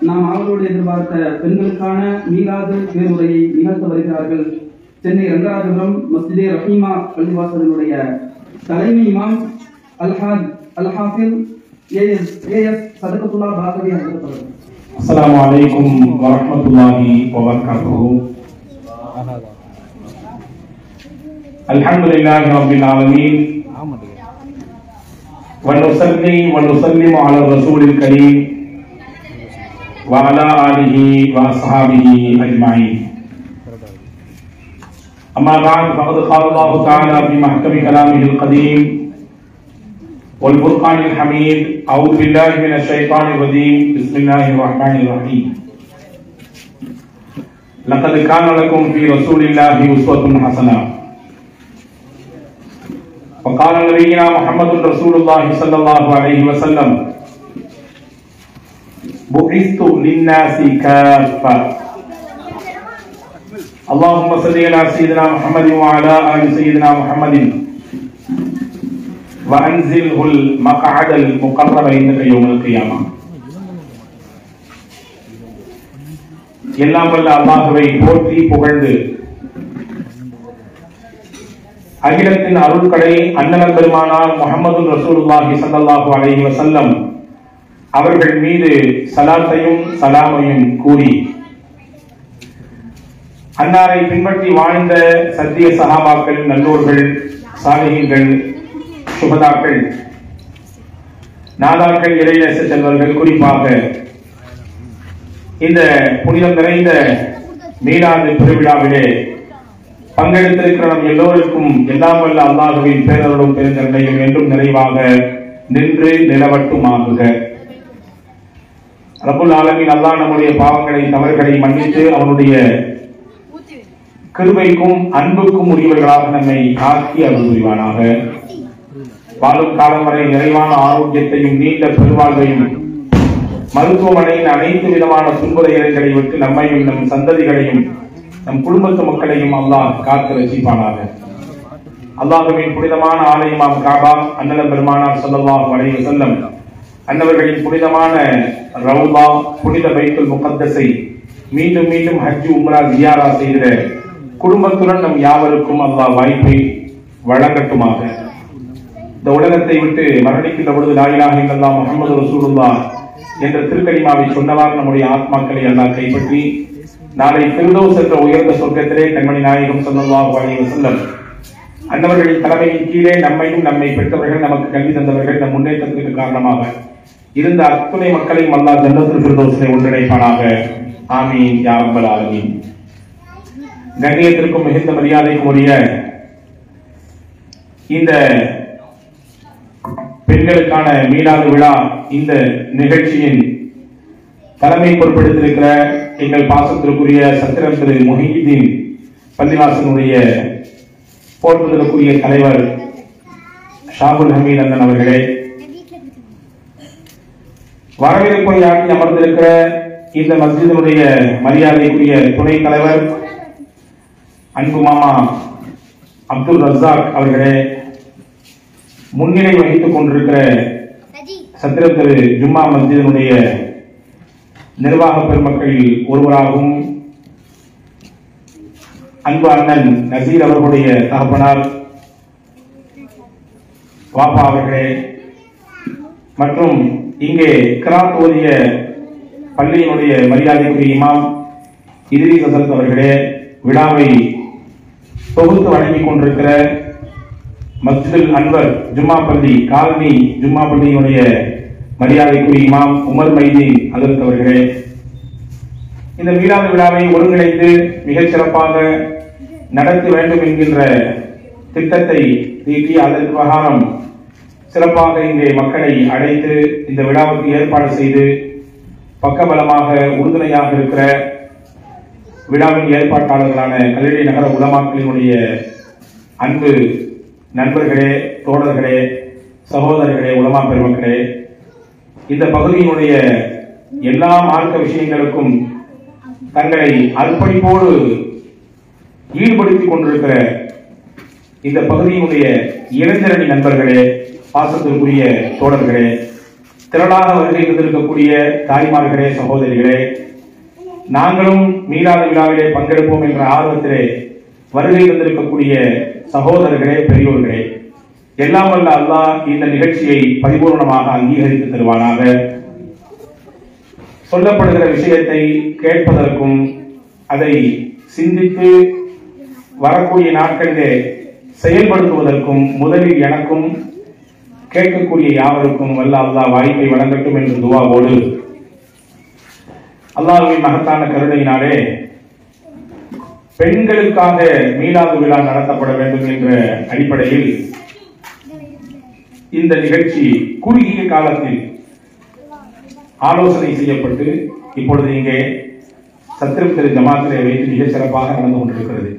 நாம் அவரோடு எதிர்பார்த்த பெண்களுக்கான மீளாது பேருரையை நிகழ்த்த வருகிறார்கள் சென்னை ரங்கராஜபுரம் மஸ்ஜிதே ரஹீமா பள்ளிவாசலினுடைய தலைமை இமாம் அல்ஹாஜ் அல்ஹாஃபில் ஏஎஸ் ஏஎஸ் சதகத்துல்லா பாகவி அவர்கள் السلام عليكم ورحمة الله وبركاته الحمد لله رب العالمين ونصلي ونسلم على الرسول الكريم وعلى آله وأصحابه أجمعين أما بعد فقد قال الله تعالى في محكم كلامه القديم والفرقان الحميد أعوذ بالله من الشيطان الرجيم بسم الله الرحمن الرحيم لقد كان لكم في رسول الله أسوة حسنة وقال نبينا محمد رسول الله صلى الله عليه وسلم بعثت للناس كافة اللهم صل على سيدنا محمد وعلى آل سيدنا محمد وأنزله المقعد المقرب عندك يوم القيامة எல்லாம் வல்ல அல்லாஹுவை போற்றி புகழ்ந்து அகிலத்தின் அருட்கடை அண்ணலம் பெருமானார் முகமது ரசூலுல்லாஹி ஸல்லல்லாஹு அலைஹி வஸல்லம் அவர்கள் மீது சலாத்தையும் சலாமையும் கூறி அன்னாரை பின்பற்றி வாழ்ந்த சத்திய சகாபாக்கள் நல்லோர்கள் சாலிகங்கள் சுகதாக்கள் நாதாக்கள் இளைஞர் செல்வர்கள் குறிப்பாக இந்த புனிதம் நிறைந்த மீனாது பெருவிழாவிலே பங்கெடுத்திருக்கிற நம் எல்லோருக்கும் எல்லாம் வல்ல அல்லாஹுவின் பேரருளும் பெருந்தன்மையும் என்றும் நிறைவாக நின்று நிலவட்டுமாகுக ரபுல் ஆலமின் அல்லாஹ் நம்முடைய பாவங்களை தவறுகளை மன்னித்து அவனுடைய கிருபைக்கும் அன்புக்கும் உரியவர்களாக நம்மை ஆக்கி அருள் புரிவானாக வாழும் காலம் வரை நிறைவான ஆரோக்கியத்தையும் நீண்ட பெருவாழ்வையும் மருத்துவமனையின் அனைத்து விதமான துன்புரைகளை விட்டு நம்மையும் நம் சந்ததிகளையும் நம் குடும்பத்து மக்களையும் அல்லாஹ் காத்து ரசிப்பானாக அல்லாஹுவின் புனிதமான ஆலயமாம் காபா அன்னலம் பெருமானார் ஸல்லல்லாஹு அலைஹி வஸல்லம் அன்னவர்களின் புனிதமான ரவுலா புனித பைத்துல் முகத்தஸை மீண்டும் மீண்டும் ஹஜ் உம்ரா ஜியாரா செய்கிற குடும்பத்துடன் நம் யாவருக்கும் அல்லாஹ் வாய்ப்பை வழங்கட்டுமாக இந்த உலகத்தை விட்டு மரணிக்கின்ற பொழுது லாயிலாக இல்லல்லா முகமது ரசூலுல்லா என்ற திருக்கடிமாவை சொன்னவாறு நம்முடைய ஆத்மாக்களை எல்லாம் கைப்பற்றி நாளை திருதோஸ் என்ற உயர்ந்த சொர்க்கத்திலே கண்மணி நாயகம் ஸல்லல்லாஹு அலைஹி வஸல்லம் அன்னவர்களின் தலைமையின் கீழே நம்மையும் நம்மை பெற்றவர்கள் நமக்கு கல்வி தந்தவர்கள் நம் முன்னேற்றத்திற்கு காரணமாக இருந்த அத்துணை மக்களையும் அல்லாஹ் ஜன்னத்துல் ஃபிர்தௌஸிலே ஒன்றிணைப்பானாக ஆமீன் யா ரப்பல் ஆலமீன் கண்ணியத்திற்கும் மிகுந்த மரியாதைக்கும் உரிய இந்த பெண்களுக்கான மீளாது விழா இந்த நிகழ்ச்சியின் தலைமை பொறுப்பெடுத்திருக்கிற எங்கள் பாசத்திற்குரிய சத்திரம் திரு மொஹிதீன் பள்ளிவாசனுடைய போற்றுதலுக்குரிய தலைவர் ஷாகுல் ஹமீத் அண்ணன் அவர்களே வரவேற்பை ஆட்டி அமர்ந்திருக்கிற இந்த மஸ்ஜிதினுடைய மரியாதைக்குரிய துணைத் தலைவர் அன்பு மாமா அப்துல் ரஸாக் அவர்களே முன்னிலை வகித்துக் கொண்டிருக்கிற சத்திரம் திரு ஜும்மா மஸ்ஜிதினுடைய நிர்வாக பெருமக்களில் ஒருவராகவும் அன்பு அண்ணன் நசீர் அவர்களுடைய தகப்பனார் வாப்பா அவர்களே மற்றும் இங்கே கிராத் ஓதிய பள்ளியினுடைய மரியாதைக்குரிய இமாம் இதிரி சசரத் அவர்களே விழாவை தொகுத்து வழங்கிக் கொண்டிருக்கிற மஸ்ஜிதுல் அன்வர் ஜும்மா பள்ளி காலனி ஜும்மா பள்ளியினுடைய மரியாதைக்குரிய இமாம் உமர் மைதீன் அதற்கு அவர்களே இந்த மீளாது விழாவை ஒருங்கிணைத்து மிகச் சிறப்பாக நடத்த வேண்டும் என்கின்ற திட்டத்தை தீட்டி அதன் பிரகாரம் சிறப்பாக இங்கே மக்களை அழைத்து இந்த விழாவுக்கு ஏற்பாடு செய்து பக்கபலமாக உறுதுணையாக இருக்கிற விழாவின் ஏற்பாட்டாளர்களான கல்லூரி நகர உலமாக்களினுடைய அன்பு நண்பர்களே தோழர்களே சகோதரர்களே உலமா பெருமக்களே இந்த பகுதியினுடைய எல்லா மார்க்க விஷயங்களுக்கும் தங்களை அர்ப்பணிப்போடு ஈடுபடுத்திக் கொண்டிருக்கிற இந்த பகுதியினுடைய இளைஞரணி நண்பர்களே பாசத்திற்குரிய தோழர்களே திரளாக வருகை தந்திருக்கக்கூடிய தாய்மார்களே சகோதரிகளே நாங்களும் மீளாத விழாவிலே பங்கெடுப்போம் என்ற ஆர்வத்திலே வருகை தந்திருக்கக்கூடிய சகோதரர்களே பெரியோர்களே எல்லாம் வல்ல அல்லாஹ் இந்த நிகழ்ச்சியை பரிபூர்ணமாக அங்கீகரித்து தருவானாக சொல்லப்படுகிற விஷயத்தை கேட்பதற்கும் அதை சிந்தித்து வரக்கூடிய நாட்களிலே செயல்படுத்துவதற்கும் முதலில் எனக்கும் கேட்கக்கூடிய யாவருக்கும் வல்ல அல்லாஹ் வாய்ப்பை வழங்கட்டும் என்று துவாவோடு அல்லாஹ்வின் மகத்தான கருணையினாலே பெண்களுக்காக மீளாது விழா நடத்தப்பட வேண்டும் என்ற அடிப்படையில் இந்த நிகழ்ச்சி குறுகிய காலத்தில் ஆலோசனை செய்யப்பட்டு இப்பொழுது இங்கே சத்திரம் திரு ஜமாத்திலே வைத்து மிக சிறப்பாக நடந்து கொண்டிருக்கிறது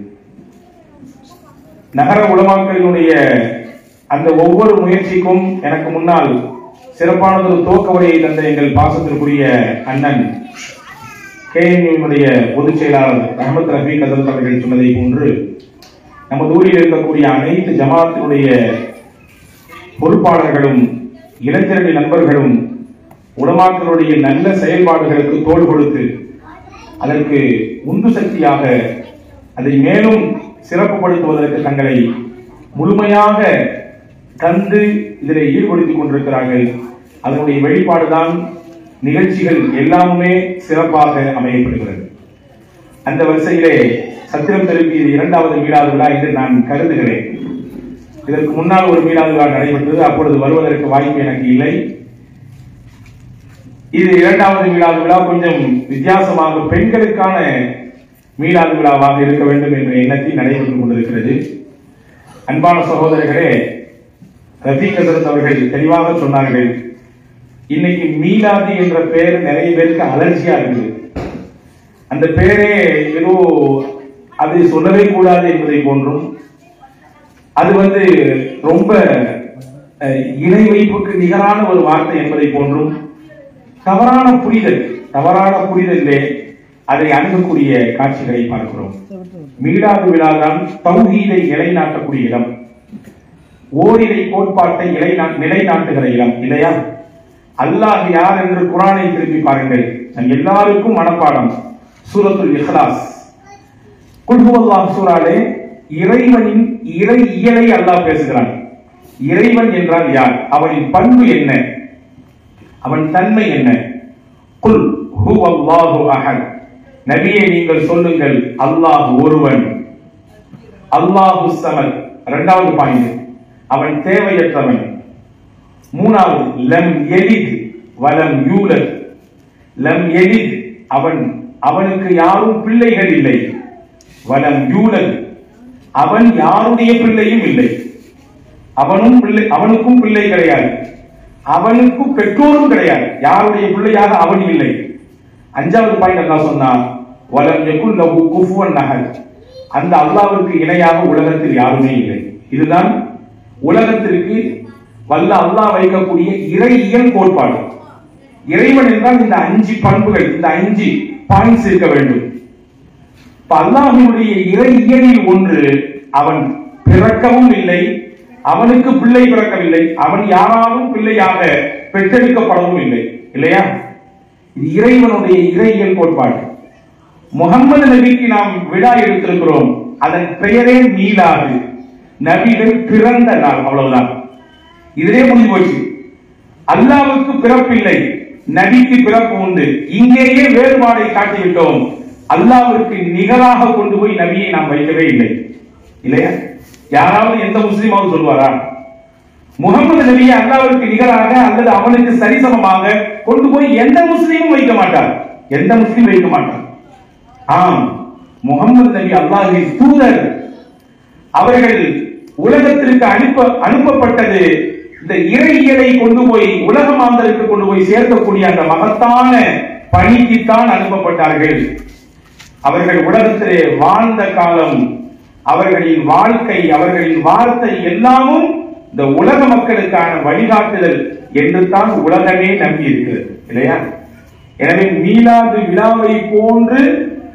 நகர உலமாக்களினுடைய அந்த ஒவ்வொரு முயற்சிக்கும் எனக்கு முன்னால் சிறப்பானதொரு துவக்க உரையை தந்த எங்கள் பாசத்திற்குரிய அண்ணன் கேஎன்யூனுடைய பொதுச் செயலாளர் ரஹமத் ரஃபீக் அசல் அவர்கள் சொன்னதை போன்று நமது ஊரில் இருக்கக்கூடிய அனைத்து ஜமாத்தினுடைய பொறுப்பாளர்களும் இளைஞரணி நண்பர்களும் உலமாக்களுடைய நல்ல செயல்பாடுகளுக்கு தோள் கொடுத்து அதற்கு உந்து சக்தியாக அதை மேலும் சிறப்புப்படுத்துவதற்கு தங்களை முழுமையாக தந்து இதில் ஈடுபடுத்திக் கொண்டிருக்கிறார்கள் அதனுடைய வெளிப்பாடுதான் நிகழ்ச்சிகள் எல்லாமே சிறப்பாக அமையப்படுகிறது அந்த வரிசையிலே சத்திரம் திருப்பி இது இரண்டாவது மீளாது விழா என்று நான் கருதுகிறேன் இதற்கு முன்னால் ஒரு மீளாது விழா நடைபெற்றது அப்பொழுது வருவதற்கு வாய்ப்பு எனக்கு இல்லை இது இரண்டாவது மீளாது விழா கொஞ்சம் வித்தியாசமாக பெண்களுக்கான மீளாது விழாவாக இருக்க வேண்டும் என்ற எண்ணத்தில் நடைபெற்றுக் கொண்டிருக்கிறது அன்பான சகோதரர்களே ரஃபீக் ஹசரத் அவர்கள் தெளிவாக சொன்னார்கள் இன்னைக்கு மீலாது என்ற பெயர் நிறைய பேருக்கு அலர்ஜியா இருக்குது அந்த பெயரே ஏதோ அது சொல்லவே கூடாது என்பதை போன்றும் அது வந்து ரொம்ப அஹ், இணை வைப்புக்கு நிகரான ஒரு வார்த்தை என்பதை போன்றும் தவறான புரிதல் தவறான புரிதலிலே அதை அணுகக்கூடிய காட்சிகளை பார்க்கிறோம் மீளாது விழாதான் தௌஹீதை நிலைநாட்டக்கூடிய இடம் ஓரிரை கோட்பாட்டை நிலைநா நிலைநாட்டுகிற இடம் இல்லையா அல்லாஹ் யார் என்று குரானை திருப்பி பாருங்கள் நம் எல்லாருக்கும் மனப்பாடம் சூரத்துல் இஹ்லாஸ் குல்ஹுவல்லாஹ் சூராலே இறைவனின் இறை இயலை அல்லாஹ் பேசுகிறான் இறைவன் என்றால் யார் அவனின் பண்பு என்ன அவன் தன்மை என்ன குல் ஹுவல்லாஹு அஹத் நபியே நீங்கள் சொல்லுங்கள் அல்லாஹ் ஒருவன் அல்லாஹு சமத் இரண்டாவது பாயிண்ட் அவன் தேவையற்றவன் மூணாவது லம் எலித் வலம் யூலத் லம் எலித் அவன் அவனுக்கு யாரும் பிள்ளைகள் இல்லை வலம் யூலத் அவன் யாருடைய பிள்ளையும் இல்லை அவனும் பிள்ளை அவனுக்கும் பிள்ளை கிடையாது அவனுக்கு பெற்றோரும் கிடையாது யாருடைய பிள்ளையாக அவன் இல்லை அஞ்சாவது பாயிண்ட் என்ன சொன்னான் வலம் யகுல் லஹு குஃபுவன் நஹர் அந்த அல்லாஹ்விற்கு இணையாக உலகத்தில் யாருமே இல்லை இதுதான் உலகத்திற்கு வல்ல அல்லாஹ் வைக்கக்கூடிய இறையியல் கோட்பாடு இறைவன் என்றால் இந்த அஞ்சு பண்புகள் இந்த அஞ்சு பாயிண்ட்ஸ் இருக்க வேண்டும் இப்ப அல்லாஹ்வினுடைய இறையியலில் ஒன்று அவன் பிறக்கவும் இல்லை அவனுக்கு பிள்ளை பிறக்கவில்லை அவன் யாராலும் பிள்ளையாக பெற்றெடுக்கப்படவும் இல்லை இல்லையா இது இறைவனுடைய இறையியல் கோட்பாடு முகம்மது நபிக்கு நாம் விழா எடுத்திருக்கிறோம் அதன் பெயரே மீளாது நபிகள் பிறந்த நாள் அவ்வளவுதான் இதிலே முடிஞ்சு போச்சு அல்லாவுக்கு பிறப்பில்லை நபிக்கு பிறப்பு உண்டு இங்கேயே வேறுபாடை காட்டிவிட்டோம் அல்லாவிற்கு நிகராக கொண்டு போய் நபியை நாம் வைக்கவே இல்லை இல்லையா யாராவது எந்த முஸ்லீமாவது சொல்வாரா முகமது நபியை அல்லாவிற்கு நிகராக அல்லது அவனுக்கு சரிசமமாக கொண்டு போய் எந்த முஸ்லீமும் வைக்க மாட்டார் எந்த முஸ்லீம் வைக்க மாட்டார் ஆம் முகமது நபி அல்லாஹின் தூதர் அவர்கள் உலகத்திற்கு அனுப்ப அனுப்பப்பட்டது இந்த இறையியலை கொண்டு போய் உலக மாந்தருக்கு கொண்டு போய் சேர்க்கக்கூடிய அந்த மகத்தான பணிக்குத்தான் அனுப்பப்பட்டார்கள் அவர்கள் உலகத்திலே வாழ்ந்த காலம் அவர்களின் வாழ்க்கை அவர்களின் வார்த்தை எல்லாமும் இந்த உலக மக்களுக்கான வழிகாட்டுதல் என்று தான் உலகமே நம்பி இருக்கிறது இல்லையா எனவே மீளாது விழாவை போன்று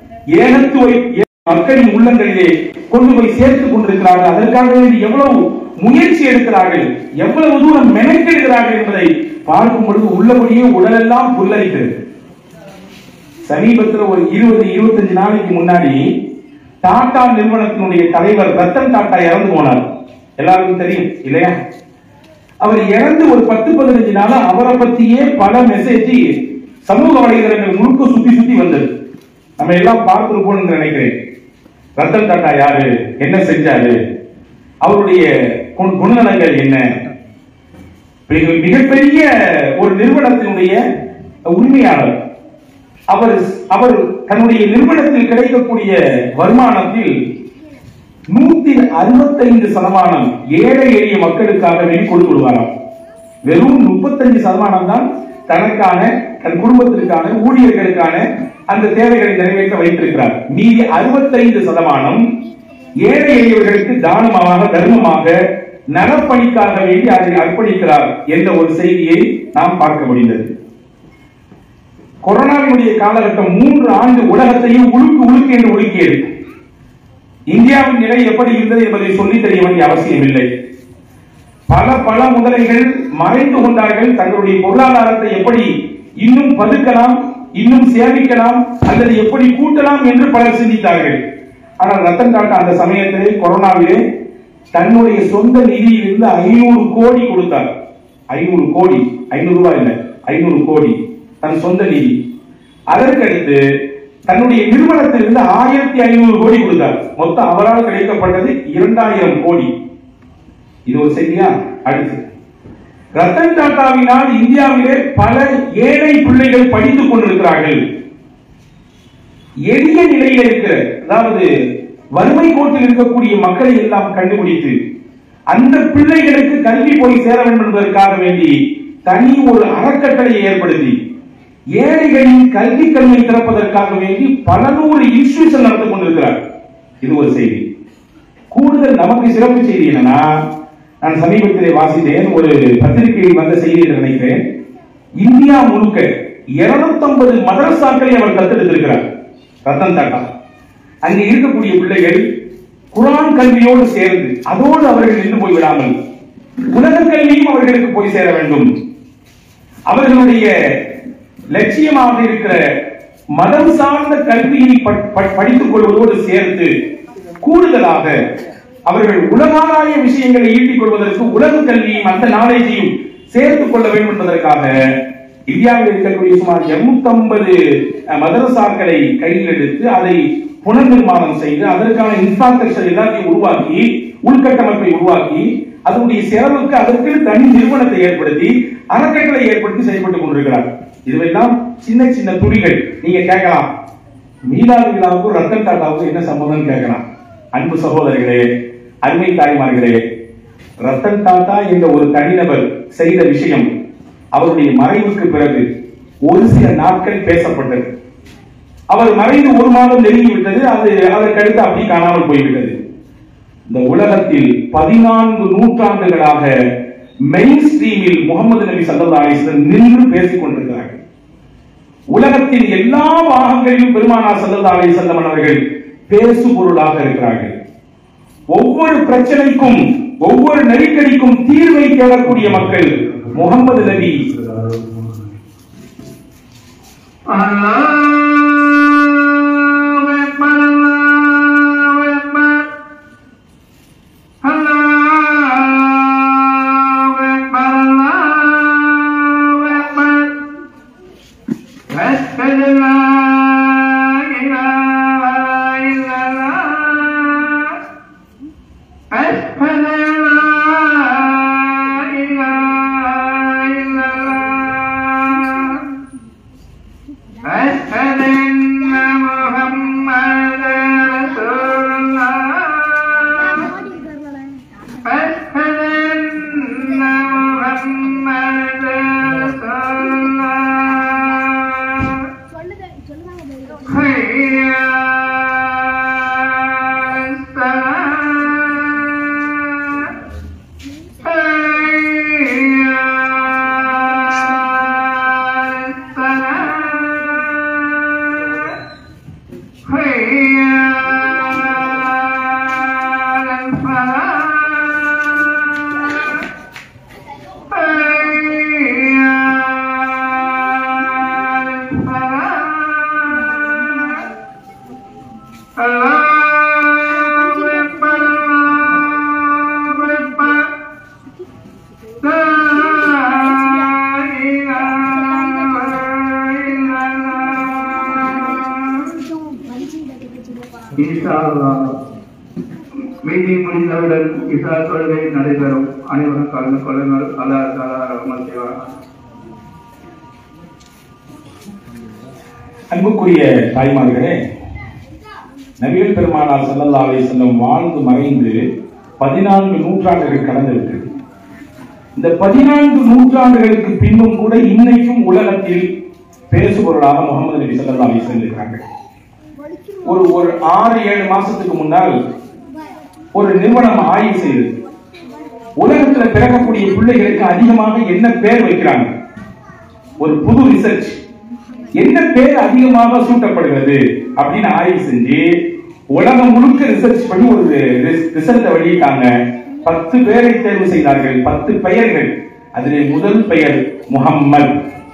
ஏகத்துவை மக்களின் உள்ளங்களிலே கொண்டு போய் சேர்த்துக் கொண்டிருக்கிறார்கள் அதற்காக வேண்டி எவ்வளவு முயற்சி எடுக்கிறார்கள் எவ்வளவு தூரம் மெனக்கெடுக்கிறார்கள் என்பதை பார்க்கும் பொழுது உள்ளபடியே உடலெல்லாம் புல்லரிக்கிறது சமீபத்தில் ஒரு இருபது இருபத்தஞ்சு நாளைக்கு முன்னாடி டாடா நிறுவனத்தினுடைய தலைவர் ரத்தன் டாடா இறந்து போனார் எல்லாருக்கும் தெரியும் இல்லையா அவர் இறந்து ஒரு பத்து பதினஞ்சு நாளா அவரை பத்தியே பல மெசேஜ் சமூக வலைதளங்கள் முழுக்க சுத்தி சுத்தி வந்தது நம்ம எல்லாம் பார்த்திருப்போம்னு நினைக்கிறேன் ரத்தன் டாடா யாரு என்ன செஞ்சாரு அவருடைய குண- குணநலங்கள் என்ன மிக- மிகப்பெரிய ஒரு நிறுவனத்தினுடைய உரிமையாளர் அவர் அவர் தன்னுடைய நிறுவனத்தில் கிடைக்கக்கூடிய வருமானத்தில் நூத்தி அறுபத்தைந்து சதமானம் ஏழை எளிய மக்களுக்காக வேண்டி கொடுத்துடுவாராம் வெறும் முப்பத்தஞ்சு சதமானம் தான் தனக்கான தன் குடும்பத்திற்கான ஊழியர்களுக்கான அந்த தேவைகளை நிறைவேற்ற வைத்திருக்கிறார் மீதி அறுபத்தைந்து சதமானம் ஏழை எளியவர்களுக்கு தானமாக தர்மமாக நலப்பணிக்காக வேண்டி அதை அர்ப்பணிக்கிறார் என்ற ஒரு செய்தியை நாம் பார்க்க முடிந்தது கொரோனாவினுடைய காலகட்டம் மூன்று ஆண்டு உலகத்தையும் உழுக்கு உழுக்கு என்று உலுக்கியது இந்தியாவின் நிலை எப்படி இருந்தது என்பதை சொல்லி தெரிய வேண்டிய அவசியமில்லை பல பல முதலைகள் மறைந்து கொண்டார்கள் தங்களுடைய பொருளாதாரத்தை எப்படி இன்னும் பதுக்கலாம் இன்னும் சேமிக்கலாம் அல்லது எப்படி கூட்டலாம் என்று பலர் சிந்தித்தார்கள் ஆனால் ரத்தன் டாட்டா அந்த சமயத்திலே கொரோனாவிலே தன்னுடைய சொந்த நிதியிலிருந்து ஐநூறு கோடி கொடுத்தார் ஐநூறு கோடி ஐநூறு ரூபாய் இல்லை ஐநூறு கோடி தன் சொந்த நிதி அதற்கடுத்து தன்னுடைய நிறுவனத்திலிருந்து ஆயிரத்தி ஐநூறு கோடி கொடுத்தார் மொத்தம் அவரால் கிடைக்கப்பட்டது இரண்டாயிரம் கோடி இது ஒரு செய்தியா அடுத்து ரத்தன் டாட்டாவினால் இந்தியாவிலே பல ஏழை பிள்ளைகள் படித்துக் கொண்டிருக்கிறார்கள் எளிய நிலையில் இருக்கிற அதாவது வறுமை கோட்டில் இருக்கக்கூடிய மக்களை எல்லாம் கண்டுபிடித்து அந்த பிள்ளைகளுக்கு கல்வி போய் சேர வேண்டும் என்பதற்காக வேண்டி தனி ஒரு அறக்கட்டளை ஏற்படுத்தி ஏழைகளின் கல்வி கல்வியை திறப்பதற்காக வேண்டி பல நூறு இன்ஸ்டிடியூஷன் நடத்தி கொண்டிருக்கிறார் இது ஒரு செய்தி கூடுதல் நமக்கு சிறப்பு செய்தி என்னன்னா நான் சமீபத்திலே வாசித்தேன் ஒரு பத்திரிகையில் வந்த செய்தி என்று நினைக்கிறேன் இந்தியா முழுக்க 250 மதரசாக்களை அவர் தத்தெடுத்திருக்கிறார் ரத்தன் டாட்டா அங்கே இருக்கக்கூடிய பிள்ளைகள் குரான் கல்வியோடு சேர்ந்து அதோடு அவர்கள் நின்று போய் விடாமல் உலக கல்வியும் அவர்களுக்கு போய் சேர வேண்டும் அவர்களுடைய லட்சியமாக இருக்கிற மதம் சார்ந்த கல்வியை ப- ப- படித்துக் கொள்வதோடு சேர்த்து கூடுதலாக அவர்கள் உலகாராய விஷயங்களை ஈட்டிக் கொள்வதற்கு உலக கல்வியும் அந்த நாலேஜையும் சேர்த்துக் கொள்ள வேண்டும் என்பதற்காக இந்தியாவில் இருக்கக்கூடிய சுமார் 250 மதரசாக்களை கையில் எடுத்து அதை புனர் நிர்மாணம் செய்து அதற்கான இன்ஃப்ராஸ்ட்ரக்சர் எல்லாத்தையும் உருவாக்கி உள்கட்டமைப்பை உருவாக்கி அதனுடைய செலவுக்கு அதற்கு தனி நிறுவனத்தை ஏற்படுத்தி அறக்கட்டளை ஏற்படுத்தி செயல்பட்டுக் கொண்டிருக்கிறார் இதுவெல்லாம் சின்ன சின்ன துளிகள் நீங்க கேட்கலாம் மீலாது விழாவுக்கும் ரத்தன் டாட்டாவுக்கும் என்ன சம்பந்தம் கேட்கலாம் அன்பு சகோதரர்களே அருமை தாய்மார்களே ரத்தன் டாட்டா என்ற ஒரு தனிநபர் செய்த விஷயம் அவருடைய மறைவுக்கு பிறகு ஒரு சில நாட்கள் பேசப்பட்டது அவர் மறைந்து ஒரு மாதம் நெருங்கி விட்டது அது அதற்கடுத்து அப்படி காணாமல் போய்விட்டது இந்த உலகத்தில் பதினான்கு நூற்றாண்டுகளாக மெயின் ஸ்ட்ரீமில் முகமது நபி சல்லா அலிஸ்லம் நின்று பேசிக் கொண்டிருக்கிறார்கள் உலகத்தின் எல்லா பாகங்களிலும் பெருமானார் சல்லா அலிசல்லம் அவர்கள் பேசு பொருளாக இருக்கிறார்கள் ஒவ்வொரு பிரச்சனைக்கும் ஒவ்வொரு நெருக்கடிக்கும் தீர்வை தேடக்கூடிய மக்கள் முகமது நபி Allahu Akbar, Allahu Akbar. Allahu Akbar, Allahu Akbar. أشهد أن لا إله إلا الله أشهد أن لا إله إلا الله أشهد أن محمدا رسول الله أشهد أن محمدا رسول الله حي على الصلاة حي على الصلاة حي على الفلاح இன்ஷா அல்லாஹ் மீதி முடிந்தவுடன் இசா தொழுகை நடைபெறும் அனைவரும் கலந்து கொள்ளுங்கள் அல்லாஹ் தாலா ரஹ்மத் செய்வார் அன்புக்குரிய தாய்மார்களே நபிகள் பெருமானார் ஸல்லல்லாஹு அலைஹி வஸல்லம் வாழ்ந்து மறைந்து பதினான்கு நூற்றாண்டுகள் கடந்து விட்டது இந்த பதினான்கு நூற்றாண்டுகளுக்கு பின்பும் கூட இன்னைக்கும் உலகத்தில் பேசுபொருளாக முகமது நபி ஸல்லல்லாஹு அலைஹி வஸல்லம் இருக்கிறாங்க ஒரு ஒரு ஆறு ஏழு மாசத்துக்கு முன்னால் ஒரு நிறுவனம் ஆய்வு செய்தது உலகத்துல பிறக்கக்கூடிய பிள்ளைகளுக்கு அதிகமாக என்ன பேர் வைக்கிறாங்க ஒரு புது ரிசர்ச் என்ன பேர் அதிகமாக சூட்டப்படுகிறது அப்படின்னு ஆய்வு செஞ்சு உலகம் முழுக்க ரிசர்ச் பண்ணி ஒரு ரிசல்ட்டை வெளியிட்டாங்க பத்து பேரை தேர்வு செய்தார்கள் பத்து பெயர்கள் அதிலே முதல் பெயர் முஹம்மத்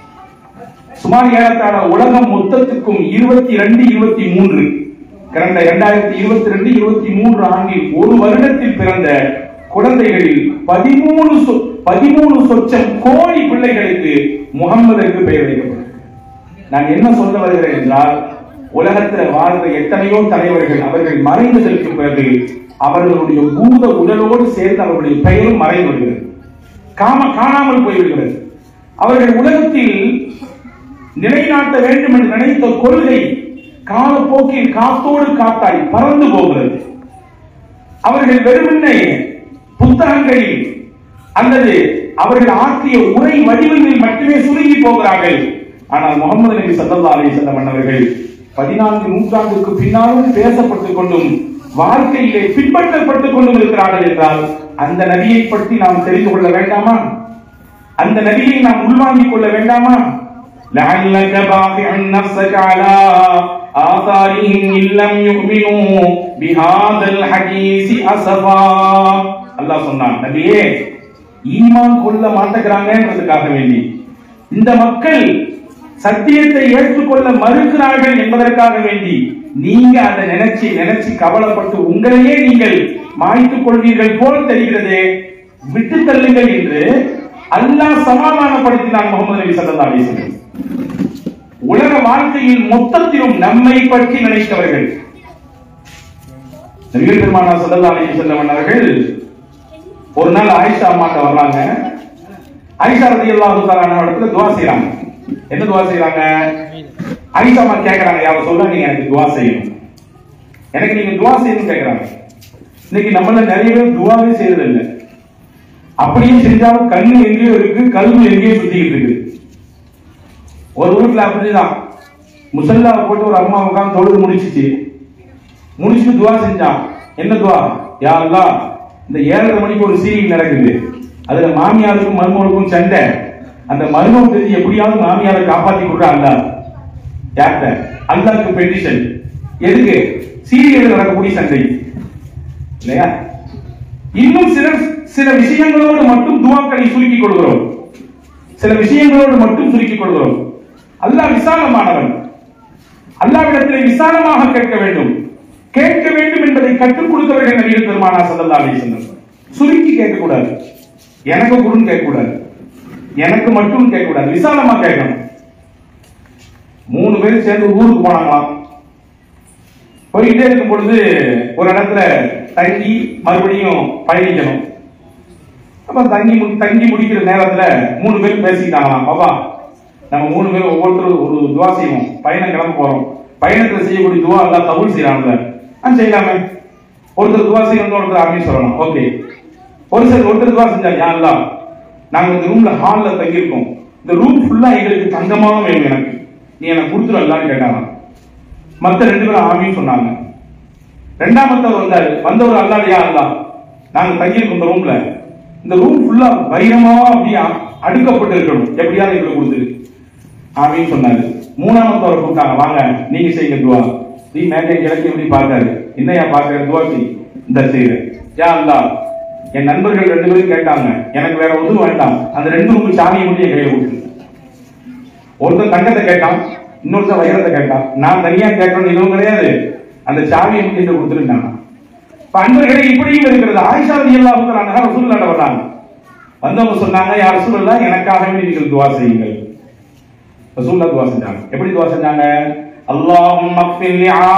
சுமார் ஏறத்தாழ உலகம் மொத்தத்துக்கும் இருபத்தி ரெண்டு இருபத்தி மூன்று கடந்த இரண்டாயிரத்தி இருபத்தி ரெண்டு இருபத்தி மூன்று ஆண்டில் ஒரு வருடத்தில் பிறந்த குழந்தைகளில் பதிமூணு சொ- பதிமூணு சொச்சம் கோடி பிள்ளைகளுக்கு முகம்மதற்கு பெயர் வைக்கப்பட்டது நான் என்ன சொல்ல வருகிறேன் என்றால் உலகத்தில் வாழ்ந்த எத்தனையோ தலைவர்கள் அவர்கள் மறைந்ததற்கு பிறகு அவர்களுடைய பூத உடலோடு சேர்த்து அவர்களுடைய பெயரும் மறைந்து விடுகிறது காம காணாமல் போய்விடுகிறது அவர்கள் உலகத்தில் நிலைநாட்ட வேண்டும் என்று நினைத்த கொள்கை காலப்போக்கில் காத்தோடு காத்தாய் பறந்து போகிறது அவர்கள் வெறுமனே புத்தகங்களில் அல்லது அவர்கள் ஆற்றிய உரை வடிவங்களில் மட்டுமே சுருங்கி போகிறார்கள் ஆனால் முகமது நபி ஸல்லல்லாஹு அலைஹி வஸல்லம் அவர்கள் பதினான்கு நூற்றாண்டுக்கு பின்னாலும் பேசப்பட்டுக் கொண்டும் வாழ்க்கையிலே பின்பற்றப்பட்டுக் கொண்டும் இருக்கிறார்கள் என்றால் அந்த நபியை பற்றி நாம் தெரிந்து கொள்ள வேண்டாமா அந்த நபியை நாம் உள்வாங்கிக் கொள்ள வேண்டாமா لعلك باخع نفسك على آثارهم إن لم يؤمنوا بهذا الحديث أسفا அல்லாஹ் சொன்னான் நபியே ஈமான் கொள்ள மாட்டேங்கிறாங்கன்றதுக்காக வேண்டி இந்த மக்கள் சத்தியத்தை ஏற்றுக்கொள்ள மறுக்கிறார்கள் என்பதற்காக வேண்டி நீங்க அதை நினைச்சு நினைச்சு கவலைப்பட்டு உங்களையே நீங்கள் மாய்த்துக் கொள்வீர்கள் போல் தெரிகிறதே விட்டு தள்ளுங்கள் என்று அல்லாஹ் சமாதானப்படுத்தினான் முகமது நபி ஸல்லல்லாஹு அலைஹி வஸல்லம் உலக வாழ்க்கையில் மொத்தத்திலும் நம்மை பற்றி நினைத்தவர்கள் நபிகள் பெருமானா ஸல்லல்லாஹு அலைஹி வஸல்லம் அவர்கள் ஒரு நாள் ஆயிஷா அம்மாட்ட வர்றாங்க ஆயிஷா ரலியல்லாஹு தஆலா அன்ஹா இடத்துல துஆ செய்றாங்க என்ன துஆ செய்றாங்க ஆயிஷா அம்மா கேக்குறாங்க யார சொல்ல நீங்க எனக்கு துஆ செய்யணும் எனக்கு நீங்க துஆ செய்யணும் கேக்குறாங்க இன்னைக்கு நம்மள நிறைய பேர் துஆவே செய்யறது இல்ல அப்படியே செஞ்சாலும் கண்ணு எங்கேயோ இருக்கு கல்வி எங்கேயோ சுத்திக்கிட்டு இருக்கு ஒரு வீட்டுல அப்படிதான் முசல்லாவை போட்டு ஒரு அம்மா உட்கார்ந்து தொழுது முடிச்சிச்சு முடிச்சுட்டு துவா செஞ்சான் என்ன துவா யா அல்லாஹ் இந்த ஏழரை மணிக்கு ஒரு சீரியல் நடக்குது அதுல மாமியாருக்கும் மருமகளுக்கும் சண்டை அந்த மருமகள் தெரிஞ்சு எப்படியாவது மாமியாரை காப்பாத்தி கொடுறா அல்லா யார்கிட்ட அல்லாஹ்க்கு பெட்டிஷன் எதுக்கு சீரியல் நடக்கக்கூடிய சண்டை இல்லையா இன்னும் சில சில விஷயங்களோடு மட்டும் துவாக்களை சுருக்கிக் கொள்கிறோம் சில விஷயங்களோடு மட்டும் சுருக்கிக் கொள்கிறோம் அல்லாஹ் விசாலமானவன் அல்லாவிடத்திலே விசாலமாக கேட்க வேண்டும் கேட்க வேண்டும் என்பதை கற்றுக் கொடுத்தவர்கள் நபிகள் பெருமானா ஸல்லல்லாஹு அலைஹி வஸல்லம் சுருக்கி கேட்க கூடாது எனக்கு குருன்னு கேட்க கூடாது எனக்கு மட்டும் கேட்க கூடாது விசாலமா கேட்கணும் மூணு பேர் சேர்ந்து ஊருக்கு போனாங்களாம் போயிட்டே இருக்கும் பொழுது ஒரு இடத்துல தங்கி மறுபடியும் பயணிக்கணும் அப்ப தங்கி மு- தங்கி முடிக்கிற நேரத்துல மூணு பேரும் பேசிக்கிட்டாங்களாம் பாபா நம்ம மூணு பேரும் ஒவ்வொருத்தரும் ஒரு துவா செய்வோம் பயணம் கிளம்ப போறோம் பயணத்துல செய்யக்கூடிய துவா எல்லாம் கபூல் செய்யறாங்கல்ல ஆ செய்யலாமே ஒருத்தர் துவா செய்யணும் ஒருத்தர் ஆமீன் சொல்லணும் ஓகே ஒரு சிலர் ஒருத்தர் துவா செஞ்சா யா அல்லாஹ் நாங்க இந்த ரூம்ல ஹால்ல தங்கியிருக்கோம் இந்த ரூம் ஃபுல்லா எங்களுக்கு தங்கமா வேணும் எனக்கு நீ எனக்கு கொடுத்துடலான்னு கேட்டாங்க மத்த ரெண்டு பேரும் ஆமீன் சொன்னாங்க ரெண்டாமத்தவர் வந்தாரு வந்தவர் அல்லாடியா அல்லா நாங்க தங்கியிருக்கோம் இந்த ரூம்ல இந்த ரூம் ஃபுல்லா வைரமா அப்படியே அ- அடுக்கப்பட்டு இருக்கணும் எப்படியாவது எங்களுக்கு கொடுத்துரு ஆமீன் சொன்னாரு மூணாமத்தவர் கூப்பிட்டாங்க வாங்க நீங்க செய்யுங்க துவா நீ மேலே கிழக்கு எப்படி பார்த்தாரு என்னையா பார்க்கற துவா செய் இந்த செய்யறேன் யா அல்லா என் நண்பர்கள் ரெண்டு பேரும் கேட்டாங்க எனக்கு வேற ஒன்றும் வேண்டாம் அந்த ரெண்டு ரூமுக்கு சாமியை மட்டும் என் கையில கொடுத்துரு ஒருத்தன் தங்கத்தை கேட்டான் இன்னொருத்தன் வைரத்தை கேட்டான் நான் தனியா கேட்கணும் இதுவும் கிடையாது அந்த சாவியை மட்டும் கொடுத்துருந்தாங்க இப்ப அன்பர்களே இப்படியும் இருக்கிறது ஆயிஷா ரதி அல்லாஹு தஆலா ரசூலுல்லாஹ் வர்றாங்க வந்தவங்க சொன்னாங்க யா ரசூலுல்லாஹ் எனக்காக வேண்டி நீங்கள் துவா செய்யுங்கள் ரசூலுல்லாஹ் துவா செஞ்சாங்க எப்படி துவா செஞ்சாங்க اللهم اغفر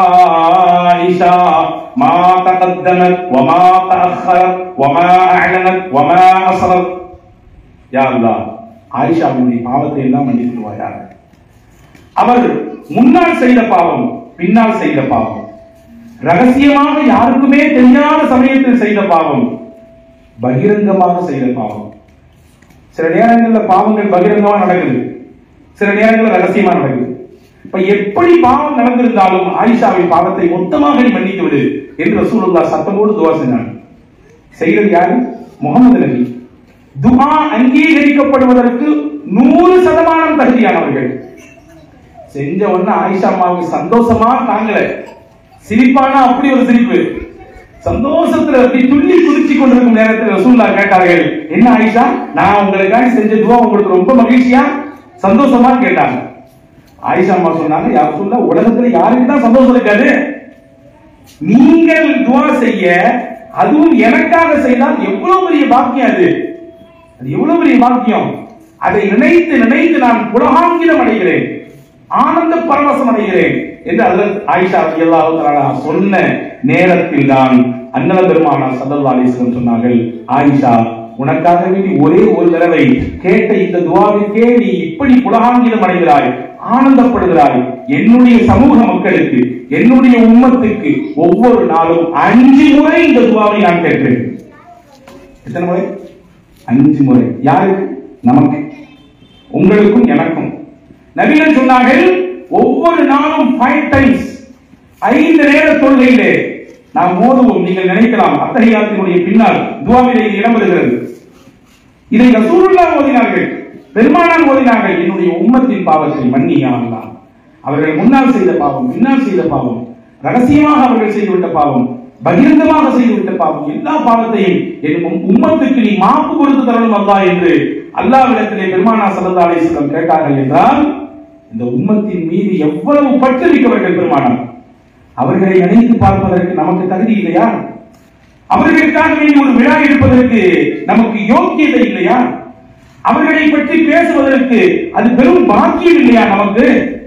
لعائشة ما تقدمت وما تأخرت وما أعلنت وما أسرت யா அல்லாஹ் ஆயிஷாவினுடைய பாவத்தை எல்லாம் மன்னித்து விடுவாயாக அவர் முன்னால் செய்த பாவம் பின்னால் செய்த பாவம் ரகசியமாக யாருக்குமே தெரியாத சமயத்தில் செய்த பாவம் பகிரங்கமாக செய்த பாவம் சில நேரங்கள்ல பாவங்கள் பகிரங்கமா நடக்குது சில நேரங்கள்ல ரகசியமா நடக்குது இப்ப எப்படி பாவம் நடந்திருந்தாலும் ஆயிஷாவின் பாவத்தை மொத்தமாக நீ மன்னித்து விடு என்று ரசூலுல்லாஹ் சத்தமோடு துவா செஞ்சாங்க செய்தது யாரு முகமது நபி துஆ அங்கீகரிக்கப்படுவதற்கு நூறு சதமானம் தகுதியானவர்கள் செஞ்ச உடனே ஆயிஷா அம்மாவுக்கு சந்தோஷமா தாங்கல சிரிப்பானா அப்படி ஒரு சிரிப்பு சந்தோஷத்துல அப்படி துள்ளி குதிச்சு கொண்டிருக்கும் நேரத்தில் ரசூல்லா கேட்டார்கள் என்ன ஆயிஷா நான் உங்களுக்காக செஞ்ச துவா உங்களுக்கு ரொம்ப மகிழ்ச்சியா சந்தோஷமா கேட்டாங்க ஆயிஷா அம்மா சொன்னாங்க யார் சொல்ல உலகத்துல யாருக்கு தான் சந்தோஷம் இருக்காது நீங்கள் துவா செய்ய அதுவும் எனக்காக செய்தால் எவ்வளவு பெரிய பாக்கியம் அது அது எவ்வளவு பெரிய பாக்கியம் அதை நினைத்து நினைத்து நான் புலகாங்கிதம் அடைகிறேன் ஆனந்த பரவசம் அடைகிறேன் என்று அதில் ஆயிஷா ரலியல்லாஹு சொன்ன நேரத்தில் தான் அன்னல பெருமானார் சல்லல்லாஹு அலைஹி வஸல்லம் சொன்னார்கள் ஆயிஷா உனக்காக வேண்டி ஒரே ஒரு தடவை கேட்ட இந்த துவாவிற்கே நீ இப்படி புலகாங்கிதம் அடைகிறாய் ஆனந்தப்படுகிறாய் என்னுடைய சமூக மக்களுக்கு என்னுடைய உம்மத்துக்கு ஒவ்வொரு நாளும் அஞ்சு முறை இந்த துவாவை நான் கேட்கிறேன் எத்தனை முறை அஞ்சு முறை யாருக்கு நமக்கு உங்களுக்கும் எனக்கும் நபிகள் சொன்னார்கள் ஒவ்வொரு நாளும் ஃபைவ் டைம்ஸ் ஐந்து நேர தொழுகையிலே நாம் மோதுவோம் நீங்கள் நினைக்கலாம் அத்தகையாத்தினுடைய பின்னால் துவாவிலே இது இடம்பெறுகிறது இதை ரசூலுல்லா ஓதினார்கள் பெருமானார் ஓதினார்கள் என்னுடைய உம்மத்தின் பாவத்தை மன்னியா அல்லாஹ் அவர்கள் முன்னால் செய்த பாவம் பின்னால் செய்த பாவம் ரகசியமாக அவர்கள் செய்துவிட்ட பாவம் பகிரங்கமாக செய்துவிட்ட பாவம் எல்லா பாவத்தையும் என் உம்- உம்மத்துக்கு நீ மாப்பு கொடுத்து தரணும் அல்லா என்று அல்லாவிடத்திலே பெருமானா சல்லா அலிஸ்லம் கேட்டார்கள் என்றால் இந்த உம்மத்தின் மீது எவ்வளவு பற்று மிக்கவர்கள் பெருமானார் அவர்களை நினைத்து பார்ப்பதற்கு நமக்கு தகுதி இல்லையா அவர்களுக்காக வேண்டி ஒரு விழா எடுப்பதற்கு நமக்கு யோக்கியதை இல்லையா அவர்களை பற்றி பேசுவதற்கு அது பெரும் பாக்கியம் இல்லையா நமக்கு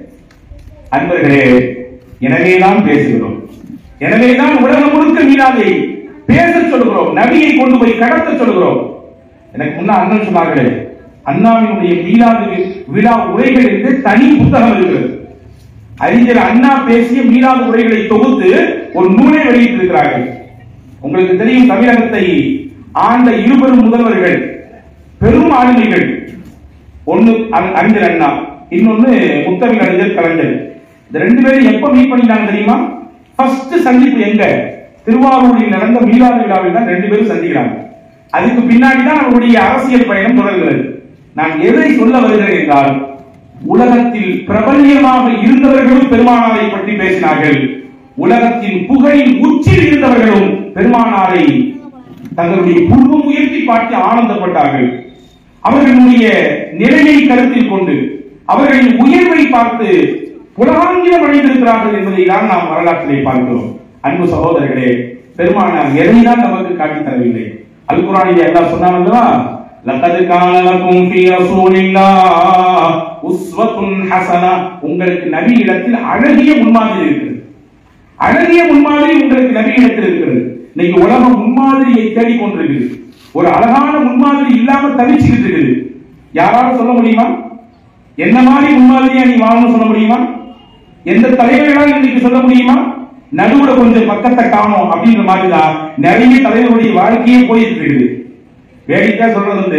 அன்பர்களே எனவேதான் பேசுகிறோம் எனவேதான் உலகம் முழுக்க மீனாதை பேச சொல்கிறோம் நபியை கொண்டு போய் கடத்த சொல்கிறோம் எனக்கு முன்ன அண்ணன் சொன்னார்களே அண்ணாவினுடைய மீனாது விழா உரைகள் என்று தனி புத்தகம் இருக்கிறது அறிஞர் அண்ணா பேசிய மீனாது உரைகளை தொகுத்து ஒரு நூலை வெளியிட்டிருக்கிறார்கள் உங்களுக்கு தெரியும் தமிழகத்தை ஆண்ட இருபெரும் முதல்வர்கள் பெரும் ஆளுமைகள் ஒண்ணு அ- அறிஞர் அண்ணா இன்னொன்னு முத்தமிழ் அறிஞர் கலைஞர் இந்த ரெண்டு பேரும் எப்ப மீட் பண்ணிட்டாங்க தெரியுமா ஃபர்ஸ்ட் சந்திப்பு எங்க திருவாரூரில் நடந்த மீளாது விழாவில் தான் ரெண்டு பேரும் சந்திக்கிறாங்க அதுக்கு பின்னாடி தான் அவருடைய அரசியல் பயணம் தொடர்கிறது நான் எதை சொல்ல வருகிறேன் என்றால் உலகத்தில் பிரபல்யமாக இருந்தவர்களும் பெருமானாரை பற்றி பேசினார்கள் உலகத்தின் புகழின் உச்சியில் இருந்தவர்களும் பெருமானாரை தங்களுடைய புருவம் உயர்த்தி பார்த்து ஆனந்தப்பட்டார்கள் அவர்களுடைய நிலையை கருத்தில் கொண்டு அவர்களின் உயர்வை பார்த்து புலகாங்கிலம் அடைந்திருக்கிறார்கள் என்பதை தான் நாம் வரலாற்றிலே பார்க்கிறோம் அன்பு சகோதரர்களே பெருமானார் எதைதான் நமக்கு காட்டித் தரவில்லை அல் குரானிலே அல்லாஹ் சொன்னான் அல்லவா லகத் கான லகும் ஃபீ ரசூலில்லாஹ் உஸ்வத்துன் ஹஸனா உங்களுக்கு நபி இடத்தில் அழகிய முன்மாதிரி இருக்கிறது அழகிய முன்மாதிரி உங்களுக்கு நபி இடத்தில் இருக்கிறது இன்னைக்கு உலகம் முன்மாதிரியை தேடிக் கொண்டிருக்குது ஒரு அழகான முன்மாதிரி இல்லாம தவிச்சுக்கிட்டு இருக்குது யாராவது சொல்ல முடியுமா என்ன மாதிரி முன்மாதிரியா நீ வாழணும்னு சொல்ல முடியுமா எந்த தலைவர்களால் இன்னைக்கு சொல்ல முடியுமா நடுவுல கொஞ்சம் பக்கத்தை காணோம் அப்படின்ற மாதிரி தான் நிறைய தலைவருடைய வாழ்க்கையே போயிட்டு இருக்குது வேடிக்கையா சொல்றது வந்து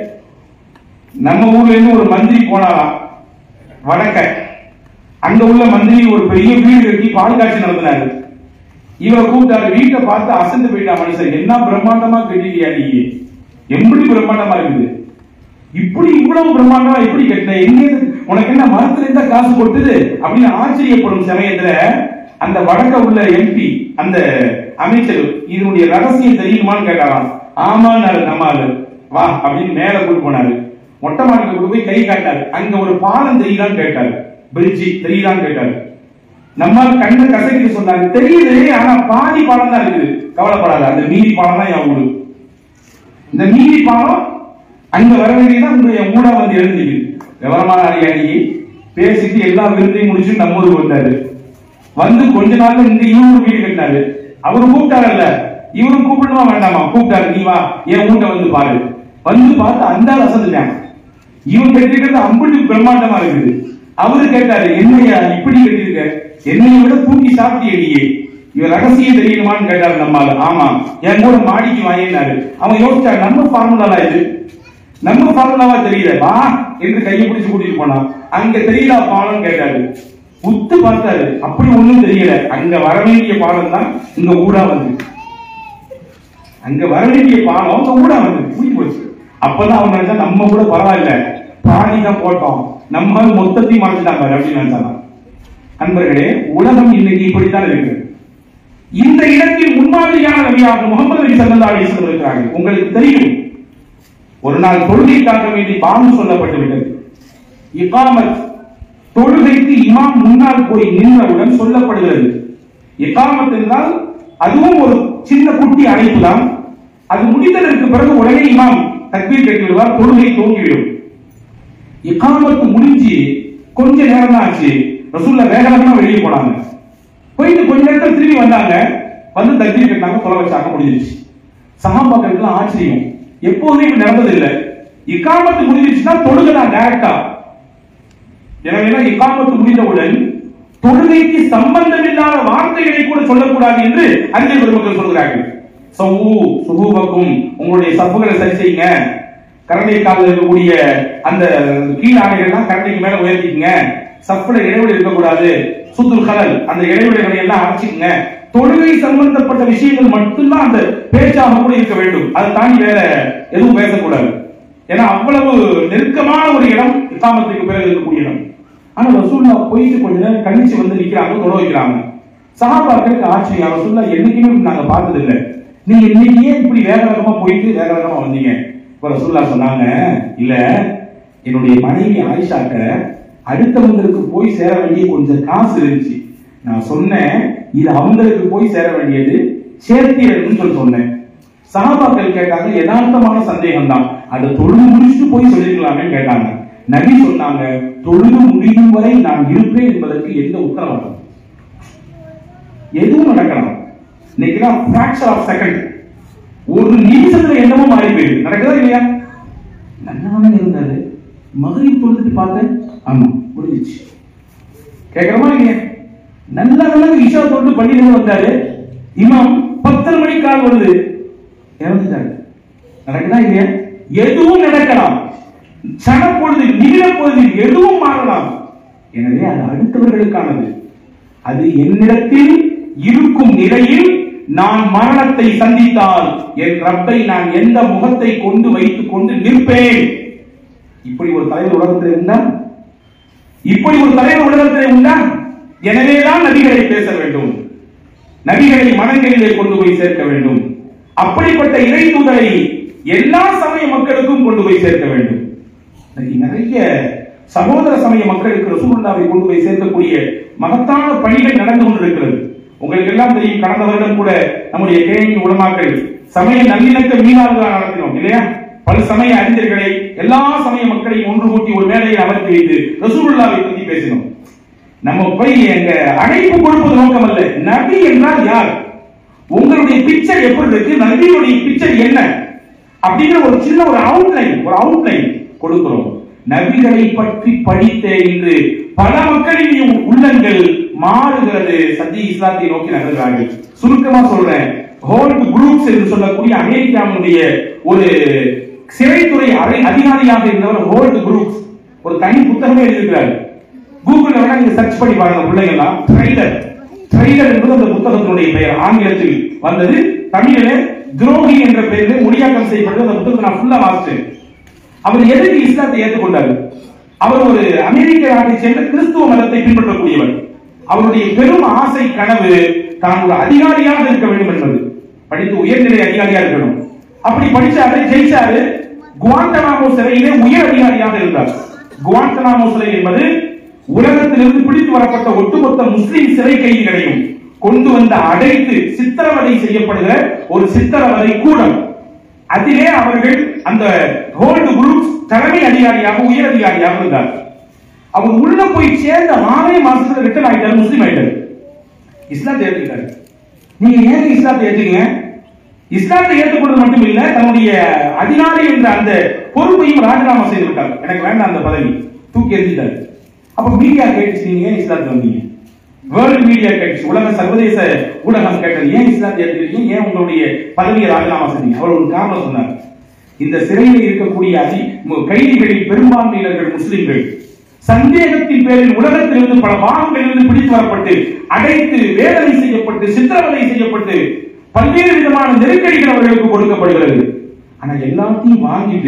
நம்ம ஊர்ல இருந்து ஒரு மந்திரி போனாராம் வடக்க அங்க உள்ள மந்திரி ஒரு பெரிய வீடு கட்டி பால் காட்சி நடத்தினாரு இவரை கூப்பிட்டாரு வீட்டை பார்த்து அசந்து போயிட்டா மனுஷன் என்ன பிரம்மாண்டமா கட்டிட்டியா நீ எப்படி பிரம்மாண்டமா இருக்குது இப்படி இவ்வளவு பிரம்மாண்டமா எப்படி கட்டின எங்க இருந்து- உனக்கு என்ன மரத்துல இருந்தா காசு கொடுத்தது அப்படின்னு ஆச்சரியப்படும் சமயத்துல அந்த வடக்க உள்ள எம்பி அந்த அமைச்சர் இதனுடைய ரகசியம் தெரியுமான்னு கேட்டாராம் ஆமான்னாரு நம்ம ஆளு வா அப்படின்னு மேல கூட்டு போனாரு மொட்டை மாடியில கொண்டு போய் கை காட்டாரு அங்க ஒரு பாலம் தெரியுதான்னு கேட்டாரு பிரிட்ஜி தெரியுதான்னு கேட்டாரு நம்மால் கண்ணை கசக்கிட்டு சொன்னாங்க தெரியுது ஆனா பாதி பாலம் தான் இருக்குது கவலைப்படாத அந்த மீதி பாலம் தான் என் ஊரு இந்த மீதி பாலம் அங்க வர வேண்டியதான் உங்களுடைய மூடா வந்து எழுந்திருக்கு விவரமான அறியாடி பேசிட்டு எல்லா விருந்தையும் முடிச்சு நம்ம ஊருக்கு வந்தாரு வந்து கொஞ்ச நாள்ல இங்க இவரு வீடு கட்டினாரு அவரு கூப்பிட்டாருல்ல இவரும் கூப்பிடணுமா வேண்டாமா கூப்பிட்டாரு நீ வா என் வீட்டை வந்து பாரு வந்து பார்த்து அந்த ஆள் அசந்துட்டாங்க இவன் கட்டிருக்கிறது அம்புட்டு பிரம்மாண்டமா இருக்குது அவரு கேட்டாரு என்னையா இப்படி கட்டிருக்க என்னைய விட தூக்கி சாப்பிட்டியே இவன் ரகசியம் தெரியணுமான்னு கேட்டாரு நம்மால ஆமா என் கூட மாடிக்கு வாங்கினாரு அவன் யோசிச்சா நம்ம ஃபார்முலா இது நம்ம ஃபார்முலாவா தெரியல வா என்று கையை பிடிச்சு கூட்டிட்டு போனான் அங்க தெரியல பாலம் கேட்டாரு உத்து பார்த்தாரு அப்படி ஒண்ணும் தெரியல அங்க வர வேண்டிய பாலம் தான் இங்க ஊடா வந்து அங்க வர வேண்டிய பாலம் அங்க ஊடா வந்து முடிஞ்சு போச்சு அப்பதான் அவன் நினைச்சா நம்ம கூட பரவாயில்ல பாதி தான் போட்டோம் நம்ம மொத்தத்தையும் மறைச்சிட்டாங்க அப்படின்னு நினைச்சாங்க அன்பர்களே உலகம் இன்னைக்கு இப்படித்தான் இருக்கு இந்த இடத்தில் முன்மாதிரியான நபியாக முகமது நபி ஸல்லல்லாஹு அலைஹி வஸல்லம் இருக்கிறார்கள் உங்களுக்கு தெரியும் ஒரு நாள் தொழுகைக்காக வேண்டி பாம்பு சொல்லப்பட்டு விட்டது இகாமத் தொழுகைக்கு இமாம் முன்னால் போய் நின்றவுடன் சொல்லப்படுகிறது இகாமத் என்றால் அதுவும் ஒரு சின்ன குட்டி அழைப்பு தான் அது முடிந்ததற்கு பிறகு உடனே இமாம் தக்பீர் கட்டி விடுவார் தொழுகை தோங்கிவிடும் இகாமத்து முடிஞ்சு கொஞ்ச நேரம் தான் ஆச்சு ரசூல்லா வேக வேகமா வெளியே போனாங்க போயிட்டு கொஞ்ச நேரத்துல திரும்பி வந்தாங்க வந்து தக்பீர் கட்டினாங்க தொலை வச்சாங்க முடிஞ்சிருச்சு சகாபாக்களுக்கு ஆச்சரியம் எப்போதுமே இப்படி நடந்தது இல்ல இக்காமத்து முடிஞ்சிருச்சுன்னா தொழுகலாம் டைரக்டா எனவே இக்காமத்து முடிந்தவுடன் தொழுகைக்கு சம்பந்தமில்லாத வார்த்தைகளை கூட சொல்லக்கூடாது என்று அறிஞர் பெருமக்கள் சொல்கிறார்கள் சவ்வு சுகூபக்கும் உங்களுடைய சப்புகளை சரி செய்யுங்க கரண்டை காலில் இருக்கக்கூடிய அந்த கீழ் ஆடைகள்லாம் கரண்டைக்கு மேல உயர்த்திக்கங்க சப்புல இடைவெளி இருக்கக்கூடாது சுத்துல் கலல் அந்த இடைவெளிகளை எல்லாம் அடைச்சிக்கங்க தொழுகை சம்பந்தப்பட்ட விஷயங்கள் மட்டும்தான் அந்த பேச்சாக கூட இருக்க வேண்டும் அதை தாண்டி வேற எதுவும் பேசக்கூடாது ஏன்னா அவ்வளவு நெருக்கமான ஒரு இடம் இஸ்லாமத்துக்கு பிறகு இருக்கக்கூடிய இடம் ஆனா ரசூல்லா போயிட்டு கொஞ்ச நேரம் கழிச்சு வந்து நிக்கிறாங்க தொட வைக்கிறாங்க சஹாபாக்களுக்கு ஆச்சரியம் ரசூல்லா என்னைக்குமே இப்படி நாங்க பார்த்தது இல்ல நீங்க இன்னைக்கு ஏன் இப்படி வேக வேகமா போயிட்டு வேக வேகமா வந்தீங்க இப்ப ரசூல்லா சொன்னாங்க இல்ல என்னுடைய மனைவி ஆயிஷாக்க அடுத்தவங்களுக்கு போய் சேர வேண்டிய கொஞ்சம் காசு இருந்துச்சு நான் சொன்னேன் இது அவங்களுக்கு போய் சேர வேண்டியது சேர்த்திடணும்னு சொல்லி சொன்னேன் சகாபாக்கள் கேட்டாங்க யதார்த்தமான சந்தேகம் தான் அதை தொழுது முடிச்சுட்டு போய் சொல்லிருக்கலாமே கேட்டாங்க நபி சொன்னாங்க தொழுது முடியும் வரை நான் இருப்பேன் என்பதற்கு எந்த உத்தரவாதம் எதுவும் நடக்கலாம் இன்னைக்குதான் ஃபிராக்சர் ஆஃப் செகண்ட் ஒரு நிமிஷத்துல என்னமோ மாறி போயிடுது நடக்குதா இல்லையா நல்லாவே இருந்தாரு மகரி தொழுதுட்டு பார்த்தேன் ஆமா முடிஞ்சிச்சு கேட்கறமா இல்லையா நல்ல நல்ல இஷா தொட்டு பள்ளியில வந்தாரு இமாம் பத்தரை மணி கால் வருது இறந்துட்டாரு நடக்குதா இல்லையா எதுவும் நடக்கலாம் சனப்பொழுது நிமிட பொழுது எதுவும் மாறலாம் எனவே அது அடுத்தவர்களுக்கானது அது என்னிடத்தில் இருக்கும் நிலையில் நான் மரணத்தை சந்தித்தால் என் ரப்பை நான் எந்த முகத்தை கொண்டு வைத்துக் கொண்டு நிற்பேன் இப்படி ஒரு தலைவர் உலகத்தில் உண்டா இப்படி ஒரு தலைவர் உலகத்தில் உண்டா எனவேதான் நபிகளை பேச வேண்டும் நபிகளை மனங்களிலே கொண்டு போய் சேர்க்க வேண்டும் அப்படிப்பட்ட இறை தூதரை எல்லா சமய மக்களுக்கும் கொண்டு போய் சேர்க்க வேண்டும் இன்னைக்கு நிறைய சகோதர சமய மக்களுக்கு ரசூலுல்லாவை கொண்டு போய் சேர்க்கக்கூடிய மகத்தான பணிகள் நடந்து கொண்டிருக்கிறது உங்களுக்கு எல்லாம் தெரியும் கடந்த வருடம் கூட நம்முடைய கேணி உலமாக்கள் சமய நல்லிணக்க மீனாக நடத்தினோம் இல்லையா பல சமய அறிஞர்களை எல்லா சமய மக்களையும் ஒன்று கூட்டி ஒரு மேடையில் அமர்த்தி வைத்து ரசூலுல்லாவை பற்றி பேசினோம் நம்ம போய் எங்க அழைப்பு கொடுப்பது நோக்கம் அல்ல நபி என்றால் யார் உங்களுடைய பிக்சர் எப்படி இருக்கு நபியுடைய பிக்சர் என்ன அப்படிங்கிற ஒரு சின்ன ஒரு அவுட்லைன் ஒரு அவுட்லைன் கொடுக்கிறோம் நபிகளை பற்றி படித்த இன்று பல மக்களின் உள்ளங்கள் மாறுகிறது சத்தி இஸ்லாத்தை நோக்கி நகர்கிறார்கள் சுருக்கமா சொல்றேன் ஹோல்ட் குரூப்ஸ் என்று சொல்லக்கூடிய அமெரிக்காவுடைய ஒரு சிறைத்துறை அறை அதிகாரியாக இருந்தவர் ஹோல்ட் குரூப்ஸ் ஒரு தனி புத்தகமே எழுதியிருக்கிறார் கூகுள்ல வேணா நீங்க சர்ச் பண்ணி பாருங்க பிள்ளைங்கலாம் ட்ரைலர் ட்ரைலர் என்பது அந்த புத்தகத்தினுடைய பெயர் ஆங்கிலத்தில் வந்தது தமிழில துரோகி என்ற பெயரில் மொழியாக்கம் செய்யப்பட்டது அந்த புத்தகத்தை நான் ஃபுல்லா வாசிச்சேன் அவர் எதுக்கு இஸ்லாத்தை ஏற்றுக்கொண்டார் அவர் ஒரு அமெரிக்க நாட்டை சேர்ந்த கிறிஸ்துவ மதத்தை பின்பற்றக்கூடியவர் அவருடைய பெரும் ஆசை கனவு தான் ஒரு அதிகாரியாக இருக்க வேண்டும் என்பது படித்து உயர்நிலை அதிகாரியா இருக்கணும் அப்படி படிச்சாரு ஜெயிச்சாரு குவாண்டனாமோ சிறையிலே உயர் அதிகாரியாக இருந்தார் குவாண்டனாமோ சிறை என்பது உலகத்திலிருந்து பிடித்து வரப்பட்ட ஒட்டுமொத்த முஸ்லிம் சிறை கைதிகளையும் கொண்டு வந்து அடைத்து சித்திரவதை செய்யப்படுகிற ஒரு சித்திரவதை கூடம் அதிலே அவர்கள் அந்த ஹோல்டு குரூப் தலைமை அதிகாரியாக உயர் அதிகாரியாக இருந்தார் அவர் உள்ள போய் சேர்ந்த ஆறே மாசத்துல ரிட்டர்ன் ஆயிட்டாரு முஸ்லீம் ஆயிட்டாரு இஸ்லாத்தை ஏத்துக்கிட்டாரு நீங்க ஏன் இஸ்லாத்தை ஏத்துக்கீங்க இஸ்லாத்தை ஏற்றுக்கொண்டது மட்டும் இல்ல தன்னுடைய அதிகாரி என்ற அந்த பொறுப்பையும் ராஜினாமா செய்து விட்டார் எனக்கு வேண்டாம் அந்த பதவி தூக்கி எறிஞ்சிட்டாரு அப்ப மீடியா கேட்டுச்சு நீங்க ஏன் இஸ்லாத்தை வந்தீங்க வேர்ல்டு மீடியா கேட்டுச்சு உலக சர்வதேச ஊடகம் கேட்டது ஏன் இஸ்லாத்தை ஏற்றுக்கிறீங்க ஏன் உங்களுடைய பதவியை ராஜினாமா செஞ்சீங்க அவர் ஒரு காரணம் சொன்னார் இந்த சிறையில் இருக்கக்கூடிய அதி மு- கைதிகளில் பெரும்பான்மையினர்கள் முஸ்லிம்கள் சந்தேகத்தின் பேரில் உலகத்திலிருந்து பல பாகங்களிலிருந்து பிடித்து வரப்பட்டு அடைத்து வேதனை செய்யப்பட்டு சித்திரவதை செய்யப்பட்டு பல்வேறு விதமான நெருக்கடிகள் அவர்களுக்கு கொடுக்கப்படுகிறது ஆனா எல்லாத்தையும் வாங்கிட்டு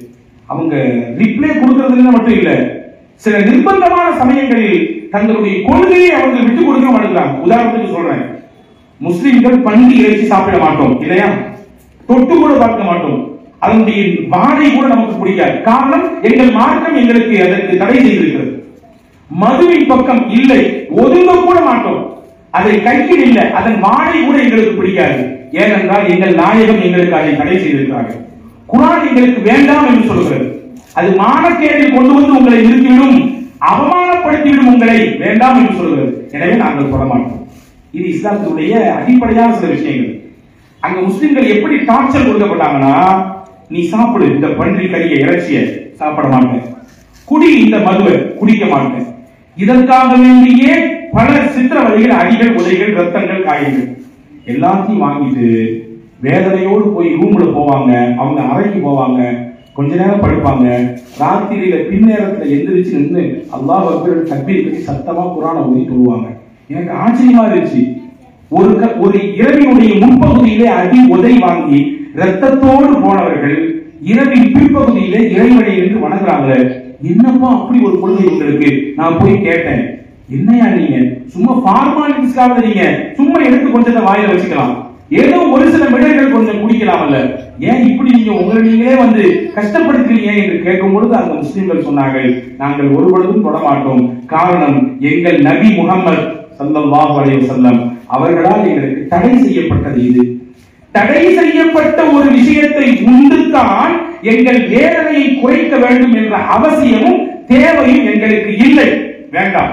அவங்க ரிப்ளை கொடுக்கறதுல மட்டும் இல்ல சில நிர்பந்தமான சமயங்களில் தங்களுடைய கொள்கையை அவர்கள் விட்டு கொடுக்க மாட்டேங்கிறாங்க உதாரணத்துக்கு சொல்றேன் முஸ்லிம்கள் பன்றி இறைச்சி சாப்பிட மாட்டோம் இல்லையா தொட்டு கூட பார்க்க மாட்டோம் அதனுடைய வாடை கூட நமக்கு பிடிக்காது காரணம் எங்கள் மார்க்கம் எங்களுக்கு அதற்கு தடை செய்திருக்கிறது மதுவின் பக்கம் இல்லை ஒதுங்க கூட மாட்டோம் அதை கையில் இல்லை அதன் வாடை கூட எங்களுக்கு பிடிக்காது ஏனென்றால் எங்கள் நாயகம் எங்களுக்கு அதை தடை செய்திருக்கிறார்கள் குரான் எங்களுக்கு வேண்டாம் என்று சொல்கிறது அது மானக்கேடில் கொண்டு வந்து உங்களை நிறுத்திவிடும் அவமானப்படுத்திவிடும் உங்களை வேண்டாம் என்று சொல்கிறது எனவே நாங்கள் தொட மாட்டோம் இது இஸ்லாத்தினுடைய அடிப்படையான சில விஷயங்கள் அங்க முஸ்லிம்கள் எப்படி டார்ச்சர் கொடுக்கப்பட்டாங்கன்னா நீ சாப்பிடு இந்த பன்றி கறிய இறைச்சிய சாப்பிட மாட்டேன் குடி இந்த மதுவை குடிக்க மாட்டேன் இதற்காக வேண்டியே பல சித்திரவதைகள் அடிகள் உதைகள் ரத்தங்கள் காயங்கள் எல்லாத்தையும் வாங்கிட்டு வேதனையோடு போய் ரூம்ல போவாங்க அவங்க அறைக்கு போவாங்க கொஞ்ச நேரம் படுப்பாங்க ராத்திரியில பின்னேரத்துல எந்திரிச்சு நின்று அல்லாஹ் அக்பர் தக்பீர் கட்டி சத்தமா குரானை ஓதி சொல்லுவாங்க எனக்கு ஆச்சரியமா இருந்துச்சு ஒரு க- ஒரு இரவினுடைய முன்பகுதியிலே அடி உதை வாங்கி ரத்தத்தோடு போனவர்கள் இரவின் பிற்பகுதியிலே இறைவனை என்று வணங்குறாங்களே என்னப்பா அப்படி ஒரு கொள்கை உங்களுக்கு நான் போய் கேட்டேன் என்னையா நீங்க சும்மா ஃபார்மாலிட்டிஸ்க்காக நீங்க சும்மா எடுத்து கொஞ்சத்தை வாயில வச்சுக்கலாம் ஏதோ ஒரு சில மிடர்கள் கொஞ்சம் குடிக்கலாம்ல ஏன் இப்படி நீங்க உங்களை நீங்களே வந்து கஷ்டப்படுத்துறீங்க என்று கேட்கும் பொழுது அந்த முஸ்லிம்கள் சொன்னார்கள் நாங்கள் ஒரு பொழுதும் தொட மாட்டோம் காரணம் எங்கள் நபி முகமது ஸல்லல்லாஹு அலைஹி வஸல்லம் அவர்களால் எங்களுக்கு தடை செய்யப்பட்டது இது தடை செய்யப்பட்ட ஒரு விஷயத்தை உண்டுத்தான் எங்கள் வேதனையை குறைக்க வேண்டும் என்ற அவசியமும் தேவையும் எங்களுக்கு இல்லை வேண்டாம்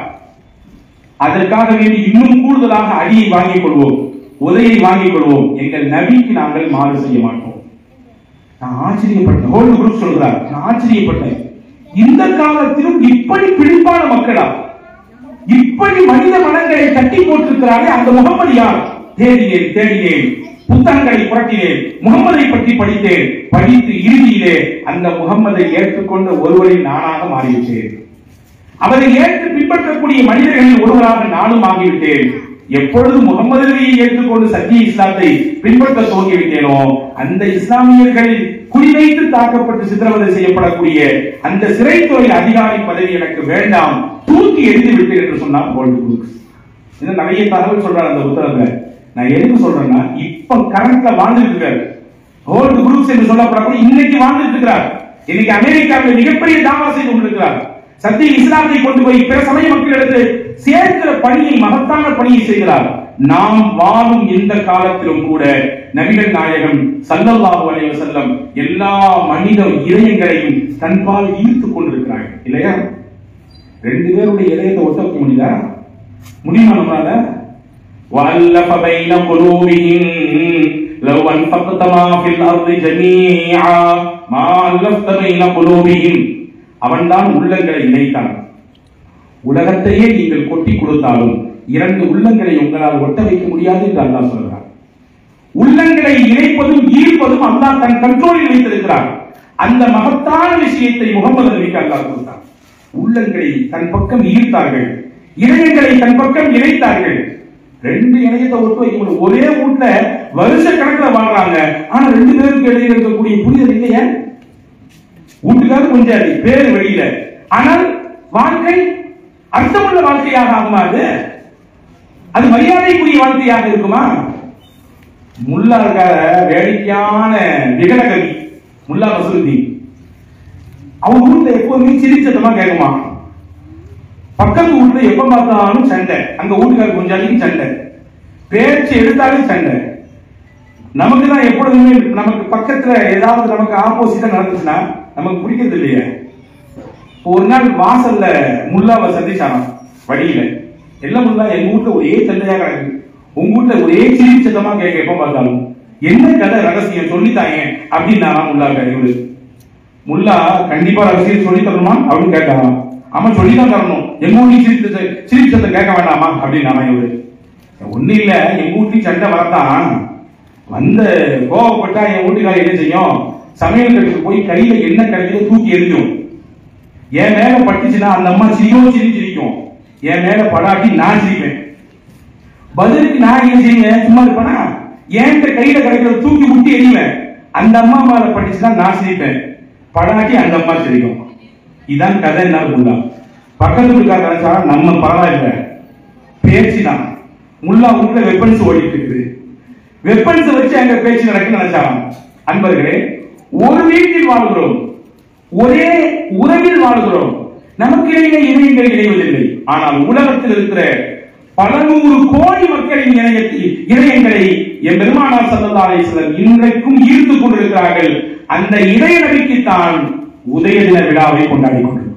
அதற்காக வேண்டி இன்னும் கூடுதலாக அடியை வாங்கிக் கொள்வோம் உதையை வாங்கிக் கொள்வோம் எங்கள் நபிக்கு நாங்கள் மாறு செய்ய மாட்டோம் நான் ஆச்சரியப்பட்டேன் ஹோல்டு குரூப் சொல்றார் நான் ஆச்சரியப்பட்டேன் இந்த காலத்திலும் இப்படி பிடிப்பான மக்களா இப்படி மனித மனங்களை தட்டி போட்டிருக்கிறாரே அந்த முகமது யார் தேடினேன் தேடினேன் புத்தகங்களை புரட்டினேன் முகம்மதை பற்றி படித்தேன் படித்து இறுதியிலே அந்த முகம்மதை ஏற்றுக்கொண்ட ஒருவரில் நானாக மாறிவிட்டேன் அவரை ஏற்று பின்பற்றக்கூடிய மனிதர்களில் ஒருவராக நானும் ஆகிவிட்டேன் எப்பொழுது முகமது நபியை ஏற்றுக்கொண்டு சத்திய இஸ்லாத்தை பின்பற்ற துவங்கிவிட்டேனோ அந்த இஸ்லாமியர்களில் குறிவைத்து தாக்கப்பட்டு சித்திரவதை செய்யப்படக்கூடிய அந்த சிறைத்துறை அதிகாரி பதவி எனக்கு வேண்டாம் தூக்கி எரிந்து விட்டேன் என்று சொன்னார் கோல்டு குரூக்ஸ் இன்னும் நிறைய தகவல் சொல்றாரு அந்த புத்தகத்துல நான் எதுக்கு சொல்றேன்னா இப்ப கரண்ட்ல வாழ்ந்துட்டு இருக்காரு கோல்டு குரூப்ஸ் என்று சொல்லப்படக்கூடிய இன்னைக்கு வாழ்ந்துட்டு இருக்கிறார் இன்னைக்கு அமெரிக்காவில் மிகப்பெரிய தாவா செய்து கொண்டிருக்கிறார் சத்திய இஸ்லாத்தை கொண்டு போய் பிற சமய மக்களிடத்து சேர்க்கிற பணியை மகத்தான பணியை செய்கிறார் நாம் வாழும் இந்த காலத்திலும் கூட நபிகள் நாயகம் ஸல்லல்லாஹு அலைஹி வஸல்லம் எல்லா மனித இதயங்களையும் தன்பால் ஈர்த்துக் கொண்டிருக்கிறார்கள் இல்லையா ரெண்டு பேருடைய இதயத்தை ஒட்ட வைக்க முடியுதா முடியுமா நம்மளால وألف بين قلوبهم لو أنفقت ما في الأرض جميعا ما ألفت بين قلوبهم அவன்தான் உள்ளங்களை இணைத்தான் உலகத்தையே நீங்கள் கொட்டி கொடுத்தாலும் இரண்டு உள்ளங்களை உங்களால் ஒட்ட வைக்க முடியாது என்று அல்லாஹ் சொல்கிறார் உள்ளங்களை இணைப்பதும் ஈர்ப்பதும் அல்லாஹ் தன் கண்ட்ரோலில் வைத்திருக்கிறார் அந்த மகத்தான விஷயத்தை முகமது நபிக்கு அல்லாஹ் கொடுத்தார் உள்ளங்களை தன் பக்கம் ஈர்த்தார்கள் இதயங்களை தன் பக்கம் இணைத்தார்கள் ரெண்டு இணையத்தை ஒட்டு வைக்க முடியும் ஒரே வீட்டுல வருஷ கணக்குல வாழ்றாங்க ஆனா ரெண்டு பேருக்கு இடையில இருக்கக்கூடிய புரிதல் இல்லையா வீட்டுக்காரர் கொஞ்சாதி பேரு வெளியில ஆனால் வாழ்க்கை அர்த்தமுள்ள வாழ்க்கையாக ஆகுமா அது அது மரியாதைக்குரிய வாழ்க்கையாக இருக்குமா முல்லா இருக்கார வேடிக்கையான விகடகவி முல்லா மசூதி அவங்க வீட்டுல எப்பவுமே சிரிச்சத்தமா கேட்குமா பக்கத்து வீட்டுல எப்ப பார்த்தாலும் சண்டை அங்க வீட்டுக்காரர் கொஞ்சம் சண்டை பேச்சு எடுத்தாலும் சண்டை நமக்கு தான் எப்பொழுதுமே நமக்கு பக்கத்துல ஏதாவது நமக்கு ஆப்போசிட்டா நடந்துச்சுன்னா நமக்கு பிடிக்கிறது இல்லையே ஒரு நாள் வாசல்ல முல்லாவை சந்திச்சாராம் வழியில எல்லாம் முல்லா எங்க வீட்டுல ஒரே சண்டையா கிடக்கு உங்க வீட்டுல ஒரே சிரிப்பு சத்தமா கேட்க எப்ப பார்த்தாலும் என்ன கதை ரகசியம் சொல்லித்தாங்க அப்படின்னு முல்லா இவரு முல்லா கண்டிப்பா ரகசியம் சொல்லி தரணுமா அப்படின்னு கேட்டாராம் ஆமா சொல்லிதான் தரணும் எங்க ஊட்டி சிரிச்சத்தை சிரிச்சத்தை கேட்க வேண்டாமா அப்படின்னு இவரு ஒண்ணு இல்ல எங்க ஊட்டி சண்டை வரத்தான் வந்த கோவப்பட்டா என் வீட்டுக்காரர் என்ன செய்யும் சமையல் கட்டுக்கு போய் கையில என்ன கிடைக்குதோ தூக்கி எரிஞ்சும் என் மேல பட்டுச்சுன்னா அந்த அம்மா சிரிக்கும் சிரி சிரிக்கும் என் மேல படாட்டி நான் சிரிப்பேன் பதிலுக்கு நான் என்ன செய்வேன் சும்மா இருப்பேனா என்கிட்ட கையில கிடைக்கிறத தூக்கி விட்டு எறிவேன் அந்த அம்மா மேல பட்டுச்சுன்னா நான் சிரிப்பேன் படாட்டி அந்த அம்மா சிரிக்கும் இதான் கதை என்ன முல்லா பக்கத்து வீட்டுக்கார நினைச்சா நம்ம பரவாயில்ல பேச்சு தான் முல்லா வீட்டுல வெப்பன்ஸ் ஓடிட்டு இருக்குது வெப்பன்ஸ் வச்சு அங்க பேச்சு நடக்குன்னு நினைச்சாராம் அன்பர்களே ஒரு வீட்டில் வாழ்கிறோம் ஒரே உறவில் வாழ்கிறோம் நமக்கு இடையே இணையங்கள் இணைவதில்லை ஆனால் உலகத்தில் இருக்கிற பல நூறு கோடி மக்களின் இணையத்தில் இணையங்களை என் பெருமானார் சல்லல்லாஹு அலைஹி வஸல்லம் இன்றைக்கும் ஈர்த்துக் கொண்டிருக்கிறார்கள் அந்த இணைய நபிக்குத்தான் உதய தின விழாவை கொண்டாடி கொண்டிருக்கிறோம்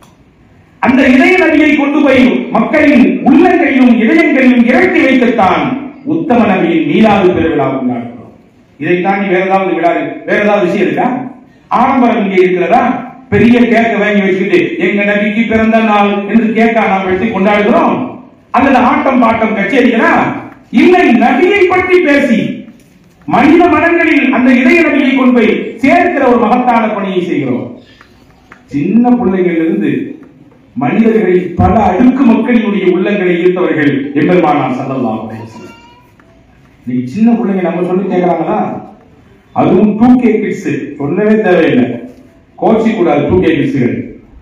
அந்த இதய நபியை கொண்டு போய் மக்களின் உள்ளங்களிலும் இதயங்களிலும் இறக்கி வைக்கத்தான் உத்தம நபியின் மீளாது பெருவிழா கொண்டாடுகிறோம் இதை தாண்டி வேற ஏதாவது விழா இருக்கு? வேற ஏதாவது விஷயம் இருக்கா ஆடம்பரம் இங்கே இருக்கிறதா பெரிய கேக்க வாங்கி வச்சுக்கிட்டு எங்க நபிக்கு பிறந்த நாள் என்று கேக்கா நாம் வச்சு கொண்டாடுகிறோம் அல்லது ஆட்டம் பாட்டம் கச்சேரிகளா இல்லை நபியை பற்றி பேசி மனித மனங்களில் அந்த இதய நபியை கொண்டு போய் சேர்க்கிற ஒரு மகத்தான பணியை செய்கிறோம் சின்ன பிள்ளைகளிலிருந்து மனிதர்களில் பல அடுக்கு மக்களினுடைய உள்ளங்களை ஈர்த்தவர்கள் எம்பெருமானார் சல்லல்லாஹு அலைஹி வஸல்லம் இன்னைக்கு சின்ன பிள்ளைங்க நம்ம சொல்லி கேட்கறாங்களா அதுவும் டூ கே கிட்ஸ் சொல்லவே தேவையில்லை கோச்சி கூடாது டூ கே கிட்ஸ்கள்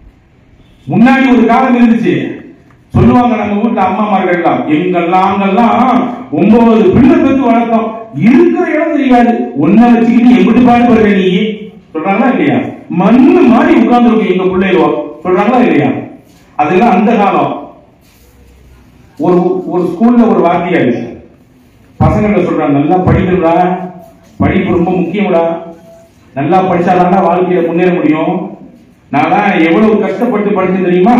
முன்னாடி ஒரு காலம் இருந்துச்சு சொல்லுவாங்க நம்ம வீட்டுல அம்மாமார்கள்லாம் எங்கெல்லாம் அங்கெல்லாம் ஒன்பது பிள்ளை பெற்று வளர்த்தோம் இருக்கிற இடம் தெரியாது ஒன்ன வச்சுக்கிட்டு எப்படி பாடுபடுற நீ சொல்றாங்களா இல்லையா மண்ணு மாதிரி உட்கார்ந்து எங்க பிள்ளைகளோ சொல்றாங்களா இல்லையா அதெல்லாம் அந்த காலம் ஒரு ஒரு ஸ்கூல்ல ஒரு வாத்தியார் பசங்கள்ட்ட சொல்றாங்க நல்லா படிக்கணும்டா படிப்பு ரொம்ப முக்கியம்டா நல்லா படிச்சாதான்டா வாழ்க்கையில முன்னேற முடியும் நான் எவ்வளவு கஷ்டப்பட்டு படிச்சேன் தெரியுமா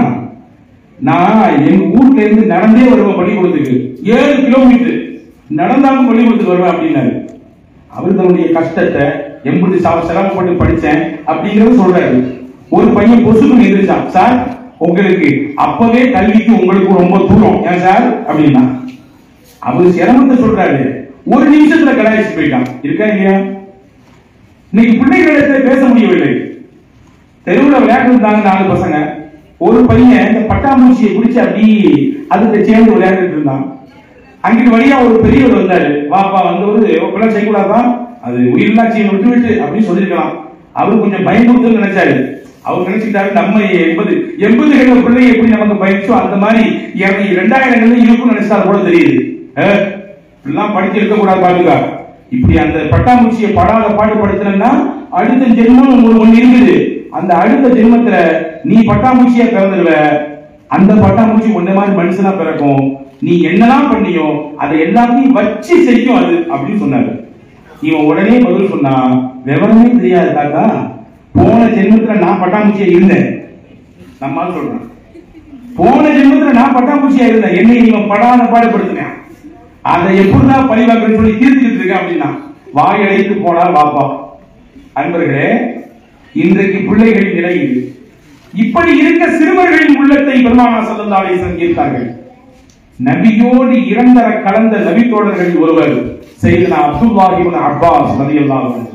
நான் எங்க ஊர்ல இருந்து நடந்தே வருவேன் பள்ளிக்கூடத்துக்கு ஏழு கிலோமீட்டர் நடந்தாலும் பள்ளிக்கூடத்துக்கு வருவேன் அப்படின்னாரு அவர் தன்னுடைய கஷ்டத்தை எம்பது சிரமப்பட்டு படிச்சேன் அப்படிங்கறது சொல்றாரு ஒரு பையன் பொசுக்கு எதிர்ச்சான் சார் உங்களுக்கு அப்பவே கல்விக்கு உங்களுக்கு ரொம்ப தூரம் ஏன் சார் அப்படின்னா அவர் சிரமத்தை சொல்றாரு ஒரு நிமிஷத்துல கடாயிச்சு போயிட்டான் இருக்கா இல்லையா இன்னைக்கு பிள்ளைகளிடத்துல பேச முடியவில்லை தெருவுல விளையாட்டு இருந்தாங்க நாலு பசங்க ஒரு பையன் இந்த பட்டாம்பூச்சியை பிடிச்சு அப்படி அதுக்கு சேர்ந்து விளையாண்டுட்டு இருந்தான் அங்கிட்டு வழியா ஒரு பெரியவர் வந்தாரு வாப்பா வந்தவரு இப்பெல்லாம் செய்யக்கூடாதான் அது உயிரில்லா செய்ய விட்டு விட்டு அப்படின்னு சொல்லியிருக்கலாம் அவர் கொஞ்சம் பயமுறுத்தல் நினைச்சாரு அவர் நினைச்சுக்கிட்டாரு நம்ம எண்பது எண்பதுகள் பிள்ளைங்க எப்படி நமக்கு பயிற்சோ அந்த மாதிரி இர- ரெண்டாயிரங்கள்ல இருக்கும்னு நினைச்சா கூட தெரியுது அஹ், இப்படிலாம் படிச்சு இருக்க கூடாது பாத்துக்கா இப்படி அந்த பட்டாம்பூச்சியை படாத பாடு படுத்தினா அடுத்த ஜென்மம் உங்களுக்கு ஒண்ணு இருக்குது அந்த அடுத்த ஜென்மத்துல நீ பட்டாம்பூச்சியா பிறந்துருவ அந்த பட்டாம்பூச்சி ஒன்ன மாதிரி மனுஷனா பிறக்கும் நீ என்னெல்லாம் பண்ணியோ அதை எல்லாத்தையும் வச்சு செய்யும் அது அப்படின்னு சொன்னாரு இவன் உடனே பதில் சொன்னா விவரமே தெரியாது தாத்தா போன ஜென்மத்துல நான் பட்டாம்பூச்சியா இருந்தேன் நம்மால் சொல்றேன் போன ஜென்மத்துல நான் பட்டாம்பூச்சியா இருந்தேன் என்னை இவன் படாத பாடுபடுத்தினேன் அதை எப்படிதான் பழிவாக்குன்னு சொல்லி தீர்த்துக்கிட்டு இருக்கேன் அப்படின்னா வாயடைத்து போனா பாப்பா அன்பர்களே இன்றைக்கு பிள்ளைகளின் நிலை இது இப்படி இருக்க சிறுவர்களின் உள்ளத்தை பெருமானா சல்லல்லாஹு அலைஹி வஸல்லம் ஈர்த்தார்கள் நபியோடு இரண்டர கலந்த நபி தோழர்களில் ஒருவர் செய்தனா அப்துல்லாஹி இப்னு அப்பாஸ் ரலியல்லாஹு அன்ஹு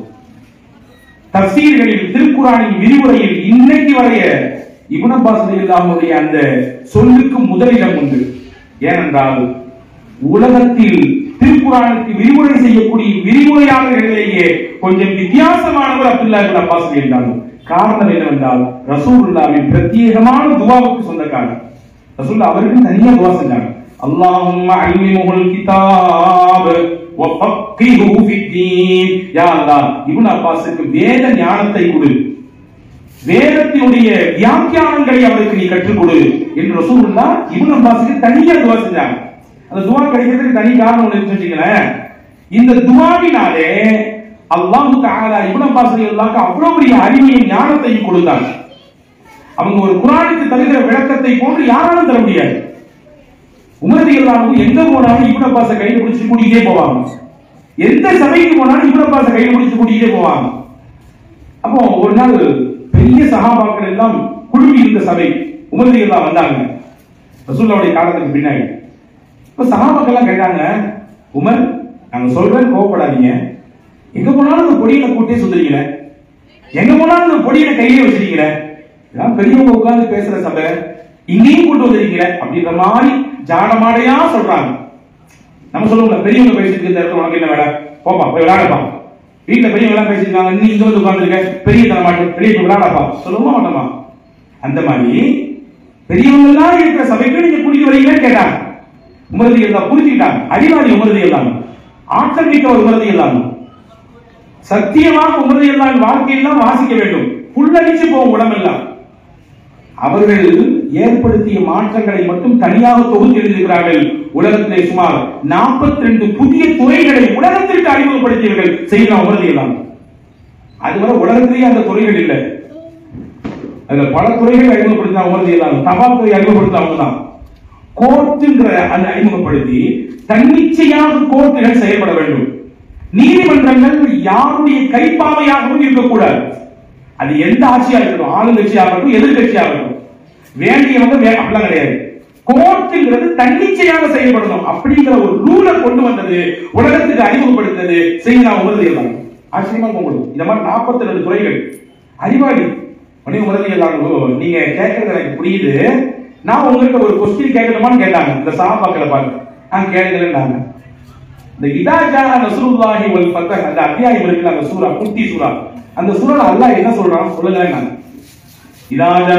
தப்சீர்களில் திருக்குறானின் விரிவுரையில் இன்னைக்கு வரைய இப்னு அப்பாஸ் ரலியல்லாஹுடைய அந்த சொல்லுக்கு முதலிடம் உண்டு ஏனென்றால் உலகத்தில் திருக்குறானுக்கு விரிவுரை செய்யக்கூடிய விரிவுரையாளர்களிலேயே கொஞ்சம் வித்தியாசமானவர் அப்துல்லா இப்னு அப்பாஸ் ரலியல்லாஹு காரணம் என்னவென்றால் ரசூலுல்லாவின் பிரத்யேகமான துவாவுக்கு சொந்தக்காரர் ரசூல்லா அவருக்கு தனியா துவா செஞ்சாங்க அல்லாஹும்ம அல்லிமுல் கிதாப் வஃபக்கிஹு ஃபித்தீன் யா அல்லாஹ் இப்னு அப்பாஸுக்கு வேத ஞானத்தை கொடு வேதத்தினுடைய வியாக்கியானங்களை அவருக்கு நீ கற்றுக் கொடு என்று ரசூலுல்லா இப்னு அப்பாஸுக்கு தனியா துவா செஞ்சாங்க அந்த துவா கிடைக்கிறதுக்கு தனி காரணம் ஒன்று இருக்கு வச்சுக்கங்களேன் இந்த துவாவினாலே அல்லாஹ் தஆலா இப்னு அப்பாஸ் ரலியல்லாஹு அவ்வளவு பெரிய அறிவையும் ஞானத்தையும் கொடுத்தாங்க அவங்க ஒரு குரானுக்கு தருகிற விளக்கத்தை போன்று யாராலும் தர முடியாது உமரதிகளாகவும் எங்க போனாலும் இப்னு அப்பாஸ கையில பிடிச்சு கூட்டிகிட்டே போவாங்க எந்த சபைக்கு போனாலும் இப்னு அப்பாஸ கையில பிடிச்சு கூட்டிகிட்டே போவாங்க அப்போ ஒரு நாள் பெரிய சகாபாக்கள் எல்லாம் குழுமி இருந்த சபை உமரதிகள்லாம் வந்தாங்க ரசூல்லாவுடைய காலத்துக்கு பின்னாடி இப்ப சகாபாக்கெல்லாம் கேட்டாங்க உமர் நாங்க சொல்றேன் கோவப்படாதீங்க எங்க போனாலும் அந்த பொடியில கூட்டே சுத்துறீங்களே எங்க போனாலும் அந்த பொடியில கையிலே வச்சிருக்கீங்களே இதெல்லாம் பெரியவங்க உட்கார்ந்து பேசுற சபை இங்கேயும் கூட்டு வந்திருக்கீங்களே அப்படின்ற மாதிரி ஜாடமாடையா சொல்றாங்க நம்ம சொல்லுவோம்ல பெரியவங்க பேசிட்டு இந்த இடத்துல உனக்கு என்ன வேலை போப்பா போய் விளையாடப்பா வீட்டுல பெரியவங்க எல்லாம் பேசிருக்காங்க நீ இங்க வந்து உட்கார்ந்துருக்க பெரிய தர மாட்டேன் பெரிய போய் விளையாடப்பா சொல்லுவோமா மாட்டோமா அந்த மாதிரி பெரியவங்க எல்லாம் இருக்கிற சபைக்கு நீங்க கூட்டிட்டு வரீங்கன்னு கேட்டாங்க உமரதி எல்லாம் புரிஞ்சுக்கிட்டாங்க அறிவாளி உமரதி எல்லாம் ஆற்றல் மிக்க ஒரு உமரதி எல்லாம் சத்தியமாக உமரதி எல்லாம் வாழ்க்கையெல்லாம் வாசிக்க வேண்டும் புல்லரிச்சு போகும் உடம்பெல்லாம் அவர்கள் ஏற்படுத்திய மாற்றங்களை மட்டும் தனியாக தொகுத்து எழுதியிருக்கிறார்கள் உலகத்திலே சுமார் 42 புதிய துறைகளை உலகத்திற்கு அறிமுகப்படுத்தியவர்கள் செய்த உமரதி எல்லாம் அதுவரை உலகத்திலேயே அந்த துறைகள் இல்லை அதுல பல துறைகள் அறிமுகப்படுத்தின உமரதி எல்லாம் தபால் துறை அறிமுகப்படுத்த அவங்க தான் கோர்ட்டுங்கிற அந்த அறிமுகப்படுத்தி தன்னிச்சையாக கோர்ட்டுகள் செயல்பட வேண்டும் நீதிமன்றங்கள் யாருடைய கைப்பாவையாகவும் இருக்கக்கூடாது அது எந்த ஆட்சியா இருக்கட்டும் ஆளுங்கட்சியாகட்டும் எதிர்கட்சியாகட்டும் வேண்டியவங்க வே- அப்படிலாம் கிடையாது கோர்ட்டுங்கிறது தன்னிச்சையாக செயல்படணும் அப்படிங்கிற ஒரு ரூலை கொண்டு வந்தது உலகத்துக்கு அறிமுகப்படுத்தது செய்யலாம் உறுதி எல்லாம் ஆச்சரியமா உங்களுக்கு இந்த மாதிரி 42 ரெண்டு துறைகள் அறிவாளி மணி உறுதி எல்லாம் நீங்க கேட்கறது எனக்கு புரியுது நான் உங்கள்கிட்ட ஒரு கொஸ்டின் கேட்கணுமான்னு கேட்டாங்க இந்த சாப்பாக்களை பாருங்க நான் கேட்கலன்னாங்க இந்த இதாஜா நஸ்ருல்லாஹி வல் ஃபத்தஹ் அந்த அத்தியாயம் இருக்கு அந்த சூரா குட்டி சூரா அந்த சூரால அல்லாஹ் என்ன சொல்றான் சொல்லுங்க நான் இதாஜா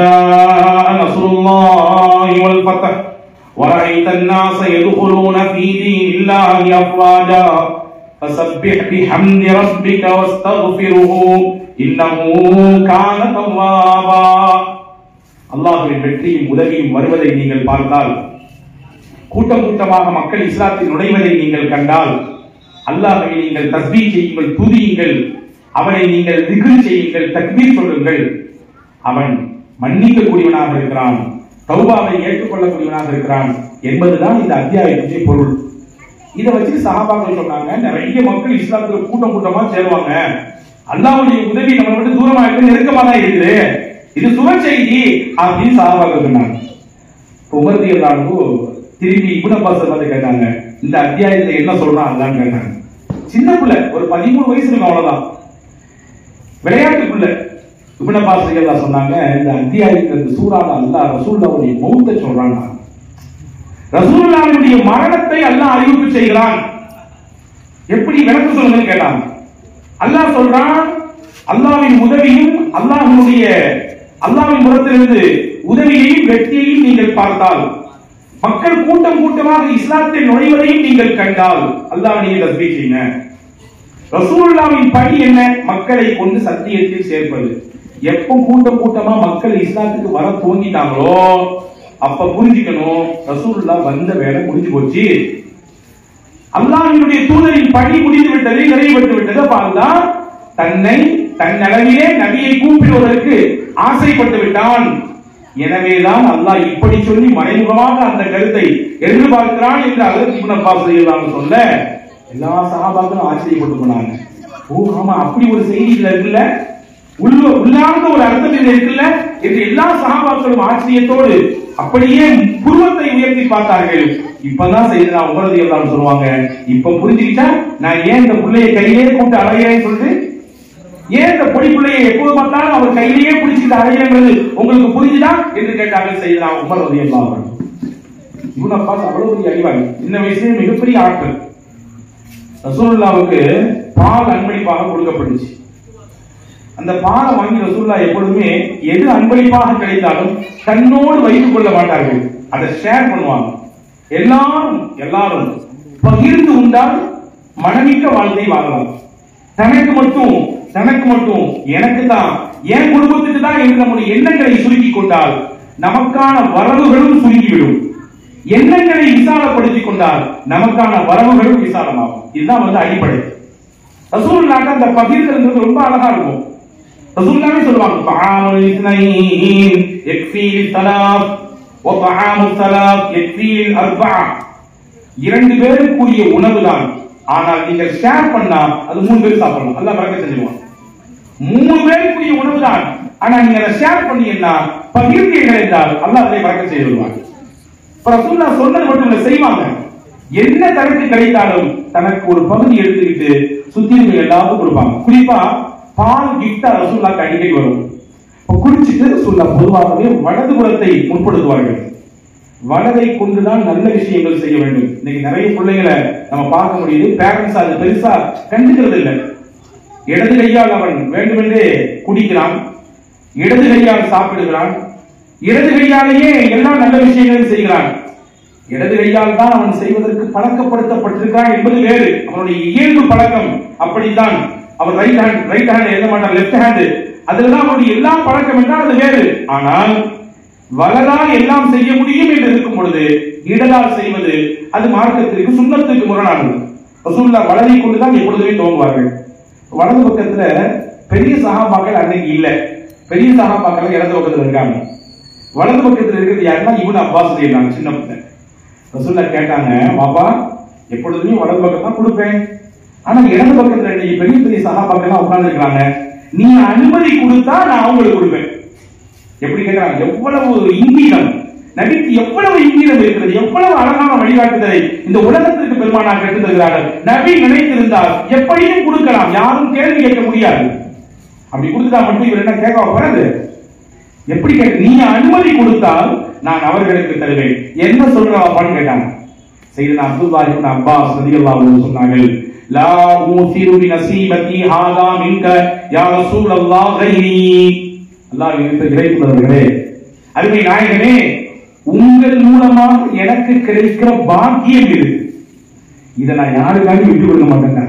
நஸ்ருல்லாஹி வல் ஃபத்தஹ் ورأيت الناس يدخلون في دين الله أفواجا فسبح بحمد ربك واستغفره إنه كان توابا அல்லாஹ்வின் வெற்றியும் உதவியும் வருவதை நீங்கள் பார்த்தால் கூட்டம் கூட்டமாக மக்கள் இஸ்லாத்தில் நுழைவதை நீங்கள் கண்டால் அல்லாஹ்வை நீங்கள் தஸ்பீ செய்யுங்கள் துதியுங்கள் அவனை நீங்கள் திக்ர் செய்யுங்கள் தக்பீர் சொல்லுங்கள் அவன் மன்னிக்கக்கூடியவனாக இருக்கிறான் தௌபாவை ஏற்றுக்கொள்ளக்கூடியவனாக இருக்கிறான் என்பதுதான் இந்த அத்தியாயத்தின் பொருள் இதை வச்சு சஹாபாக்கள் சொன்னாங்க நிறைய மக்கள் இஸ்லாத்துல கூட்டம் கூட்டமா சேருவாங்க அல்லாஹ்வுடைய உதவி நம்ம விட்டு தூரமா இருக்கு நெருக்கமா தான் இருக்குது இது சுப செய்தி அப்படின்னு சஹாபாக்கள் சொன்னாங்க உமர்தி எல்லாருக்கும் திரும்பி இபுனப்பாசர் வந்து கேட்டாங்க இந்த அத்தியாயத்தை என்ன சொல்றான் அல்லான்னு கேட்டாங்க சின்ன பிள்ளை ஒரு பதிமூணு வயசு இருக்கும் அவ்வளவுதான் விளையாட்டு பிள்ளை இபுனப்பாசர் எல்லாம் சொன்னாங்க இந்த அத்தியாயத்தை இந்த சூறால அல்லாஹ் ரசூல்லாவுடைய மௌத்தை சொல்றாங்க ரசூலுல்லாஹ்வுடைய மரணத்தை அல்லாஹ் அறிவிப்பு செய்கிறான் எப்படி விளக்கு சொல்லுங்கன்னு கேட்டாங்க அல்லாஹ் சொல்றான் அல்லாஹ்வின் உதவியும் அல்லாஹ்வுடைய அல்லாஹ்வின் புறத்திலிருந்து உதவியையும் வெற்றியையும் நீங்கள் பார்த்தால் மக்கள் கூட்டம் கூட்டமாக இஸ்லாத்தில் நுழைவதையும் நீங்கள் கண்டால் அல்லாஹ் நீங்க தஸ்பீ செய்யுங்க ரசூலுல்லாவின் பணி என்ன மக்களை கொண்டு சத்தியத்தில் சேர்ப்பது எப்போ கூட்டம் கூட்டமா மக்கள் இஸ்லாத்துக்கு வர துவங்கிட்டாங்களோ அப்ப புரிஞ்சுக்கணும் ரசூலுல்லா வந்த வேலை முடிஞ்சு போச்சு அல்லாஹ்வினுடைய தூதரின் பணி முடிந்து விட்டது நிறைவேற்று விட்டது அப்ப அல்லாஹ் தன்னை தன் அளவிலே நபியை கூப்பிடுவதற்கு ஆசைப்பட்டு விட்டான் எனவேதான் அல்லாஹ் இப்படி சொல்லி மறைமுகமாக அந்த கருத்தை எதிர்பார்க்கிறான் என்று அதற்கு இப்னு அப்பாஸ் ரலியல்லாஹு சொல்ல எல்லா சஹாபாக்களும் ஆச்சரியப்பட்டு போனாங்க ஓ ஆமா அப்படி ஒரு செய்தி இதுல இருக்குல்ல உள்ள உள்ளார்ந்த ஒரு அர்த்தம் இதுல இருக்குல்ல என்று எல்லா சஹாபாக்களும் ஆச்சரியத்தோடு அப்படியே புருவத்தை உயர்த்தி பார்த்தார்கள் இப்பதான் செய்தி நான் உமரதி எல்லாம் சொல்லுவாங்க இப்ப புரிஞ்சுக்கிட்டா நான் ஏன் இந்த பிள்ளைய கையிலே கூட்டு அலையிறேன்னு சொல்லிட்டு ஏன் இந்த பொடி பிள்ளையை எப்போது பார்த்தாலும் அவர் கையிலேயே பிடிச்சிட்டு அலையிறது உங்களுக்கு புரிஞ்சுதா என்று கேட்டார்கள் செய்யலாம் உமர் ரதி எல்லாம் இவன் அப்பா அவ்வளவு பெரிய அறிவாளி இந்த வயசுல மிகப்பெரிய ஆட்கள் ரசூலுல்லாவுக்கு பால் அன்பளிப்பாக கொடுக்கப்பட்டுச்சு அந்த பாலை வாங்கி ரசூல்லா எப்பொழுதுமே எது அன்பளிப்பாக கிடைத்தாலும் தன்னோடு வைத்துக் கொள்ள மாட்டார்கள் அதை ஷேர் பண்ணுவாங்க எல்லாரும் எல்லாரும் பகிர்ந்து உண்டால் மனமிக்க வாழ்க்கை வாழலாம் தனக்கு மட்டும் தனக்கு மட்டும் எனக்கு தான் என் குடும்பத்துக்கு தான் என்று நம்முடைய எண்ணங்களை சுருக்கிக் கொண்டால் நமக்கான வரவுகளும் சுருங்கிவிடும் எண்ணங்களை விசாலப்படுத்திக் கொண்டால் நமக்கான வரவுகளும் விசாலமாகும் இதுதான் வந்து அடிப்படை ரசூலுல்லாஹ் அந்த பகிர்தல்ன்றது ரொம்ப அழகா இருக்கும் ரசூலுல்லாஹி சொல்லுவாங்க தஆமுல் இஸ்னைன் யக்ஃபி லிஸ்ஸலாத் வ தஆமுல் ஸலாத் யக்ஃபி லில் அர்பஆ இரண்டு பேருக்குரிய உணவு தான் ஆனால் நீங்கள் ஷேர் பண்ணா அது மூணு பேர் சாப்பிடலாம் அல்லாஹ் பறக்க செஞ்சுவான் மூணு பேருக்குரிய உணவு தான் ஆனா நீங்க அதை ஷேர் பண்ணீங்கன்னா பகிர்ந்தீர்கள் என்றால் அல்லாஹ் அதை பறக்க செய்து விடுவான் இப்ப ரசூல்லா சொன்னது மட்டும் இல்ல செய்வாங்க என்ன தனக்கு கிடைத்தாலும் தனக்கு ஒரு பகுதி எடுத்துக்கிட்டு சுத்தி இருக்க எல்லாருக்கும் கொடுப்பாங்க குறிப்பா பால் கிஃப்டா ரசூல்லாக்கு அடிக்கடி வரும் இப்ப குடிச்சிட்டு ரசூல்லா பொதுவாகவே வலதுபுறத்தை முற்படுத்துவார்கள் வலதை கொண்டுதான் நல்ல விஷயங்கள் செய்ய வேண்டும் இன்னைக்கு நிறைய பிள்ளைங்களை நம்ம பார்க்க முடியுது பேரண்ட்ஸ் அது பெருசா கண்டுக்கிறது இல்லை இடது கையால் அவன் வேண்டுமென்றே குடிக்கிறான் இடது கையால் சாப்பிடுகிறான் இடது கையாலேயே எல்லா நல்ல விஷயங்களையும் செய்கிறான் இடது கையால் தான் அவன் செய்வதற்கு பழக்கப்படுத்தப்பட்டிருக்கிறான் என்பது வேறு அவனுடைய இயல்பு பழக்கம் அப்படித்தான் அவன் ரைட் ஹேண்ட் ரைட் ஹேண்ட் எழுத மாட்டான் லெஃப்ட் ஹேண்ட் அதுலதான் அவனுடைய எல்லா பழக்கம் என்றால் அது வேறு ஆனால் வலதால் எல்லாம் செய்ய முடியும் என்று இருக்கும் பொழுது இடதால் செய்வது அது மார்க்கத்திற்கு சுண்ணத்துக்கு முரணானது ரசூல்லா வலதை கொண்டுதான் எப்பொழுதுமே துவங்குவார்கள் வலது பக்கத்துல பெரிய சகாபாக்கள் அன்னைக்கு இல்ல பெரிய சகாபாக்கள் இடது பக்கத்துல இருக்காங்க வலது பக்கத்துல இருக்கிறது யாருன்னா இவனு அப்பாஸ் இருக்காங்க சின்ன பிள்ளை ரசூல்லா கேட்டாங்க பாப்பா எப்பொழுதுமே வலது பக்கம் தான் கொடுப்பேன் ஆனா இடது பக்கத்துல இன்னைக்கு பெரிய பெரிய சகாபாக்கள் எல்லாம் உட்கார்ந்து இருக்காங்க நீ அனுமதி கொடுத்தா நான் அவங்களுக்கு கொடுப்பேன் எப்படி கேட்கிறாங்க எவ்வளவு இங்கீதம் நபிக்கு எவ்வளவு இங்கீதம் இருக்கிறது எவ்வளவு அழகான வழிகாட்டுதலை இந்த உலகத்திற்கு பெருமானார் கற்றுத் தருகிறார்கள் நபி நினைத்திருந்தால் எப்படியும் கொடுக்கலாம் யாரும் கேள்வி கேட்க முடியாது அப்படி கொடுத்தா மட்டும் இவர் என்ன கேட்க போறது எப்படி கேட்க நீ அனுமதி கொடுத்தால் நான் அவர்களுக்கு தருவேன் என்ன சொல்றவாப்பான்னு கேட்டாங்க செய்தனா அப்துல்லாஹி இப்னு அப்பாஸ் ரலியல்லாஹு அன்ஹு சொன்னார்கள் லா ஊசிரு பி நசீபதி ஹாதா மின்க யா ரசூலல்லாஹ் கைரி அல்லாஹ் இணைத்து கிடைப்பவர்களே அருமை நாயகனே உங்கள் மூலமாக எனக்கு கிடைக்கிற பாக்கியம் இது இதை நான் யாருக்காக விட்டு கொடுக்க மாட்டேன்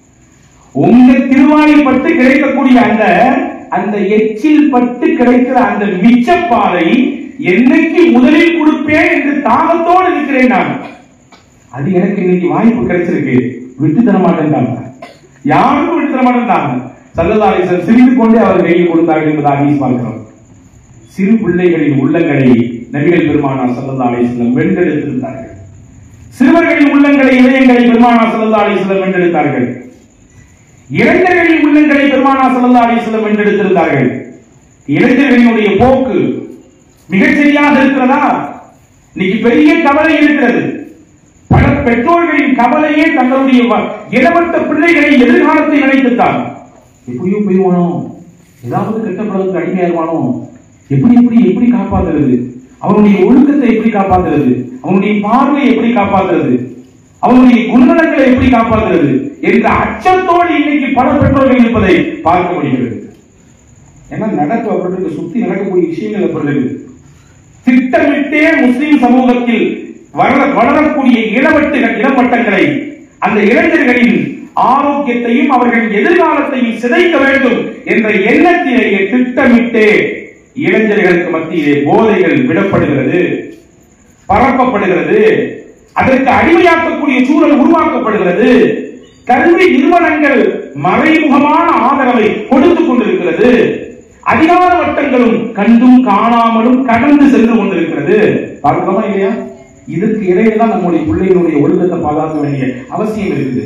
உங்க திருவாயில் பட்டு கிடைக்கக்கூடிய அந்த அந்த எச்சில் பட்டு கிடைக்கிற அந்த மிச்சப்பாலை என்னைக்கு முதலில் கொடுப்பேன் என்று தாகத்தோடு இருக்கிறேன் நான் அது எனக்கு இன்னைக்கு வாய்ப்பு கிடைச்சிருக்கு விட்டு தர மாட்டேன் யாருக்கும் விட்டு தர மாட்டேன் சல்லதாரேசன் சிரித்து கொண்டே அவர் கையில் கொடுத்தார்கள் என்பதை ஹதீஸ் பார்க்கிறோம் சிறு பிள்ளைகளின் உள்ளங்களை நபிகள் பெருமானார் சல்லல்லா அலிஸ்லம் வென்றெடுத்திருந்தார்கள் சிறுவர்களின் உள்ளங்களை இதயங்களை பெருமானார் சல்லல்லா அலிஸ்லம் வென்றெடுத்தார்கள் இளைஞர்களின் உள்ளங்களை பெருமானார் சல்லல்லா அலிஸ்லம் வென்றெடுத்திருந்தார்கள் இளைஞர்களினுடைய போக்கு மிகச் சரியாக இருக்கிறதா இன்னைக்கு பெரிய கவலை இருக்கிறது பல பெற்றோர்களின் கவலையே தங்களுடைய வ- இளவட்ட பிள்ளைகளை எதிர்காலத்தை நினைத்துத்தான் எப்படியோ போய்வானோ ஏதாவது கெட்ட பழத்துக்கு அடிமையாயிருவானோ எப்படி எப்படி எப்படி காப்பாத்துறது அவனுடைய ஒழுக்கத்தை எப்படி காப்பாத்துறது அவனுடைய பார்வையை எப்படி காப்பாத்துறது அவனுடைய குணநலங்களை எப்படி காப்பாத்துறது என்ற அச்சத்தோடு இன்னைக்கு பல பெற்றோர்கள் இருப்பதை பார்க்க முடிகிறது ஏன்னா நடக்கப்பட்டிருக்கு சுத்தி நடக்கக்கூடிய விஷயங்கள் அப்படி இருக்குது திட்டமிட்டே முஸ்லிம் சமூகத்தில் வளர வளரக்கூடிய இளவட்டுகள் இளவட்டங்களை அந்த இளைஞர்களின் ஆரோக்கியத்தையும் அவர்களின் எதிர்காலத்தையும் சிதைக்க வேண்டும் என்ற எண்ணத்திலேயே திட்டமிட்டே இளைஞர்களுக்கு மத்தியிலே போதைகள் விடப்படுகிறது பரப்பப்படுகிறது அதற்கு அடிமையாக்கக்கூடிய சூழல் உருவாக்கப்படுகிறது கல்வி நிறுவனங்கள் மறைமுகமான ஆதரவை கொடுத்துக் கொண்டிருக்கிறது அதிகார வட்டங்களும் கண்டும் காணாமலும் கடந்து சென்று கொண்டிருக்கிறது பார்க்கலாமா இல்லையா இதற்கு இடையே தான் நம்முடைய பிள்ளைகளுடைய ஒழுக்கத்தை பாதுகாக்க வேண்டிய அவசியம் இருக்குது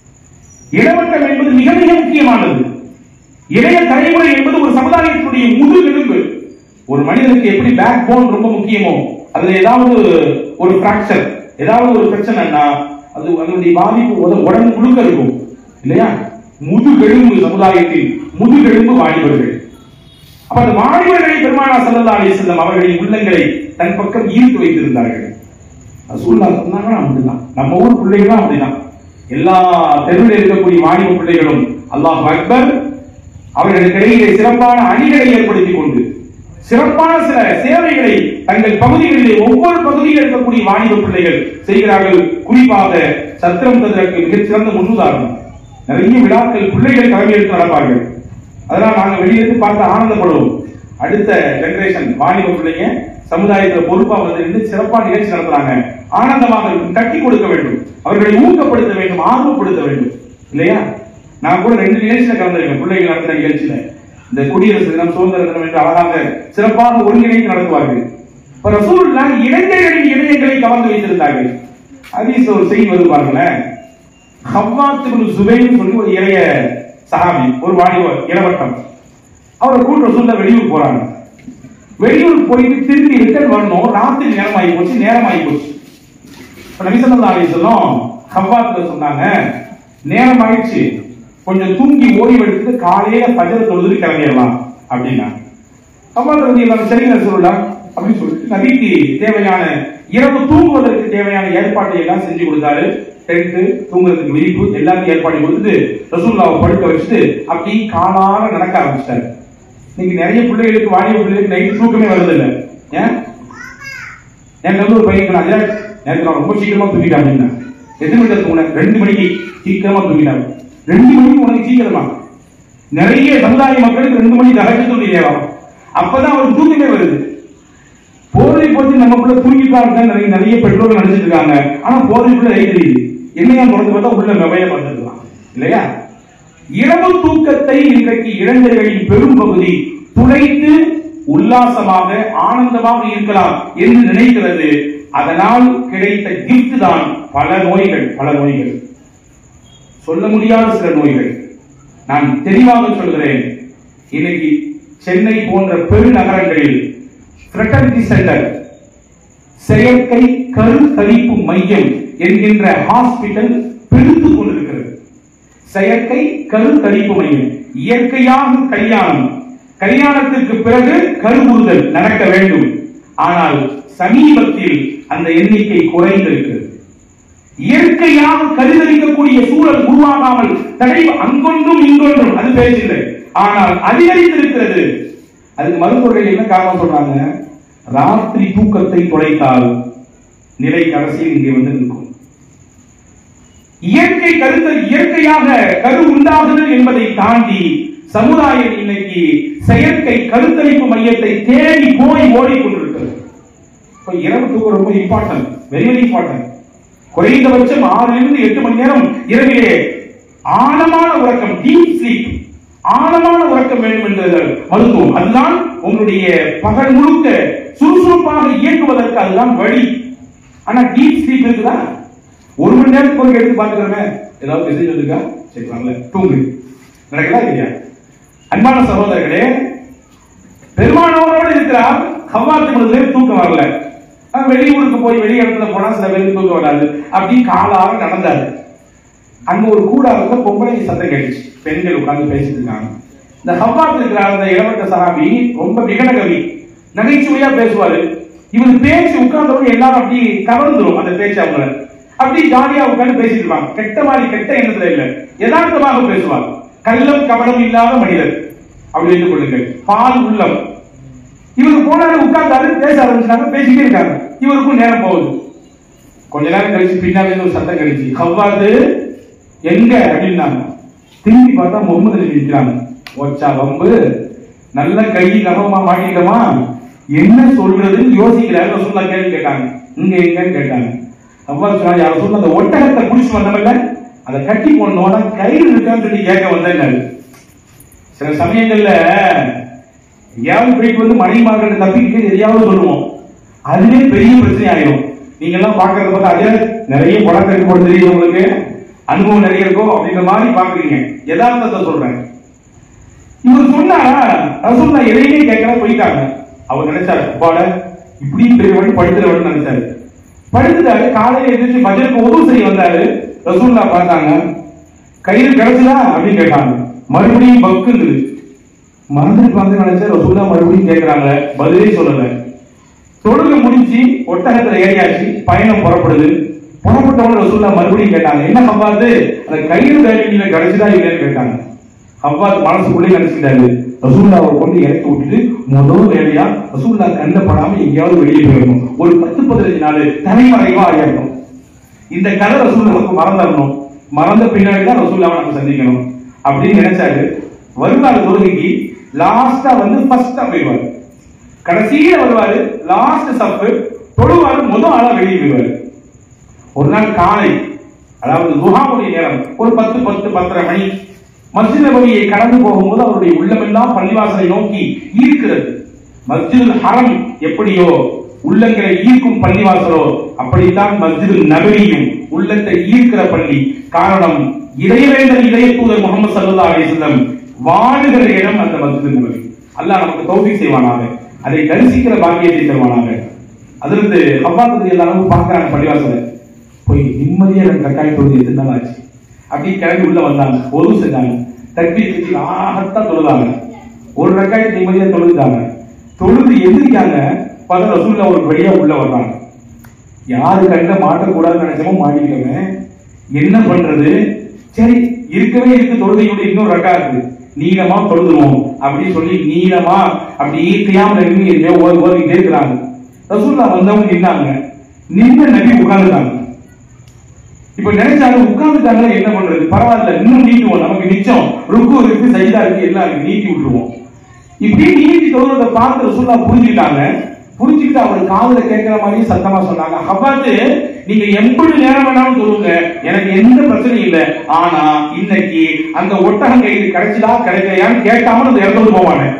இளவட்டம் என்பது மிக மிக முக்கியமானது இளைய தலைமுறை என்பது ஒரு சமுதாயத்தினுடைய முதுகெலும்பு ஒரு மனிதனுக்கு எப்படி பேக் போன் ரொம்ப முக்கியமோ அதுல ஏதாவது ஒரு பிராக்சர் ஏதாவது ஒரு பிரச்சனைன்னா அது அதனுடைய பாதிப்பு உட- உடம்பு முழுக்க இருக்கும் இல்லையா முதுகெலும்பு சமுதாயத்தில் முதுகெலும்பு வாலிபர்கள் அப்ப அந்த வாலிபர்களை பெருமானா சல்லல்லா அலிஸ்லம் அவர்களின் உள்ளங்களை தன் பக்கம் ஈர்த்து வைத்திருந்தார்கள் ரசூல்லா சொன்னாங்கன்னா அப்படிதான் நம்ம ஊர் பிள்ளைகளும் அப்படிதான் எல்லா தெருவில் இருக்கக்கூடிய வாலிப பிள்ளைகளும் அல்லாஹ் அக்பர் அவர்களுக்கு இடையிலே சிறப்பான அணிகளை ஏற்படுத்திக் கொண்டு சிறப்பான சில சேவைகளை தங்கள் பகுதிகளிலே ஒவ்வொரு பகுதியில் இருக்கக்கூடிய வாலிப பிள்ளைகள் செய்கிறார்கள் குறிப்பாக சத்திரம் தந்தற்கு மிகச்சிறந்த முன்னுதாரணம் நிறைய விழாக்கள் பிள்ளைகள் தலைமையெடுத்து நடப்பார்கள் அதெல்லாம் நாங்க வெளியிருந்து பார்த்து ஆனந்தப்படுவோம் அடுத்த ஜெனரேஷன் வாலிப பிள்ளைங்க சமுதாயத்துல பொறுப்பா வந்து நின்று சிறப்பா நிகழ்ச்சி நடத்துறாங்க ஆனந்தமாக இருக்கும் கட்டி கொடுக்க வேண்டும் அவர்களை ஊக்கப்படுத்த வேண்டும் ஆர்வப்படுத்த வேண்டும் இல்லையா நான் கூட ரெண்டு நிகழ்ச்சியில கலந்துருக்கேன் பிள்ளைகள் நடத்துற நிகழ்ச்சியில இந்த குடியரசு தினம் சுதந்திர தினம் என்று அழகாக சிறப்பாக ஒருங்கிணைத்து நடத்துவார்கள் இப்ப ரசூலுல்லா இளைஞர்களின் இதயங்களை கவர்ந்து வைத்திருந்தார்கள் ஹதீஸ் ஒரு செய்தி வருது பாருங்களேன் ஹவ்வாத் இப்னு சுபைர் சொல்லி ஒரு இளைய சஹாபி ஒரு வாலிபர் இளவட்டம் அவரை கூட்டு ரசூல்லா வெளியூர் போறாங்க வெளியூர் போயிட்டு திரும்பி ரிட்டர்ன் வரணும் ராத்திரி நேரம் ஆகி போச்சு நேரம் ஆகி போச்சு இப்ப நபிசல்லா அலிசல்லம் ஹவ்வாத்துல சொன்னாங்க நேரம் ஆயிடுச்சு கொஞ்சம் தூங்கி ஓய்வு எடுத்து காலையில பஜர் தொழுது கிளம்பிடலாம் அப்படின்னா ஹவ்வாத் ரதி எல்லாம் சரிங்க சொல்லலாம் அப்படின்னு சொல்லிட்டு நபிக்கு தேவையான இரவு தூங்குவதற்கு தேவையான ஏற்பாட்டை எல்லாம் செஞ்சு கொடுத்தாரு டென்ட் தூங்குறதுக்கு விரிப்பு எல்லாத்தையும் ஏற்பாடு கொடுத்துட்டு ரசூல்லாவை படுக்க வச்சுட்டு அப்படி காலார நடக்க ஆரம்பிச்சிட்டாரு இன்னைக்கு நிறைய பிள்ளைகளுக்கு வாலிப பிள்ளைகளுக்கு நைட் தூக்கமே வருது இல்ல ஏன் என் நம்பர் ஒரு பையன் சொன்னாங்க நேற்று நான் ரொம்ப சீக்கிரமா தூங்கிட்டேன் அப்படின்னா எத்தனை மணிக்கு தூங்கினேன் ரெண்டு மணிக்கு சீக்கிரமா தூங்கிட்டாங்க ரெண்டு மணிக்கு உனக்கு சீக்கிரமா நிறைய சமுதாய மக்களுக்கு ரெண்டு மணி தகச்சு தூங்கி நேரம் அப்பதான் அவருக்கு தூக்கமே வருது போதை போட்டு நம்ம பிள்ளை தூங்கிட்டாங்க நிறைய நிறைய பெற்றோர்கள் நினைச்சிட்டு இருக்காங்க ஆனா போதைக்குள்ள கை தெரியுது என்னையா தொடர்ந்து பார்த்தா உள்ள மெவைய பார்த்துக்கலாம் இல்லையா இரவு தூக்கத்தை இன்றைக்கு இளைஞர்களின் பெரும் பகுதி துளைத்து உல்லாசமாக ஆனந்தமாக இருக்கலாம் என்று நினைக்கிறது அதனால் கிடைத்த gift தான் பல நோய்கள் பல நோய்கள் சொல்ல முடியாத சில நோய்கள் நான் தெளிவாக சொல்கிறேன் இன்னைக்கு சென்னை போன்ற பெருநகரங்களில் fraternity சென்டர் செயற்கை கருத்தரிப்பு மையம் என்கின்ற ஹாஸ்பிட்டல் பெருத்துக் கொண்டிருக்கிறது செயற்கை கருத்தரிப்பு மையம் இயற்கையாக கல்யாணம் கல்யாணத்திற்கு பிறகு கருவுறுதல் நடக்க வேண்டும் ஆனால் சமீபத்தில் அந்த எண்ணிக்கை குறைந்திருக்கிறது இயற்கையாக கருதரிக்கக்கூடிய சூழல் உருவாகாமல் தடை அங்கொன்றும் இங்கொன்றும் அது பேச்சில்லை ஆனால் அதிகரித்திருக்கிறது அதுக்கு மருத்துவர்கள் என்ன காரணம் சொல்றாங்க ராத்திரி தூக்கத்தை தொலைத்தால் நிலை கடைசியில் இங்கே வந்து நிற்கும் இயற்கை கருத்தல் இயற்கையாக கரு உண்டாகுதல் என்பதை தாண்டி சமுதாயம் இன்னைக்கு செயற்கை கருத்தரிப்பு மையத்தை தேடி போய் ஓடிக்கொண்டிருக்கிறது இப்ப இரவு தூக்கம் ரொம்ப இம்பார்ட்டன்ட் வெரி வெரி இம்பார்ட்டன்ட் குறைந்தபட்சம் ஆறிலிருந்து எட்டு மணி நேரம் இரவிலே ஆழமான உறக்கம் டீப் ஸ்லீப் ஆழமான உறக்கம் வேண்டும் என்கிறது மருத்துவம் அதுதான் உங்களுடைய பகல் முழுக்க சுறுசுறுப்பாக இயக்குவதற்கு அதுதான் வழி ஆனா டீப் ஸ்லீப் இருக்குதா ஒரு மணி நேரத்துக்கு ஒரு எடுத்து பாத்துக்கிறோமே ஏதாவது மெசேஜ் வந்திருக்கா சரி வாங்கல தூங்கு நடக்குதா இல்லையா அன்பான சகோதரர்களே பெருமானவரோடு இருக்கிறார் ஹவ்வாத்து பொழுது தூக்கம் வரல அஹ் வெளியூருக்கு போய் வெளி இடத்துல போனா சில பேருக்கு தூக்கம் வராது அப்படி காலாக நடந்தாரு அங்க ஒரு கூடாரத்துல பொம்பளை சத்தம் கேட்டுச்சு பெண்கள் உட்கார்ந்து பேசிட்டு இருக்காங்க இந்த ஹவ்வாத் இருக்கிற அந்த இளவட்ட சஹாபி ரொம்ப விகடகவி நகைச்சுவையா பேசுவாரு இவர் பேச்சு உட்கார்ந்தவங்க எல்லாரும் அப்படி கவர்ந்துரும் அந்த பேச்சு அவங்கள அப்படி ஜாலியா உட்கார்ந்து பேசிட்டு இருப்பாங்க கெட்ட மாதிரி கெட்ட எண்ணத்துல இல்ல யதார்த்தமாக பேசுவார் கள்ளம் கபடம் இல்லாத மனிதர் அப்படி வைத்துக் கொள்ளுங்கள் பால் உள்ளம் இவரு போனாரு உட்கார்ந்தாரு பேச ஆரம்பிச்சாங்க பேசிட்டே இருக்காங்க இவருக்கும் நேரம் போகுது கொஞ்ச நேரம் கழிச்சு பின்னாடி இருந்து ஒரு சத்தம் கழிச்சு ஹவ்வாது எங்க அப்படின்னாங்க திரும்பி பார்த்தா முகமது நபி நிற்கிறாங்க ஒச்சா வம்பு நல்ல கை கபமா மாட்டிட்டோமா என்ன சொல்றதுன்னு யோசிக்கிறாரு ரசூல்லா கேள்வி கேட்டாங்க இங்க எங்கன்னு கேட்டாங்க அவ்வா சொன்னா யார சொல்ல அந்த ஒட்டகத்தை குடிச்சு வந்தவங்க அதை கட்டி போனோட கயிறு இருக்கான்னு சொல்லி கேட்க வந்தேன் சில சமயங்கள்ல எங்கேயாவது போயிட்டு வந்து மனைவிமார்கள் தப்பிக்கிட்டு எதையாவது சொல்லுவோம் அதுவே பெரிய பிரச்சனை ஆயிடும் நீங்க எல்லாம் பாக்குறத பார்த்தா அதே நிறைய படம் கட்டு போட தெரியுது உங்களுக்கு அனுபவம் நிறைய இருக்கும் அப்படின்ற மாதிரி பாக்குறீங்க யதார்த்தத்தை சொல்றேன் இவர் சொன்னாரா ரசூல்லா எதையுமே கேட்கல போயிட்டாங்க அவர் நினைச்சாரு அப்பாட இப்படி பெரியவன் படுத்துறவன் நினைச்சாரு படுத்துட்டாரு காலையில எதிர்த்து பஜருக்கு உதவு செய்ய வந்தாரு ரசூல்லா பார்த்தாங்க கயிறு கிடைச்சதா அப்படின்னு கேட்டாங்க மறுபடியும் பக்குங்குது மறந்துட்டு வந்து நினைச்சா ரசூல்லா மறுபடியும் கேட்கறாங்க பதிலே சொல்லல தொழுகை முடிஞ்சு ஒட்டகத்துல ஏறியாச்சு பயணம் புறப்படுது புறப்பட்டவங்க ரசூல்லா மறுபடியும் கேட்டாங்க என்ன ஹவ்வாது அந்த கயிறு வேலையில கிடைச்சதா இல்லைன்னு கேட்டாங்க ஹவ்வாத் மனசுக்குள்ளே நினைச்சிட்டாரு ரசூல்லாவை கொண்டு இறக்கி விட்டுட்டு முதல் வேலையா ரசூல்லா கண்ட படாம எங்கேயாவது வெளியே போயிடணும் ஒரு பத்து பதினஞ்சு நாள் தலைமறைவா ஆயிடணும் இந்த கதை ரசூல்லாவுக்கு மறந்துடணும் மறந்த பின்னாடி தான் ரசூல்லாவை நம்ம சந்திக்கணும் அப்படின்னு நினைச்சாரு வருவார் தொழுகைக்கு லாஸ்டா வந்து ஃபர்ஸ்டா போயிடுவார் கடைசியில வருவாரு லாஸ்ட் சப்பு தொழுவாரு முதல் ஆளா வெளியே போயிடுவாரு ஒரு நாள் காலை அதாவது துஹாவுடைய நேரம் ஒரு பத்து பத்து பத்தரை மணி மஸ்ஜித் நபவியை கடந்து போகும்போது அவருடைய உள்ளமெல்லாம் பள்ளிவாசலை நோக்கி ஈர்க்கிறது மஸ்ஜிதுல் ஹரம் எப்படியோ உள்ளங்களை ஈர்க்கும் பள்ளிவாசலோ அப்படித்தான் மஸ்ஜிதுல் நபவியும் உள்ளத்தை ஈர்க்கிற பள்ளி காரணம் இறைவேந்தர் இதய தூதர் முகமது சல்லா அலிஸ்லம் வாழுகிற இடம் அந்த மஸ்ஜிது நபவி அல்லாஹ் நமக்கு தௌஃபீக் செய்வானாக அதை தரிசிக்கிற பாக்கியத்தை தருவானாக அதிலிருந்து ஹவ்வாத்து எல்லாரும் பார்க்கறாங்க பள்ளிவாசலை போய் நிம்மதியா ரெண்டு கட்டாய தொழுது எத்தனை நாள் ஆச்சு அப்படி கிளம்பி உள்ள வந்தாங்க ஒரு செஞ்சாங்க தட்டி தட்டி ஆகத்தான் தொழுதாங்க ஒரு ரக்காய் நிம்மதியா தொழுதாங்க தொழுது எந்திரிக்காங்க பல ரசூல்ல ஒரு வெளியா உள்ள வர்றாங்க யாரு கண்ட மாட்டக்கூடாதுன்னு நினைச்சமோ மாட்டிக்கிறவங்க என்ன பண்றது சரி இருக்கவே இருக்கு தொழுகையோட இன்னொரு ரக்கா இருக்கு நீளமா தொழுதுவோம் அப்படின்னு சொல்லி நீளமா அப்படி ஈர்க்கையாம நின்று எதையோ ஓதி ஓதிக்கிட்டே இருக்கிறாங்க ரசூல்லா வந்தவங்க நின்னாங்க நின்று நபி உட்கார்ந்துட்டாங்க இப்ப நினைச்சாலும் உட்கார்ந்துட்டாங்களா என்ன பண்றது பரவாயில்ல இன்னும் நீட்டுவோம் நமக்கு மிச்சம் ருக்கு இருக்கு சைதா இருக்கு எல்லாம் இருக்கு நீட்டி விட்டுருவோம் இப்படியே நீட்டி தொழுறத பார்த்து ரசூல்லா புரிஞ்சுக்கிட்டாங்க புரிஞ்சுக்கிட்டு அவர் காதுல கேட்கிற மாதிரி சத்தமா சொன்னாங்க ஹப்பாத்து நீங்க எண்பது நேரம் வேணாலும் சொல்லுங்க எனக்கு எந்த பிரச்சனையும் இல்லை ஆனா இன்னைக்கு அந்த ஒட்டகம் கைது கிடைச்சதா கிடைக்கலையான்னு கேட்காம அந்த இடத்துல போவானே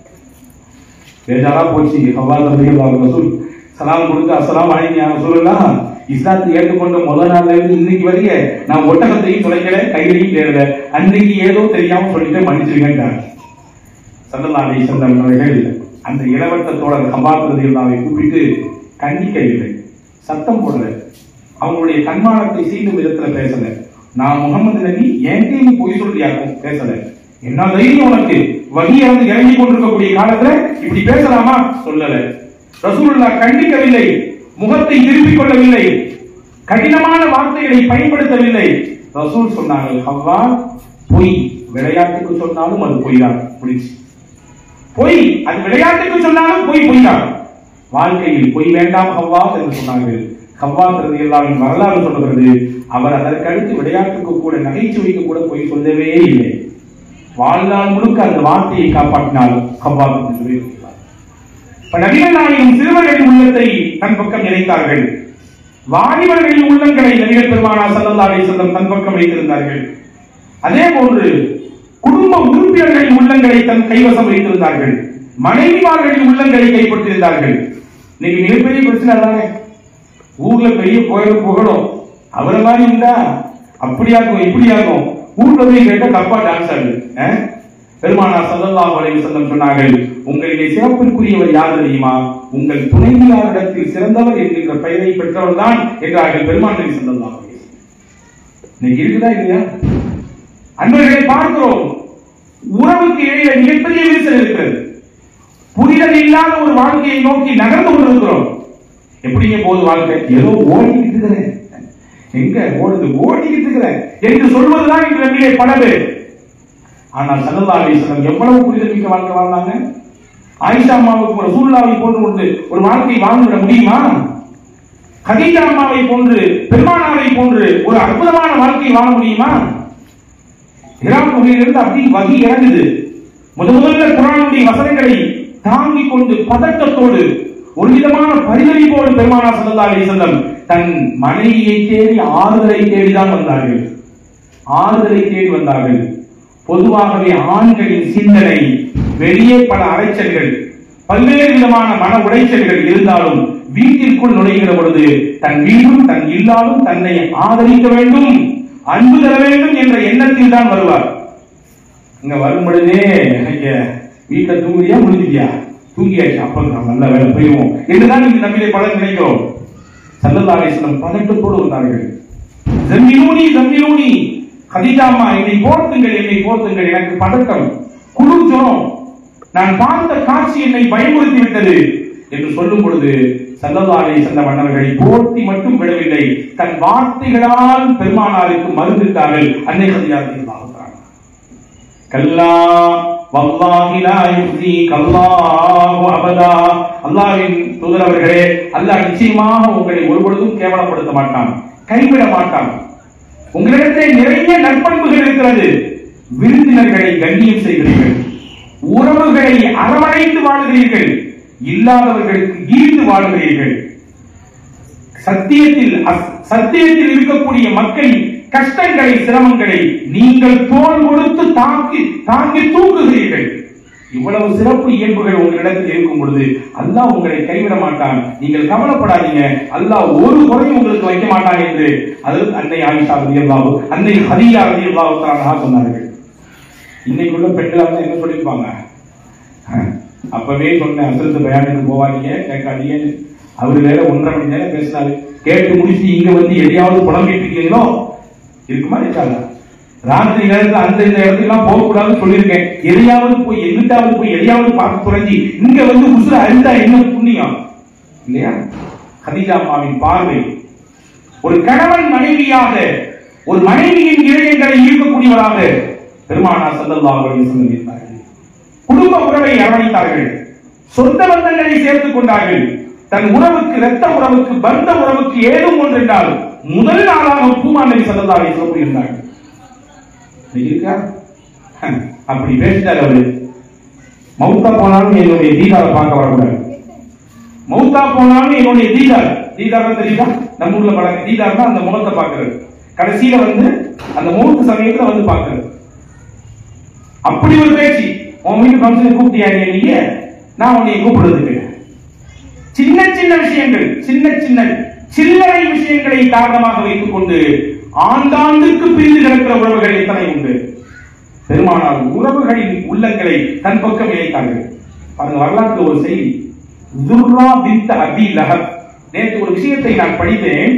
பேஜாரா போச்சு ஹவாத் ரலியல்லாஹு ரசூல் சலாம் கொடுத்து அஸ்ஸலாமு அலைக்கும் யா ரசூலுல்லாஹ் இஸ்லாத்தை ஏற்றுக்கொண்ட முதல் நாள்ல இருந்து இன்னைக்கு வரைய நான் ஒட்டகத்தையும் துளைக்கல கையிலையும் தேடல அன்னைக்கு ஏதோ தெரியாம சொல்லிட்டு மன்னிச்சிருங்கன்றாங்க சல்லல்லா அலைஹி வஸல்லம் அவர்கள் அந்த இளவட்ட தோழர் ஹவாத் ரலியல்லாஹை கூப்பிட்டு கண்டிக்கவில்லை சத்தம் போடல அவங்களுடைய தன்மானத்தை சீண்டும் விதத்துல பேசல நான் முகமது நபி என்கிட்ட நீ பொய் சொல்றியாக்கும் பேசல என்ன தைரியம் உனக்கு வகி இறந்து இறங்கி கொண்டிருக்கக்கூடிய காலத்துல இப்படி பேசலாமா சொல்லல ரசூலுல்லாஹ் கண்டிக்கவில்லை முகத்தை திருப்பிக் கொள்ளவில்லை கடினமான வார்த்தைகளை பயன்படுத்தவில்லை ரசூல் சொன்னார்கள் ஹவ்வா பொய் விளையாட்டுக்கு சொன்னாலும் அது பொய் தான் முடிச்சு பொய் அது விளையாட்டுக்கு சொன்னாலும் பொய் பொய் தான் வாழ்க்கையில் பொய் வேண்டாம் ஹவ்வா என்று சொன்னார்கள் ஹவ்வா ரலியல்லாஹு வரலாறு சொல்லுகிறது அவர் அதற்கடுத்து விளையாட்டுக்கு கூட நகைச்சுவைக்கு கூட பொய் சொல்லவே இல்லை வாழ்நாள் முழுக்க அந்த வார்த்தையை காப்பாற்றினால் ஹவ்வா என்று சொல்லியிருக்கிறார் இப்ப நபிகள் நாயகம் சிறுவர்களின் உள்ளத்தை தன் பக்கம் இணைத்தார்கள் வாலிபர்களின் உள்ளங்களை நபிகள் பெருமானா சல்லல்லா அலைஹி தன் பக்கம் வைத்திருந்தார்கள் அதே போன்று குடும்ப உறுப்பினர்களின் உள்ளங்களை தன் கைவசம் வைத்திருந்தார்கள் மனைவிமார்களின் உள்ளங்களை கைப்பற்றியிருந்தார்கள் இன்னைக்கு மிகப்பெரிய பிரச்சனை தானே ஊர்ல பெரிய கோயில் புகழும் அவரை மாதிரி இருந்தா அப்படியாக்கும் இப்படியாக்கும் ஊர்ல போய் கேட்டா தப்பா டான்ஸ் ஆடுது அஹ்? பெருமானார் ஸல்லல்லாஹு அலைஹி வஸல்லம் சொன்னார்கள் உங்களிலே சிறப்பிற்குரியவர் யார் தெரியுமா உங்கள் துணைவியாரிடத்தில் சிறந்தவர் என்கின்ற பெயரை பெற்றவர் தான் என்றார்கள் பெருமான் நபி ஸல்லல்லாஹு அலைஹி வஸல்லம் இன்னைக்கு இருக்குதா இல்லையா அன்பர்களை பார்க்கிறோம் உறவுக்கு இடையில மிகப்பெரிய விரிசல் இருக்கிறது புரிதல் இல்லாத ஒரு வாழ்க்கையை நோக்கி நகர்ந்து கொண்டிருக்கிறோம் எப்படிங்க போகுது வாழ்க்கை ஏதோ ஓடிக்கிட்டு இருக்கிறேன் எங்க ஓடுது ஓடிக்கிட்டு இருக்கிறேன் என்று சொல்வதுதான் இன்று நம்மிலே பல பேர் ஆனால் சல்லல்லா அலிஸ்லாம் எவ்வளவு புரிதல் மிக்க வாழ்க்கை வாழ்ந்தாங்க ஆயிஷா அம்மாவுக்கு ரசூலுல்லாவை போன்று ஒன்று ஒரு வாழ்க்கை வாழ்ந்துவிட முடியுமா கதீஜா அம்மாவை போன்று பெருமானாரை போன்று ஒரு அற்புதமான வாழ்க்கை வாழ முடியுமா இரான் குகையிலிருந்து அப்படி வகி இறங்குது முத முதல்ல குரானுடைய வசனங்களை தாங்கிக் கொண்டு பதட்டத்தோடு ஒரு விதமான பரிதவிப்போடு பெருமானா ஸல்லல்லாஹு அலைஹி வஸல்லம் தன் மனைவியை தேடி ஆறுதலை தேடிதான் வந்தார்கள் ஆறுதலை தேடி வந்தார்கள் பொதுவாகவே ஆண்களின் சிந்தனை வெளியே பல அலைச்சல்கள் பல்வேறு விதமான மன உளைச்சல்கள் இருந்தாலும் வீட்டிற்குள் நுழைகிற பொழுது தன் வீடும் தன் இல்லாலும் தன்னை ஆதரிக்க வேண்டும் அன்பு தர வேண்டும் என்ற எண்ணத்தில் தான் வருவார் இங்க வரும் பொழுதே இங்க வீட்டுல தூங்குறியா முடிஞ்சிட்டியா தூங்கியாச்சு அப்ப நம்ம நல்ல வேலை போயிடுவோம் என்றுதான் நீங்க நம்மிலே பலர் நினைக்கிறோம் சல்லல்லா அலிஸ்லம் பதட்டத்தோடு வந்தார்கள் ஜம்மிலூனி ஜம்மிலூனி கதிஜா அம்மா என்னை போர்த்துங்கள் என்னை போர்த்துங்கள் எனக்கு பதட்டம் குளிர் ஜுரம் நான் பார்த்த காட்சி என்னை பயமுறுத்தி விட்டது என்று சொல்லும் பொழுது சல்லல்லாஹு சென்ற மன்னர்களை போர்த்தி மட்டும் விடவில்லை தன் வார்த்தைகளால் பெருமானாருக்கு மருந்துட்டார்கள் அன்னை கதியாருக்கு கல்லா வல்லாஹி லா யுஹ்ஸீக அல்லாஹு அபதா அல்லாஹ்வின் தூதர் அவர்களே அல்லாஹ் நிச்சயமாக உங்களை ஒருபொழுதும் கேவலப்படுத்த மாட்டான் கைவிட மாட்டான் உங்களிடத்திலே நிறைய நற்பண்புகள் இருக்கிறது விருந்தினர்களை கண்ணியம் செய்கிறீர்கள் உறவுகளை அரவணைத்து வாழுகிறீர்கள் இல்லாதவர்களுக்கு ஈர்த்து வாழுகிறீர்கள் சத்தியத்தில் அஸ்- சத்தியத்தில் இருக்கக்கூடிய மக்கள் கஷ்டங்களை சிரமங்களை நீங்கள் தோல் கொடுத்து தாக்கி தாங்கி தூக்குகிறீர்கள் இவ்வளவு சிறப்பு இயல்புகள் உங்களிடத்தில் இருக்கும் பொழுது அல்லாஹ் உங்களை கைவிட மாட்டான் நீங்கள் கவலைப்படாதீங்க அல்லாஹ் ஒரு குறையும் உங்களுக்கு வைக்க மாட்டான் என்று அதில் அன்னை ஆயிஷா ரதியல்லாஹு அன்னை ஹதியா ரதியல்லாஹு தஆலா சொன்னார்கள் இன்னைக்குள்ள பெண்கள் வந்து என்ன சொல்லியிருப்பாங்க அஹ், அப்பவே சொன்னேன் அசரத்து பயானுக்கு போவாதீங்க கேட்காதீங்கன்னு அவரு வேற ஒன்றரை மணி நேரம் பேசினாரு கேட்டு முடிச்சு இங்க வந்து எதையாவது புலம்பிட்டு இருக்கீங்களோ இருக்குமா இருக்காதா ராத்திரி நேரத்துல அந்த இந்த இடத்துக்குலாம் போக கூடாதுன்னு சொல்லியிருக்கேன் எதையாவது போய் எங்கிட்டாவது போய் எதையாவது பார்த்து குறைஞ்சி இங்க வந்து உசுர அழுந்தா என்ன புண்ணியம் இல்லையா கதீஜா அம்மாவின் பார்வை ஒரு கணவன் மனைவியாக ஒரு மனைவியின் இதயங்களை ஈர்க்கக்கூடியவராக பெருமானார் ஸல்லல்லாஹு அலைஹி வஸல்லம் இருந்தார்கள் குடும்ப உறவை அரவணைத்தார்கள் சொந்த பந்தங்களை சேர்த்துக் கொண்டார்கள் தன் உறவுக்கு இரத்த உறவுக்கு பந்த உறவுக்கு ஏதும் ஒன்று என்றால் முதல் நாளாக பூமா நபி ஸல்லல்லாஹு அலைஹி வஸல்லம் இருந்தார்கள் இன்னைக்கு இருக்கா ஹம், அப்படி பேசிட்டார் அவரு மௌத்தா போனாலும் என்னுடைய தீதாரை பார்க்க வரக்கூடாது மௌத்தா போனாலும் என்னுடைய தீதார் தீதார் தெரியுதா நம்ம ஊர்ல பழக்க தீதார் தான் அந்த முகத்தை பார்க்கிறது கடைசியில வந்து அந்த முகத்து சமயத்துல வந்து பார்க்கிறது அப்படி ஒரு பேச்சு உன் வீட்டு ஃபங்க்ஷனுக்கு கூப்பிட்டியா நீங்க நான் உன்னை கூப்பிடுறதுக்கு சின்ன சின்ன விஷயங்கள் சின்ன சின்ன சில்லறை விஷயங்களை காரணமாக வைத்துக் கொண்டு ஆண்டாண்டுக்கு பிரிந்து கிடக்கிற உறவுகள் எத்தனை உண்டு பெருமானார் உறவுகளின் உள்ளங்களை தன் பக்கம் இணைத்தார்கள் பாருங்க வரலாற்று ஒரு செய்தி துர்ரா பின்த் அபி லஹப் நேற்று ஒரு விஷயத்தை நான் படித்தேன்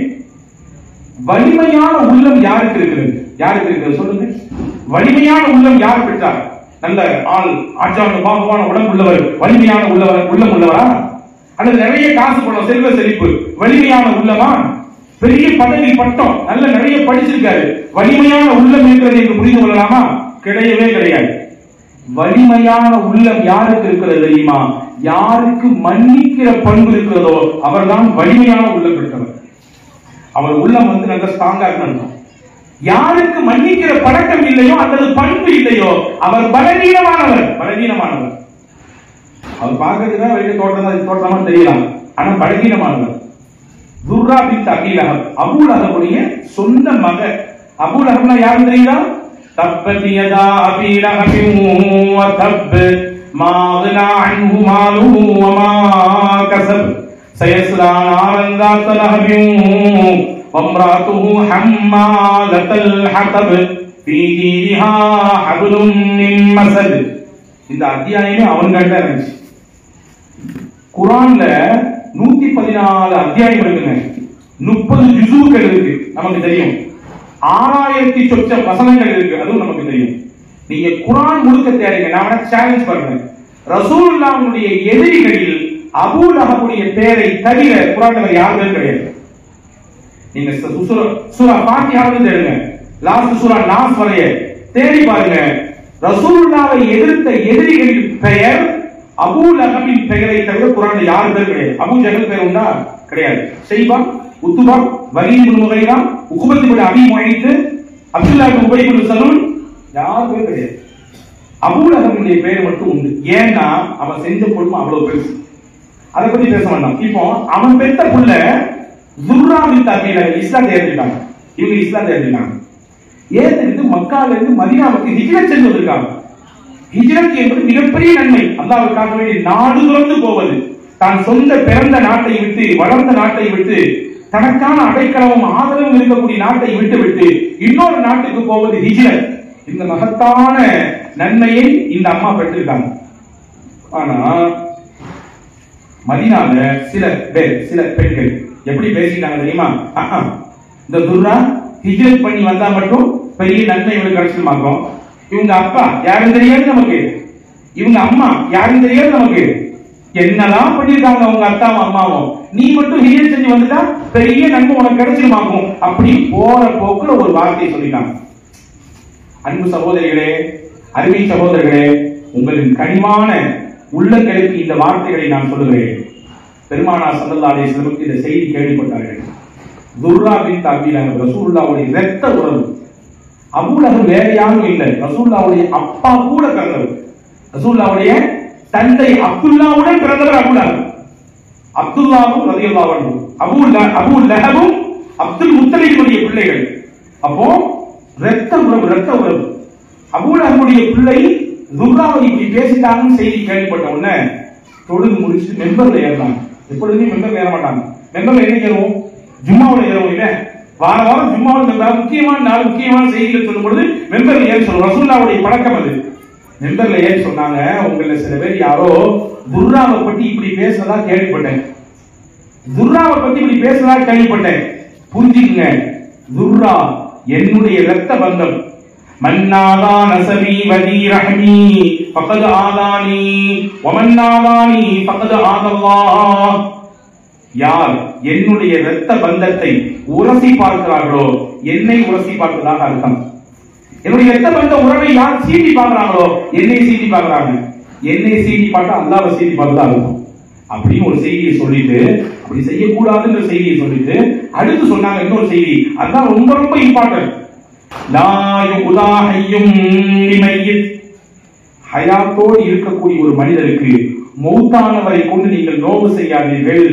வலிமையான உள்ளம் யாருக்கு இருக்கிறது யாருக்கு இருக்கிறது சொல்லுங்க வலிமையான உள்ளம் யார் பெற்றார் நல்ல ஆள் ஆச்சான பாகமான உடம்பு உள்ளவர் வலிமையான உள்ளவர் உள்ளம் உள்ளவரா அல்லது நிறைய காசு பணம் செல்வ செழிப்பு வலிமையான உள்ளமா பெரிய பதவி பட்டம் நல்ல நிறைய படிச்சிருக்காரு வலிமையான உள்ளம் இருக்கிறது என்று புரிந்து கொள்ளலாமா கிடையவே கிடையாது வலிமையான உள்ளம் யாருக்கு இருக்கிறது தெரியுமா யாருக்கு மன்னிக்கிற பண்பு இருக்கிறதோ அவர்தான் வலிமையான உள்ளம் பெற்றவர் அவர் உள்ளம் வந்து நல்ல ஸ்ட்ராங்கா இருக்கணும் யாருக்கு மன்னிக்கிற பழக்கம் இல்லையோ அல்லது பண்பு இல்லையோ அவர் பலவீனமானவர் பலவீனமானவர் அவர் பார்க்கறதுக்கு தான் வெளியே தோட்டம் தோட்டமா தெரியலாம் ஆனா பலவீனமானவர் துர்ரா பின் அபீலகம் அபூல் அகமுடைய சொந்த மக அபூல் அகம்னா யாரும் தெரியுதா தப்பத் யதா அபீ லஹபின் வ தப் மா அக்னா அன்ஹு மாலுஹு வ மா கஸப் சயஸ்லா நாரன் ذات لهب وامرأته حمالة الحطب في جيدها حبل من مسد இந்த அத்தியாயமே அவன் கண்ட இருந்துச்சு குரான்ல நூத்தி பதினாலு அத்தியாயம் இருக்குங்க முப்பது ஜுசுக்கள் இருக்கு நமக்கு தெரியும் ஆறாயிரத்தி சொச்ச வசனங்கள் இருக்கு அதுவும் நமக்கு தெரியும் நீங்க குரான் முழுக்க தேடுங்க நான் வேணா சேலஞ்ச் பண்றேன் ரசூலுல்லாஹ்வுடைய எதிரிகளில் அபூ லஹபுடைய பேரை தவிர குரான்ல வேற யாருமே கிடையாது நீங்க சு- சூரா சூரா ஃபாத்திஹாவை தேடுங்க லாஸ்ட் சூரா நாஸ் வரைய தேடி பாருங்க ரசூலுல்லாவை எதிர்த்த எதிரிகளின் பெயர் அபூ லஹபின் பெயரை தவிர குரான்ல யார் பேர் கிடையாது அபூ ஜஹல் பேர் உண்டா கிடையாது Shaiba Utba Walid ibn Mughira Uqba ibn Abi Muait Abdullah ibn Ubayy ibn Salul யார் பேர் கிடையாது அபூ லஹபினுடைய பெயர் மட்டும் உண்டு ஏன்னா அவன் செஞ்ச கொடுமை அவ்வளவு பெருசு அதை பத்தி பேச வேண்டாம் இப்போ அவன் பெத்த புள்ள துர்ரா பின் தபீல இஸ்லாத்தை ஏத்துக்கிட்டாங்க இவங்க இஸ்லாத்தை ஏத்துக்கிட்டாங்க ஏத்துக்கிட்டு மக்கால இருந்து மதீனாவுக்கு ஹிஜ்ரத் சென்று வந்திருக்காங்க ஹிஜ்ரத் என்பது மிகப்பெரிய நன்மை அல்லாஹ்வுக்காக வேண்டி நாடு துறந்து போவது தான் சொந்த பிறந்த நாட்டை விட்டு வளர்ந்த நாட்டை விட்டு தனக்கான அடைக்கலமும் ஆதரவும் இருக்கக்கூடிய நாட்டை விட்டு விட்டு இன்னொரு நாட்டுக்கு போவது ஹிஜ்ரத் இந்த மகத்தான நன்மையை இந்த அம்மா பெற்றிருக்காங்க ஆனா மதினால சில பேர் சில பெண்கள் எப்படி பேசிட்டாங்க தெரியுமா ஆஹா, இந்த துர்ரா ஹிஜ்ரத் பண்ணி வந்தா மட்டும் பெரிய நன்மை இவனுக்கு கிடைச்சிருமாக்கும் இவங்க அப்பா யாரும் தெரியாது நமக்கு இவங்க அம்மா யாரும் தெரியாது நமக்கு என்னெல்லாம் பண்ணிருக்காங்க உங்க அத்தாவும் அம்மாவும் நீ மட்டும் ஹிஜ்ரத் செஞ்சு வந்துட்டா பெரிய நன்மை உனக்கு கிடைச்சிருமாக்கும் அப்படி போற போக்குல ஒரு வார்த்தையை சொல்லிட்டாங்க அன்பு சகோதரிகளே அருமை சகோதரர்களே உங்களின் கனிவான உள்ளங்களுக்கு இந்த வார்த்தைகளை நான் சொல்லுகிறேன் பெருமானார் ஸல்லல்லாஹு அலைஹி வஸல்லம் இந்த செய்தி கேள்விப்பட்டார்கள் துர்ரா பின் அபீலஹப் ரசூலுல்லாஹ்வுடைய இரத்த உறவு அபூலஹப் வேற யாரும் இல்லை ரசூலுல்லாஹ்வுடைய அப்பா கூட பிறந்தவர் ரசூலுல்லாஹ்வுடைய தந்தை அப்துல்லாவுடன் பிறந்தவர் அபூலஹப் அப்துல்லாவும் ரலியல்லாஹு அன்ஹு அபூ ல- அபூ லஹபும் அப்துல் முத்தலிபுடைய பிள்ளைகள் அப்போ ரத்த உறவு ரத்த உறவு அபூல் அன்புடைய பிள்ளை துர்காவை இப்படி பேசிட்டாங்கன்னு செய்தி கேள்விப்பட்ட உடனே தொழுது முடிச்சு மெம்பர்ல ஏறலாம் எப்பொழுதுமே மெம்பர்ல ஏற மாட்டாங்க மெம்பர்ல என்ன ஏறுவோம் ஜும்மாவுல ஏறுவோம் இல்ல வார வாரம் ஜும்மாவில் மெம்பர் முக்கியமான நாள் முக்கியமான செய்திகள் சொல்லும் பொழுது மெம்பர்ல ஏற சொல்லுவோம் ரசூல்லாவுடைய பழக்கம் அது மெம்பர்ல ஏன் சொன்னாங்க உங்கள சில பேர் யாரோ துர்ராவை பத்தி இப்படி பேசுறதா கேள்விப்பட்டேன் துர்ராவை பத்தி இப்படி பேசுறதா கேள்விப்பட்டேன் புரிஞ்சுக்குங்க துர்ரா என்னுடைய இரத்த பந்தம் மன்னாதா நசபி வதி ரஹமி ஃபகத் ஆதானி வமன்னாதானி ஃபகத் ஆதல்லாஹ் யார் என்னுடைய இரத்த பந்தத்தை உரசி பார்க்கிறார்களோ என்னை உரசி பார்ப்பதாக அர்த்தம் என்னுடைய இரத்த பந்த உறவை யார் சீட்டி பார்க்கறாங்களோ என்னை சீட்டி பார்க்கறாங்க என்னை சீட்டி பார்த்தா அல்லாஹ்வை சீட்டி பார்த்தா இருக்கும் அப்படின்னு ஒரு செய்தியை சொல்லிட்டு அப்படி செய்யக்கூடாதுன்ற செய்தியை சொல்லிட்டு அடுத்து சொன்னாங்க இன்னொரு செய்தி அதான் ரொம்ப ரொம்ப இம்பார்ட்டன்ட் லா யுகுதா ஹய்யும் லிமையித் ஹயாத்தோடு இருக்கக்கூடிய ஒரு மனிதருக்கு மௌத்தானவரை கொண்டு நீங்கள் நோவு செய்யாதீர்கள்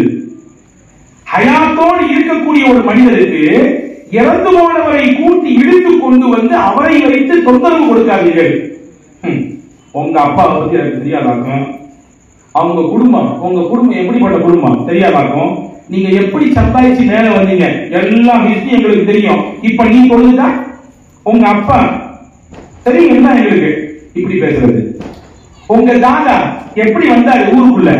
ஹயாத்தோடு இருக்கக்கூடிய ஒரு மனிதருக்கு இறந்து போனவரை கூட்டி இழுத்து கொண்டு வந்து அவரை வைத்து தொந்தரவு கொடுக்காதீர்கள் ஹம், உங்க அப்பாவை பத்தி எனக்கு தெரியாதாக்கும் அவங்க குடும்பம் உங்க குடும்பம் எப்படிப்பட்ட குடும்பம் தெரியாதாக்கும் நீங்க எப்படி சம்பாதிச்சு மேல வந்தீங்க எல்லா விஷயம் எங்களுக்கு தெரியும் இப்ப நீ சொல்லுதா உங்க அப்பா தெரியும் என்ன எங்களுக்கு இப்படி பேசுறது உங்க தாதா எப்படி வந்தாரு ஊருக்குள்ள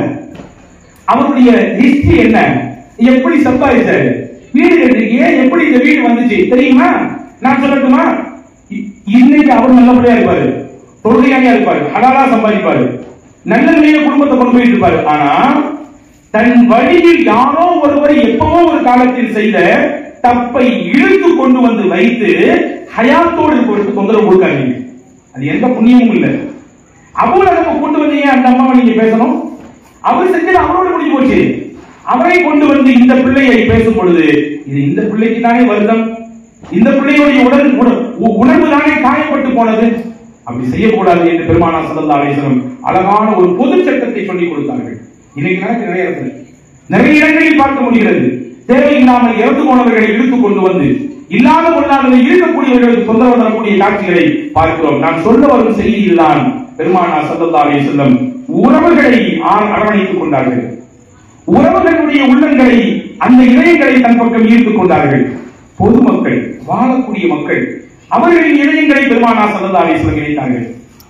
அவருடைய ஹிஸ்டரி என்ன எப்படி சம்பாதிச்சாரு வீடு கட்டிருக்கீங்க எப்படி இந்த வீடு வந்துச்சு தெரியுமா நான் சொல்லட்டுமா இ- இன்னைக்கு அவர் நல்லபடியா இருப்பாரு தொழுகையாக இருப்பாரு ஹலாலா சம்பாதிப்பாரு நல்ல நிலையில குடும்பத்தை கொண்டு போயிட்டு இருப்பாரு ஆனா தன் வழியில் யாரோ ஒருவர் எப்பவோ ஒரு காலத்தில் செய்த தப்பை இழுத்து கொண்டு வந்து வைத்து ஹயாத்தோடு இருப்பவருக்கு தொந்தரவு கொடுக்காதீங்க அது எந்த புண்ணியமும் இல்லை அவங்கள நம்ம கொண்டு வந்து ஏன் அந்த அம்மாவை நீங்க பேசணும் அவர் செஞ்சது அவரோட முடிஞ்சு போச்சு அவரை கொண்டு வந்து இந்த பிள்ளையை பேசும் பொழுது இது இந்த பிள்ளைக்கு தானே வருத்தம் இந்த பிள்ளையுடைய உடல் உண- உ- உணர்வு தானே காயப்பட்டு போனது அப்படி செய்யக்கூடாது என்று பெருமானா சல்லா அலிஸ்லம் அழகான ஒரு பொது சட்டத்தை சொல்லிக் கொடுத்தார்கள் இன்னைக்கு நடக்கிற நிறைய இடத்துல நிறைய இடங்களில் பார்க்க முடிகிறது தேவையில்லாமல் இறந்து போனவர்களை இழுத்துக் கொண்டு வந்து இல்லாத பொருளாதாரம் இருக்கக்கூடியவர்களுக்கு தொந்தரவு தரக்கூடிய காட்சிகளை பார்க்கிறோம் நான் சொல்ல வரும் செய்தியில்தான் பெருமானா சல்லா அலிஸ்லம் உறவுகளை ஆ- அரவணைத்துக் கொண்டார்கள் உறவுகளுடைய உள்ளங்களை அந்த இதயங்களை தன் பக்கம் ஈர்த்துக் கொண்டார்கள் பொதுமக்கள் வாழக்கூடிய மக்கள் அவர்களின் இதயங்களை பெருமானா சல்லா அலிஸ்லம் இணைத்தார்கள்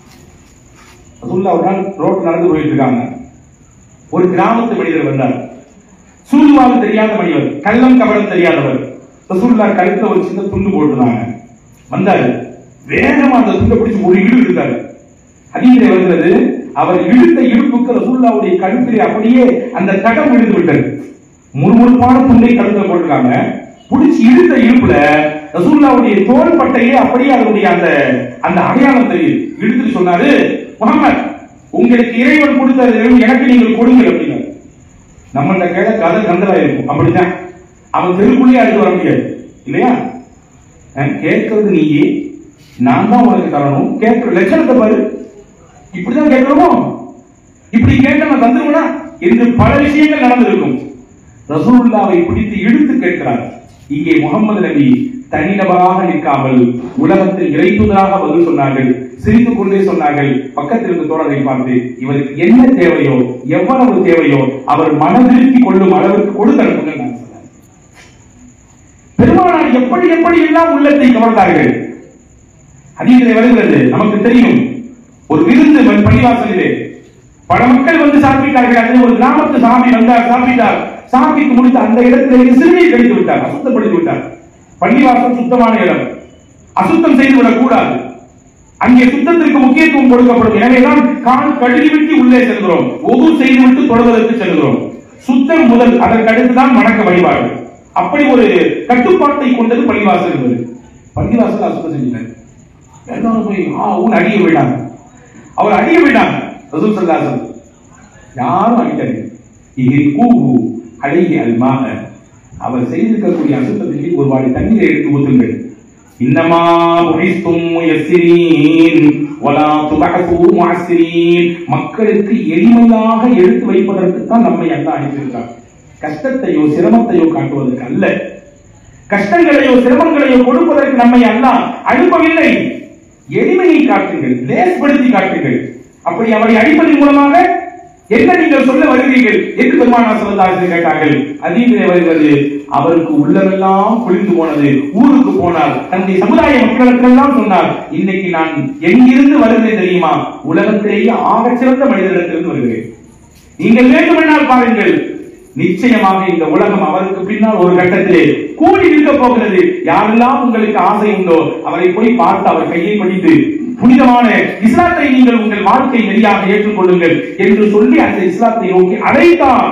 ரசூலுல்லாஹ் ஒரு நாள் ரோட் நடந்து போயிட்டு இருக்காங்க ஒரு கிராமத்து மனிதர் வந்தார் சூழ்வாது தெரியாத மனிதர் கள்ளம் கபடம் தெரியாதவர் ரசூலுல்லாஹ் கழுத்துல ஒரு சின்ன துண்டு போட்டுருந்தாங்க வந்தாரு வேகமா அந்த துண்டை பிடிச்சு ஒரு இழு இழுத்தாரு ஹதீஸிலே வருகிறது அவர் இழுத்த இழுப்புக்கு ரசூலுல்லாவுடைய கழுத்திலே அப்படியே அந்த தடம் விழுந்து விட்டது முறுமுறுப்பான துண்டை கழுத்துல போட்டிருக்காங்க பிடிச்சி இழுத்த இழுப்புல ரசூலுல்லாவுடைய தோள் பட்டையிலே அப்படியே அதனுடைய அந்த அந்த அடையாளம் தெரியுது இழுத்துட்டு சொன்னாரு முகமது உங்களுக்கு இறைவன் கொடுத்தது எனக்கு நீங்கள் கொடுங்கள் அப்படின்னாரு நம்மள்ட்ட கேட்ட கதை கந்தலா இருக்கும் அப்படிதான் அவன் தெருக்குள்ளேயே அடுத்து வர முடியாது இல்லையா அஹ் கேட்கறது நீயே நான் தான் உனக்கு தரணும் கேட்கிற லட்சணத்தை பாரு இப்படிதான் கேட்கிறோமோ இப்படி கேட்ட நான் தந்துருவனா என்று பல விஷயங்கள் நடந்திருக்கும் ரசூலுல்லாவை பிடித்து இழுத்து கேட்கிறார் இங்கே முகமது நபி தனிநபராக நிற்காமல் உலகத்தில் இறைத்துவதாக பதில் சொன்னார்கள் சிரித்துக் கொண்டே சொன்னார்கள் பக்கத்தில் இருந்த தோழரை பார்த்து இவருக்கு என்ன தேவையோ எவ்வளவு தேவையோ அவர் மனதிருத்தி கொள்ளும் அளவிற்கு கொடுத்து அனுப்புங்கள் நான் சொன்னேன் பெருமானார் எப்படி எப்படி எல்லாம் உள்ளத்தை கவர்ந்தார்கள் அதிகத்தை வருகிறது நமக்கு தெரியும் ஒரு விருந்து ப- பள்ளிவாசலிலே பல மக்கள் வந்து சாப்பிட்டார்கள் அதில் ஒரு கிராமத்து சாமி வந்தார் சாப்பிட்டார் சாப்பிட்டு முடித்து அந்த இடத்திலே சிறுநீர் கழித்து விட்டார் அசுத்தப்படுத்தி விட்டார் பள்ளிவாசல் சுத்தமான இடம் அசுத்தம் செய்து விடக் கூடாது அங்கே சுத்தத்திற்கு முக்கியத்துவம் கொடுக்கப்படும் எனவேதான் கால் கழுவிவிட்டு உள்ளே செல்கிறோம் ஒது செய்துவிட்டு தொழுவதற்கு செல்கிறோம் சுத்தம் முதல் அதற்கு அடுத்துதான் வணக்க வழிபாடு அப்படி ஒரு கட்டுப்பாட்டை கொண்டது பள்ளிவாசல் என்பது பள்ளிவாசல் அசுத்தம் செஞ்சிட்டார் எல்லாரும் போய் ஆ ஊன் அடிய விடாங்க அவர் அடிய விடாங்க ரசூல் சல்லாசல் யாரும் அடிக்காது இதில் கூவு அழகி அல்மாக அவர் செய்திருக்கக்கூடிய அசுத்தத்திற்கு ஒரு வாடி தண்ணீரை எடுத்து ஊத்துங்கள் இன்னமா புரிஸ்தும் முயஸ்ஸிரீன் வலா துபஅஸு முஅஸ்ஸிரீன் மக்களுக்கு எளிமையாக எடுத்து வைப்பதற்கு தான் நம்மை அல்லாஹ் அனுப்பியிருக்கிறார் கஷ்டத்தையோ சிரமத்தையோ காட்டுவதற்கு அல்ல கஷ்டங்களையோ சிரமங்களையோ கொடுப்பதற்கு நம்மை அல்லாஹ் அனுப்பவில்லை எளிமையை காட்டுங்கள் லேஸ்படுத்தி காட்டுங்கள் அப்படி அவரை அடிப்பதன் மூலமாக என்ன நீங்கள் சொல்ல வருகிறீர்கள் என்று பெருமானா சொல்லதாசன் கேட்டார்கள் அதீதிலே வருகிறது அவருக்கு உள்ளமெல்லாம் குளிர்ந்து போனது ஊருக்கு போனார் தன்னுடைய சமுதாய மக்களுக்கெல்லாம் சொன்னார் இன்னைக்கு நான் எங்கிருந்து வருகிறேன் தெரியுமா உலகத்திலேயே ஆகச் சிறந்த மனிதரிடத்திலிருந்து வருகிறேன் நீங்கள் வேண்டுமென்றால் பாருங்கள் நிச்சயமாக இந்த உலகம் அவருக்கு பின்னால் ஒரு கட்டத்திலே கூடி நிற்க போகிறது யாரெல்லாம் உங்களுக்கு ஆசை உண்டோ அவரை போய் பார்த்து அவர் கையை பிடித்து புனிதமான இஸ்லாத்தை நீங்கள் உங்கள் வாழ்க்கை நெறியாக ஏற்றுக்கொள்ளுங்கள் என்று சொல்லி அந்த இஸ்லாத்தை நோக்கி அழைத்தான்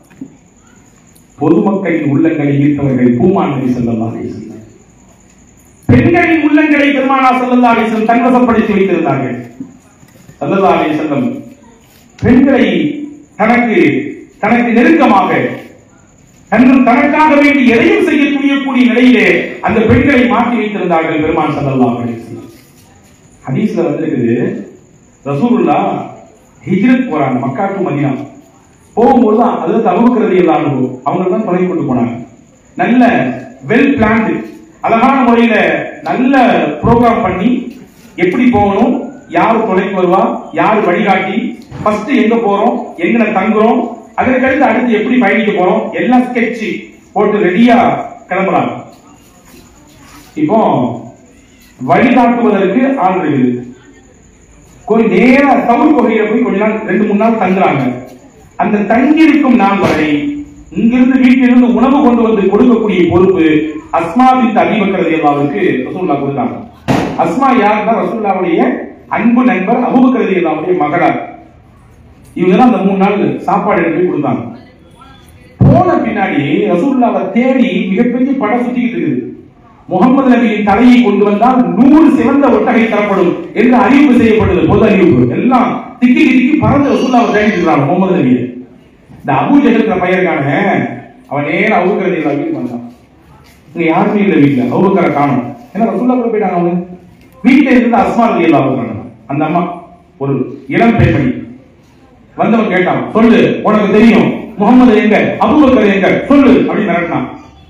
பொதுமக்களின் உள்ளங்களை ஈர்த்தவர்கள் பூமான் நபி ஸல்லல்லாஹு அலைஹி வஸல்லம் பெண்களின் உள்ளங்களை பெருமானா ஸல்லல்லாஹு அலைஹி வஸல்லம் தன்வசப்படுத்தி வைத்திருந்தார்கள் ஸல்லல்லாஹு அலைஹி வஸல்லம் பெண்களை தனக்கு தனக்கு நெருக்கமாக தன் தனக்காக வேண்டி எதையும் செய்ய துணியக்கூடிய நிலையிலே அந்த பெண்களை மாற்றி வைத்திருந்தார்கள் பெருமான் ஸல்லல்லாஹு அலைஹி வஸல்லம் ஹதீஸ்ல வந்திருக்குது ரசூலுல்லா ஹிஜ்ரத் போறாங்க மக்கா டு மதீனா போகும்போது தான் அதுல தவறுக்கிறது எல்லாம் அவங்க தான் தொலை கொண்டு போனாங்க நல்ல வெல் பிளான்டு அழகான முறையில நல்ல ப்ரோக்ராம் பண்ணி எப்படி போகணும் யார் துணைக்கு வருவா யார் வழிகாட்டி ஃபர்ஸ்ட் எங்க போறோம் எங்க தங்குறோம் அதற்கடுத்து அடுத்து எப்படி பயணிக்க போறோம் எல்லாம் ஸ்கெட்ச் போட்டு ரெடியா கிளம்புறாங்க இப்போ வழிகாட்டுவதற்கு ஆள் இருக்குது கொஞ்சம் நேரா தவுள் கொகையில போய் கொஞ்ச நாள் ரெண்டு மூணு நாள் தங்குறாங்க அந்த தங்கியிருக்கும் நாள் வரை இங்கிருந்து வீட்டிலிருந்து உணவு கொண்டு வந்து கொடுக்கக்கூடிய பொறுப்பு அஸ்மா பின் அபிபக்கர் ரலியல்லாஹுவுக்கு ரசூலுல்லாஹ் கொடுத்தாங்க அஸ்மா யாருன்னா ரசூலுல்லாஹ்வுடைய அன்பு நண்பர் அபூபக்கர் ரலியல்லாஹுடைய மகளார் இவங்க தான் அந்த மூணு நாள் சாப்பாடு எடுத்து போய் கொடுத்தாங்க போன பின்னாடி ரசூலுல்லாவை தேடி மிகப்பெரிய படம் சுத்திக்கிட்டு இருக்குது முகமது நபியின் தலையை கொண்டு வந்தால் நூறு சிவந்த ஒட்டகை தரப்படும் என்று அறிவிப்பு செய்யப்படுது பொது அறிவிப்பு எல்லாம் திக்கி திக்கி பறந்து ரசூல்லாவை தேடிட்டு இருக்கிறாங்க முகமது நபியை இந்த அபு ஜஹல்ங்கிற பையன் இருக்கானே அவன் நேரம் அவுக்கிறது எல்லா வீட்டுக்கு வந்தான் இங்க யாருமே இல்ல வீட்டுல அவுக்கரை காணும் ஏன்னா ரசூல்லா கூட போயிட்டாங்க அவங்க வீட்டுல இருந்து அஸ்மா ரதி அல்லா அந்த அம்மா ஒரு இளம் பெண்மணி வந்தவன் கேட்டான் சொல்லு உனக்கு தெரியும் முகமது எங்க அபூபக்கர் எங்க சொல்லு அப்படின்னு மிரட்டினான்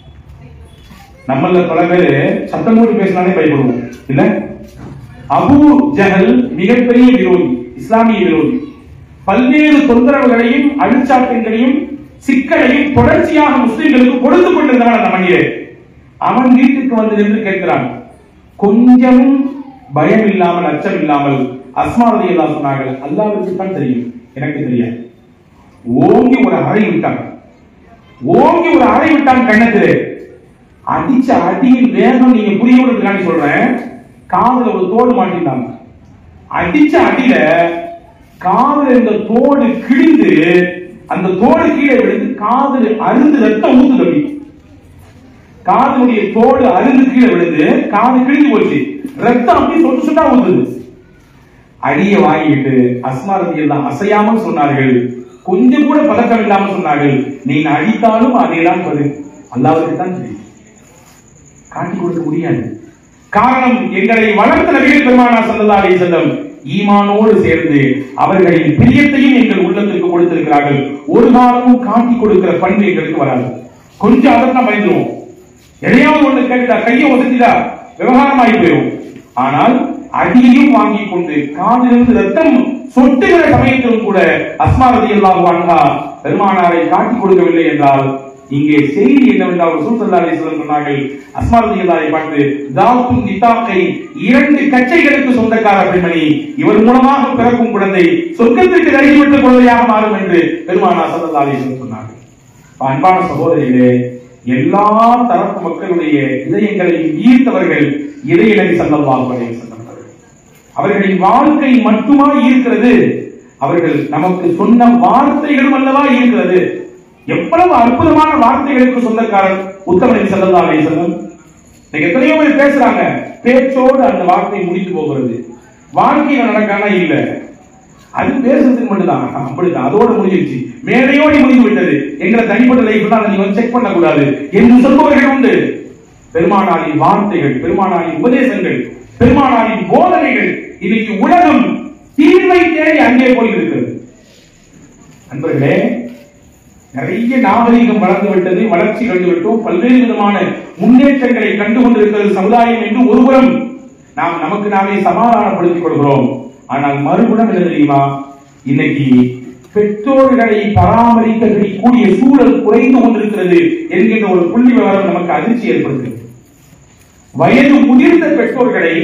நம்மள பல பேரு சத்தம் போட்டு பேசினாலே பயப்படுவோம் இல்ல அபு ஜஹல் மிகப்பெரிய விரோதி இஸ்லாமிய விரோதி பல்வேறு தொந்தரவுகளையும் அழிச்சாட்டங்களையும் சிக்கலையும் தொடர்ச்சியாக முஸ்லிம்களுக்கு கொடுத்து கொண்டிருந்தவன் அந்த மண்ணிலே அவன் வீட்டுக்கு வந்து நின்று கேட்கிறான் கொஞ்சமும் பயம் இல்லாமல் அச்சம் இல்லாமல் அஸ்மாரதி எல்லாம் சொன்னார்கள் அல்லாவிற்கு தான் தெரியும் எனக்கு தெரியாது ஓங்கி ஒரு அறை விட்டான் ஓங்கி ஒரு அறை விட்டான் கண்ணத்திலே அடிச்ச அடியின் வேகம் நீங்க புரியவதுக்காண்டி சொல்றேன் காதுல ஒரு தோடு மாட்டினாங்க அடிச்ச அடியில காதுல இருந்த தோடு கிழிந்து அந்த தோடு கீழே விழுந்து காது அருந்து ரத்தம் ஊத்து தம்பி காதுடைய தோடு அருந்து கீழே விழுந்து காது கிழிஞ்சு போச்சு ரத்தம் அப்படி சொட்டு சொட்டா ஊத்துது அடிய வாங்கிட்டு அஸ்மாரதி எல்லாம் அசையாமல் சொன்னார்கள் கொஞ்சம் கூட பதக்கம் இல்லாமல் சொன்னார்கள் நீ அடித்தாலும் அதேதான் பதில் அல்லாவுக்கு தான் தெரியும் காட்டி கொடுக்க முடியாது காரணம் எங்களை வளர்த்த நபிகள் பெருமானா சல்லல்லா அலைஹி வஸல்லம் ஈமானோடு சேர்ந்து அவர்களின் பிரியத்தையும் எங்கள் உள்ளத்திற்கு கொடுத்திருக்கிறார்கள் ஒரு காலமும் காட்டி கொடுக்கிற பண்பு எங்களுக்கு வராது கொஞ்சம் அதற்கு பயந்துருவோம் எதையாவது ஒண்ணு கேட்டா கையை ஒதுக்கிட்டா விவகாரமாகி போயிடும் ஆனால் அடியையும் வாங்கி கொண்டு காதிலிருந்து ரத்தம் சொட்டுகிற சமயத்திலும் கூட அஸ்மா ரலியல்லாஹு அன்ஹா பெருமானாரை காட்டி கொடுக்கவில்லை என்றால் இங்கே செய்தி என்னவென்றால் ரசூல் ஸல்லல்லாஹு அலைஹி வஸல்லம் சொன்னார்கள் அஸ்மா ரலியல்லாஹை பார்த்து தாத்து நிதாக்கை இரண்டு கச்சைகளுக்கு சொந்தக்கார பெண்மணி இவர் மூலமாக பிறக்கும் குழந்தை சொர்க்கத்திற்கு நடிக்கப்பட்ட குழந்தையாக மாறும் என்று பெருமானா ஸல்லல்லாஹு அலைஹி வஸல்லம் சொன்னார்கள் அன்பான சகோதரிகளே எல்லா தரப்பு மக்களுடைய இதயங்களை ஈர்த்தவர்கள் இறையிலகி சல்லல்லாஹு அலைஹி வஸல்லம் அவர்கள். அவர்களின் வாழ்க்கை மட்டுமா ஈர்க்கிறது அவர்கள் நமக்கு சொன்ன வார்த்தைகளும் அல்லவா ஈர்க்கிறது எவ்வளவு அற்புதமான வார்த்தைகளுக்கு சொந்தக்காரர் உத்தமனை சல்லல்லாஹு அலைஹி வஸல்லம் இன்னைக்கு எத்தனையோ பேர் பேசுறாங்க பேச்சோடு அந்த வார்த்தை முடிந்து போகிறது வாழ்க்கையில நடக்கானா இல்ல அது பேசுறதுக்கு மட்டும்தான் அப்படிதான் அதோட முடிஞ்சிருச்சு மேலையோடி முடிந்து விட்டது எங்களை தனிப்பட்ட லைஃப் தான் நீங்க செக் பண்ண கூடாது என்று சொல்பவர்கள் உண்டு பெருமானாரின் வார்த்தைகள் பெருமானாரின் உபதேசங்கள் பெருமானாரின் போதனைகள் இன்னைக்கு உலகம் தீர்வை தேடி அங்கே போய் இருக்கிறது அன்பர்களே நிறைய நாகரிகம் வளர்ந்து விட்டது வளர்ச்சி கண்டு விட்டோம் பல்வேறு விதமான முன்னேற்றங்களை கண்டு கொண்டிருக்கிறது சமுதாயம் என்று ஒருபுறம் நாம் நமக்கு நாமே சமாதானப்படுத்திக் கொள்கிறோம் ஆனால் மறுபுறம் என்ன தெரியுமா இன்னைக்கு பெற்றோர்களை பராமரிக்க கூடிய சூழல் குறைந்து கொண்டிருக்கிறது என்கின்ற ஒரு புள்ளி விவரம் நமக்கு அதிர்ச்சி ஏற்படுத்துகிறது வயது முதிர்ந்த பெற்றோர்களை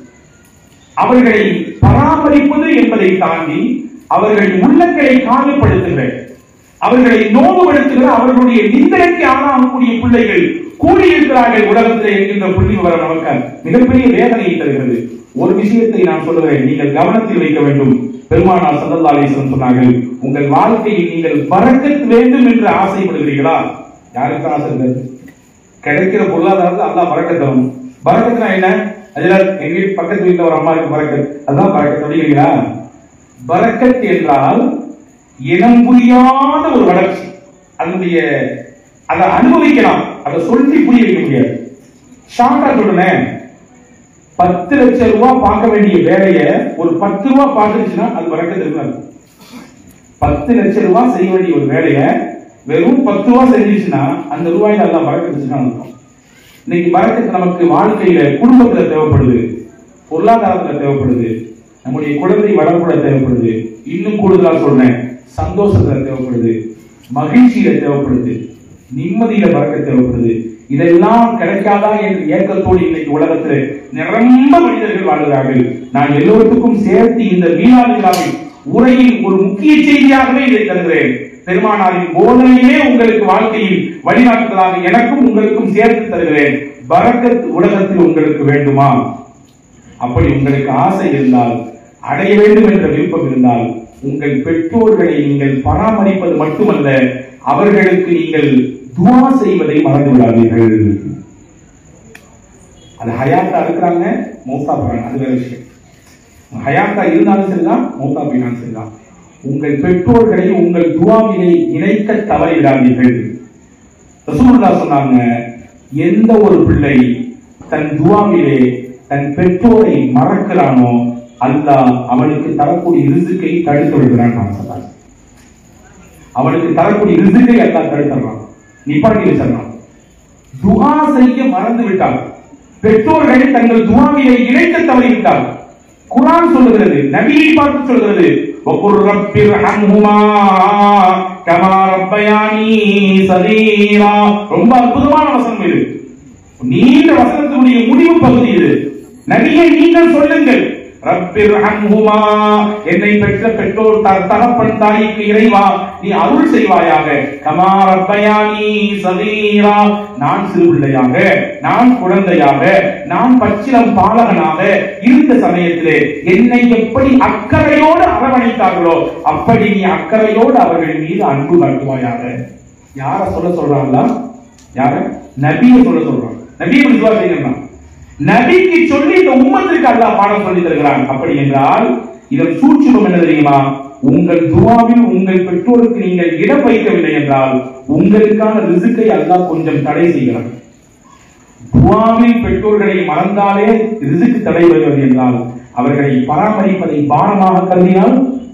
அவர்களை பராமரிப்பது என்பதை தாண்டி அவர்கள் உள்ளங்களை காயப்படுத்துகிற அவர்களை நோவுபடுத்துகிற அவர்களுடைய நிந்தனைக்கு ஆளாகக்கூடிய பிள்ளைகள் கூடியிருக்கிறார்கள் உலகத்தில் என்கின்ற புள்ளி விவரம் நமக்கு மிகப்பெரிய வேதனையை தருகிறது ஒரு விஷயத்தை நான் சொல்லுகிறேன் நீங்கள் கவனத்தில் வைக்க வேண்டும் பெருமானார் சல்லல்லா அலிஸ்லம் சொன்னார்கள் உங்கள் வாழ்க்கையில் நீங்கள் பறக்கத் வேண்டும் என்று ஆசைப்படுகிறீர்களா யாருக்கு ஆசை இல்லை கிடைக்கிற பொருளாதாரத்தை அல்லாஹ் பறக்கத் தரும் பறக்கத்னா என்ன அதுல எங்க வீட்டு பக்கத்து வீட்டுல ஒரு அம்மாவுக்கு பறக்கத் அதுதான் பறக்கத் அப்படிங்கிறீங்களா பறக்கத் என்றால் இனம் புரியாத ஒரு வளர்ச்சி அதனுடைய அதை அனுபவிக்கலாம் அதை சொல்லி புரிய வைக்க முடியாது ஷார்ட்டா சொல்றேன் பத்து லட்சம் ரூபாய் பார்க்க வேண்டிய வேலைய ஒரு பத்து ரூபாய் பார்த்துருச்சுன்னா அது பறக்கத் இருக்காது பத்து லட்சம் ரூபாய் செய்ய வேண்டிய ஒரு வேலைய வெறும் பத்து ரூபாய் செஞ்சிருச்சுன்னா அந்த ரூபாயில எல்லாம் பறக்கத்துச்சுன்னா அர்த்தம் இன்னைக்கு பறக்கத்து நமக்கு வாழ்க்கையில குடும்பத்துல தேவைப்படுது பொருளாதாரத்துல தேவைப்படுது நம்முடைய குழந்தை வளர்ப்புல தேவைப்படுது இன்னும் கூடுதலா சொல்றேன் சந்தோஷத்துல தேவைப்படுது மகிழ்ச்சியில தேவைப்படுது நிம்மதியில பறக்க தேவைப்படுது இதெல்லாம் கிடைக்காதா என்ற ஏக்கத்தோடு இன்னைக்கு உலகத்தில் நிரம்ப மனிதர்கள் வாழ்கிறார்கள் நான் எல்லோருக்கும் சேர்த்து இந்த வீணா விழாவில் உரையின் ஒரு முக்கிய செய்தியாகவே இதை தருகிறேன் பெருமானாரின் போதனையே உங்களுக்கு வாழ்க்கையில் வழிகாட்டுதலாக எனக்கும் உங்களுக்கும் சேர்த்து தருகிறேன் பரக்கத் உலகத்தில் உங்களுக்கு வேண்டுமா அப்படி உங்களுக்கு ஆசை இருந்தால் அடைய வேண்டும் என்ற விருப்பம் இருந்தால் உங்கள் பெற்றோர்களை நீங்கள் பராமரிப்பது மட்டுமல்ல அவர்களுக்கு நீங்கள் துவா செய்வதை மறந்து விடாதீர்கள் அது ஹயாத்தா இருக்கிறாங்க மௌத்தா போறாங்க அது வேற விஷயம் ஹயாத்தா இருந்தாலும் சரிதான் மௌத்தா போயினாலும் சரிதான் உங்கள் பெற்றோர்களை உங்கள் துவாவினை இணைக்க தவறிவிடாதீர்கள் ரசூலுல்லா சொன்னாங்க எந்த ஒரு பிள்ளை தன் துவாவிலே தன் பெற்றோரை மறக்கிறானோ அல்லாஹ் அவனுக்கு தரக்கூடிய ரிசுக்கை தடுத்து விடுகிறான் நான் சொன்னாங்க அவனுக்கு தரக்கூடிய ரிசுக்கை அல்லாஹ் தடுத்துறான் நிப்பாட்டி வச்சிடறான் துஆ செய்ய மறந்து விட்டார் பெற்றோர்கள் தங்கள் துவாவிலை இணைக்க தவறிவிட்டார் குர்ஆன் சொல்லுகிறது நபியை பார்த்து சொல்கிறது வகுர் ரப்பிர் ஹம்ஹுமா கமா ரப்பயானி சதீரா ரொம்ப அற்புதமான வசனம் இது நீண்ட வசனத்தினுடைய முடிவு பகுதி இது நபியை நீங்கள் சொல்லுங்கள் ரப்பிர் ஹம்ஹுமா என்னை பெற்ற பெற்றோர் த- தகப்பன் தாய்க்கு இறைவா நீ அருள் செய்வாயாக கமா ரப்பயானி சதீரா நான் சிறு பிள்ளையாக நான் குழந்தையாக நான் பச்சிலம் பாலகனாக இருந்த சமயத்திலே என்னை எப்படி அக்கறையோடு அரவணைத்தார்களோ அப்படி நீ அக்கறையோடு அவர்கள் மீது அன்பு காட்டுவாயாக யார சொல்ல சொல்றாங்களா யார நபியை சொல்ல சொல்றாங்க நபியை விசுவா செய்யணும் நபிக்கு சொல்லி இந்த உம்மத்திற்கு அல்லாஹ் பாடம் சொல்லி தருகிறான் அப்படி என்றால் இதன் சூட்சுமம் என்ன தெரியுமா உங்கள் துவாவில் உங்கள் பெற்றோருக்கு நீங்கள் இடம் வைக்கவில்லை என்றால் உங்களுக்கான ரிசுக்கை அல்லாஹ் கொஞ்சம் தடை செய்கிறான் துவாவில் பெற்றோர்களை மறந்தாலே ரிசுக்கு தடை வருகிறது என்றால் அவர்களை பராமரிப்பதை பாரமாக கருதினால்